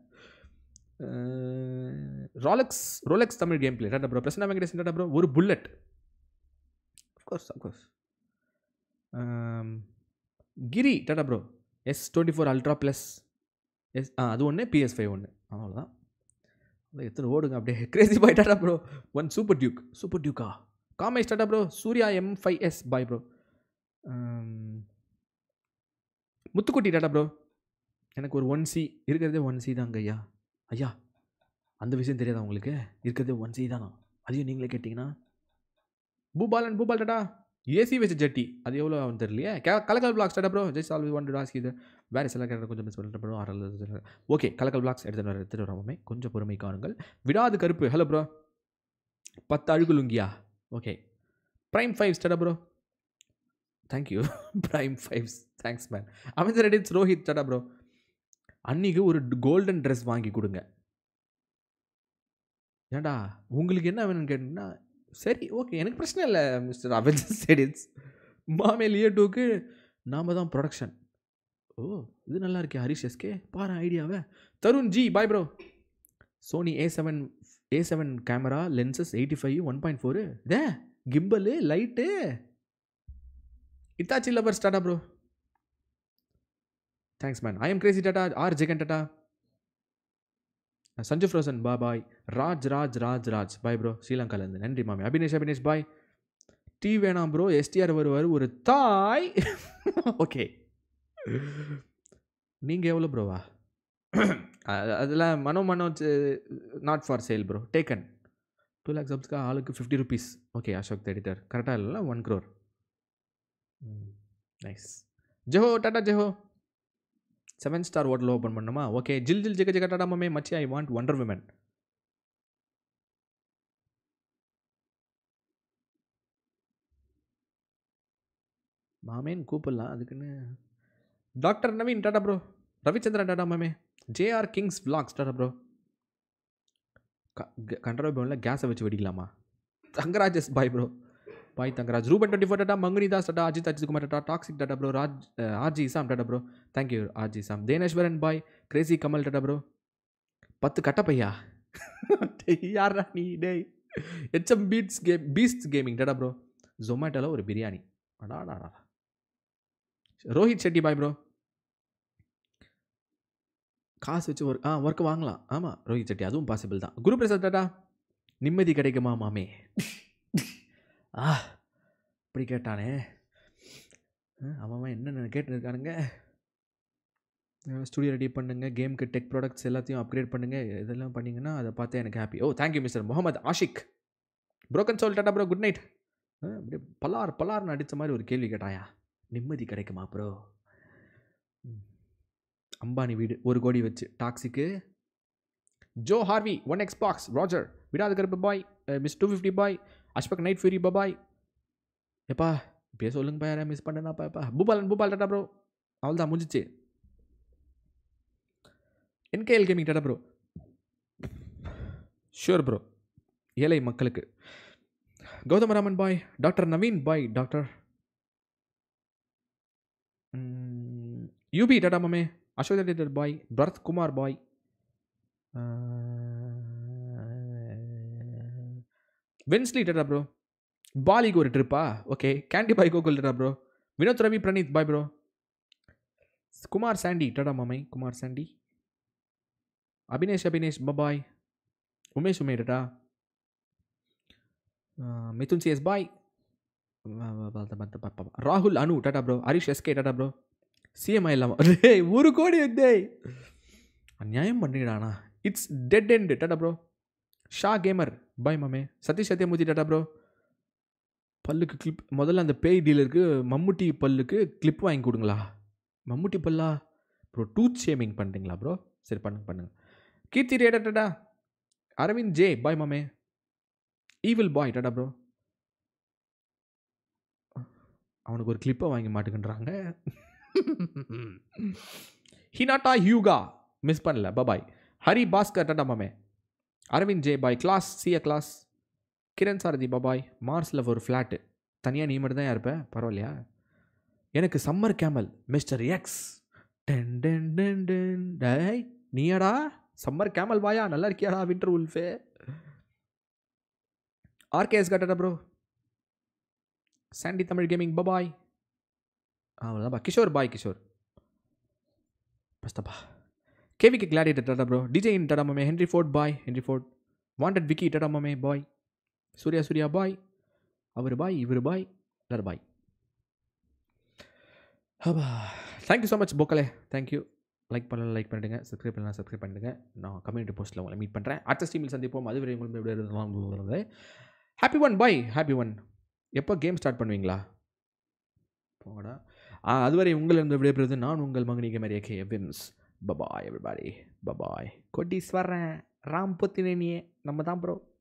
Rolex Rolex Tamil game play tata bro Prasanna Venkatesan tata bro ஒரு bullet of course of course Giri tata bro S twenty four ultra plus S ஆ அது ஒன்று பிஎஸ் ஃபைவ் ஒன்று அவ்வளோதான் அது எத்தனை ஓடுங்க அப்படியே crazy bye tata bro one super Duke super டியூக்கா Kamesh tata bro Surya M five S bye bro Muthukutty tata bro எனக்கு ஒரு ஒன் சி இருக்கிறதே ஒன் சி தாங்க ஐயா ஐயா அந்த விஷயம் தெரியாதா உங்களுக்கு இருக்கிறதே ஒன் சி தானா அதையும் நீங்களே கேட்டிங்கன்னா பூபாலன் பூபால் டாடா ஏசி வச்ச ஜட்டி அது எவ்வளோ ஆகும் தெரியலையே கே கலக்கல் பிளாக்ஸ் டாடா ப்ரோ ஜெய் சால்வி ஒன் டாஸ்க் இது வேறு சில கேரக்டர் கொஞ்சம் மிஸ் பண்ணிட்டு ப்ரோ ஆறு ஓகே கலக்கல் பிளாக்ஸ் எடுத்துகிட்டு வர எடுத்துகிட்டு வராமே கொஞ்சம் பொறுமை காணுங்கள் விடாது கருப்பு ஹலோ ப்ரோ பத்து அழுகு லுங்கியா ஓகே ப்ரைம் ஃபைவ் ஸ்டடா bro thank you prime fives thanks man அமைச்சர் ரெடிட்ஸ் ரோஹித் ஸ்டடா ப்ரோ அன்னைக்கு ஒரு கோல்டன் ட்ரெஸ் வாங்கி கொடுங்க ஏன்டா உங்களுக்கு என்ன வேணும்னு கேட்டிங்கன்னா சரி ஓகே எனக்கு பிரச்சனை இல்லை மிஸ்டர் அவெஞ்சர்ஸ் எடிட்ஸ் மாமே லியோ டூக்கு நாம தான் ப்ரொடக்ஷன் ஓ இது நல்லா இருக்கே ஹரிஷ் எஸ்கே பாரு ஐடியாவை Tarun ji bye bro Sony A seven A seven camera lenses eighty five one point four இதே கிம்பலு லைட்டு இத்தாச்சி லவர் ஸ்டாட்டா bro thanks man I am crazy tata R Jagan tata Sanju frozen பா bye Raj Raj Raj Raj bye bro ஸ்ரீலங்காலேருந்து நன்றி மாமி அபினேஷ் அபினேஷ் பாய் டீ வேணாம் ப்ரோ எஸ்டிஆர் வருவார் ஒரு தாய் ஓகே நீங்கள் எவ்வளோ ப்ரோவா அதெல்லாம் Mano Mano not for sale bro taken two lakh சப்ஸ்க்கு ஆளுக்கு fifty rupees okay Ashok editor கரெக்டாக இல்லைல்ல ஒன் க்ரோர் நைஸ் ஜெஹோ டாடா ஜெஹோ செவன் ஸ்டார் ஹோட்டல் ஓப்பன் பண்ணுமா ஓகே ஜில் ஜில் ஜெக ஜெக டாடா மமே மச்சி ஐ வாண்ட் ஒண்டர் விமன் மாமேன்னு கூப்பிடலாம் அதுக்குன்னு doctor Naveen tata bro Ravichandran tata மாமே JR kings vlogs tata bro control பவனில் கேஸை வச்சு வெடிக்கலாமா தங்கராஜஸ் bye bro bye Thangaraj Ruban twenty four tata மங்குனி Das tata Ajith Ajith Kumar Tata toxic tata bro Raj RG Isam tata bro thank you RG Isam Theneswaran bye crazy Kamal tata bro பத்து கட்டப்பையா யாரா நீ டேய் HM beats game beast gaming tata bro ஜொமேட்டோவில் ஒரு பிரியாணி அடாடாடா ரோஹித் ஷெட்டி பாய் ப்ரோ காசு வச்சு ஒர்க் ஆ ஒர்க் வாங்கலாம் ஆமாம் ரோஹித் செட்டி அதுவும் பாசிபிள் தான் குரு பிரசாத் டாடா நிம்மதி கிடைக்குமா மாமே ஆ இப்படி கேட்டானே அவன் அவன் என்னென்ன கேட்டுருக்கானுங்க ஸ்டுடியோ ரெடி பண்ணுங்க கேமுக்கு டெக் ப்ராடக்ட்ஸ் எல்லாத்தையும் அப்கிரேட் பண்ணுங்க இதெல்லாம் பண்ணிங்கன்னா அதை பார்த்தே எனக்கு happy oh thank you mister Mohammed Ashiq broken soul tata bro good night அப்படியே பலார் பலார்னு அடித்த மாதிரி ஒரு கேள்வி கேட்டாயா நிம்மதி கிடைக்குமா ப்ரோ அம்பானி வீடு ஒரு கோடி வச்சு டாக்ஸிக்கு Joe Harvey one Xbox Roger விடாத கருப்பு bye miss two fifty bye Ashfaq night fury bye எப்பா இப்பயே சொல்லுங்கப்பா யாரையா மிஸ் பண்ணேனாப்பா எப்பா பூபாலன் பூபால் டாட்டா ப்ரோ அவள் தான் முடிஞ்சிச்சு NKL gaming tata bro sure bro ஏழை மக்களுக்கு Gauthamaraman bye doctor Naveen bye doctor UP tata மாமே Ashok editor bye Bharath Kumar bye Wensley tata bro பாலிக்கு ஒரு ட்ரிப்பா okay candy bye Gokul tata bro Vinoth Ravi Praneeth bye bro Kumar Sandy tata மாமை குமார் சாண்டி அபினேஷ் அபினேஷ் பபாய் உமேஷ் உமே டாடா மிதுன் சிஎஸ் பாய் ராகுல் Anu tata bro Harish SK tata bro CMI இல்லாமல் டேய் ஒரு கோடி டேய் அநியாயம் பண்ணிடாண்ணா it's dead end tata bro ஷா கேமர் பாய் மாமே சதீஷ் சத்யமூர்த்தி டாடா ப்ரோ பல்லுக்கு கிளிப் முதல்ல அந்த பேய் டீலருக்கு மம்முட்டி பல்லுக்கு கிளிப் வாங்கி கொடுங்களா மம்முட்டி பல்லா ப்ரோ டூத் ஷேமிங் பண்ணுறீங்களா ப்ரோ சரி பண்ணுங்க பண்ணுங்க கீர்த்தி ரேடா டாடா அரவிந்த் ஜே பாய் மாமே ஈவில் பாய் டாடா ப்ரோ அவனுக்கு ஒரு கிளிப்பை வாங்கி மாட்டுக்கின்றாங்க ஹினாட்டா ஹியூகா மிஸ் பண்ணல பபாய் ஹரி பாஸ்கர் டாடா மாமே Aravind J bye class CA class Kiran Sarathi bye bye மார்ஸில் ஒரு ஃப்ளாட்டு தனியாக நீ மட்டும் தான் இருப்ப பரவாயில்லையா எனக்கு summer camel mister X ten ten ten ten டேய் நீயாடா சம்மர் கேமல் வாயா நல்லா இருக்கியாடா வின்டர் உல்ஃபே ஆர்கேஎஸ் கட்டடா bro Sandy Tamil gaming bye bye அவ்வளோதான்ப்பா கிஷோர் பாய் கிஷோர் பஸ்தப்பா கேவிக்கு gladiator tata bro DJ in tata மாமே Henry Ford bye Henry Ford wanted Vicky tata மாமே பாய் சூர்யா சூர்யா பாய் அவர் பாய் இவர் பாய் எல்லாரும் பாய் ஹபா தேங்க்யூ ஸோ மச் போக்கலே தேங்க்யூ லைக் பண்ணல லைக் பண்ணிடுங்க சப்ஸ்கிரைப் பண்ணலாம் சப்ஸ்கிரைப் பண்ணிடுங்க நான் கம்யூனிட்டி போஸ்ட்டில் உங்களை மீட் பண்ணுறேன் அடுத்த ஸ்டீமில் சந்திப்போம் அதுவரை உங்களுக்கு எப்படி இருந்தாலும் happy one bye happy one எப்போ கேம் ஸ்டார்ட் பண்ணுவீங்களா போங்கடா ஆ, அதுவரை உங்களிருந்து விடைபெறுவது நான் உங்கள் மகனிக மரிய கே விம்ஸ் bye bye everybody bye bye Kotteeswaran Ram புத்தினே நம்ம தான் ப்ரோ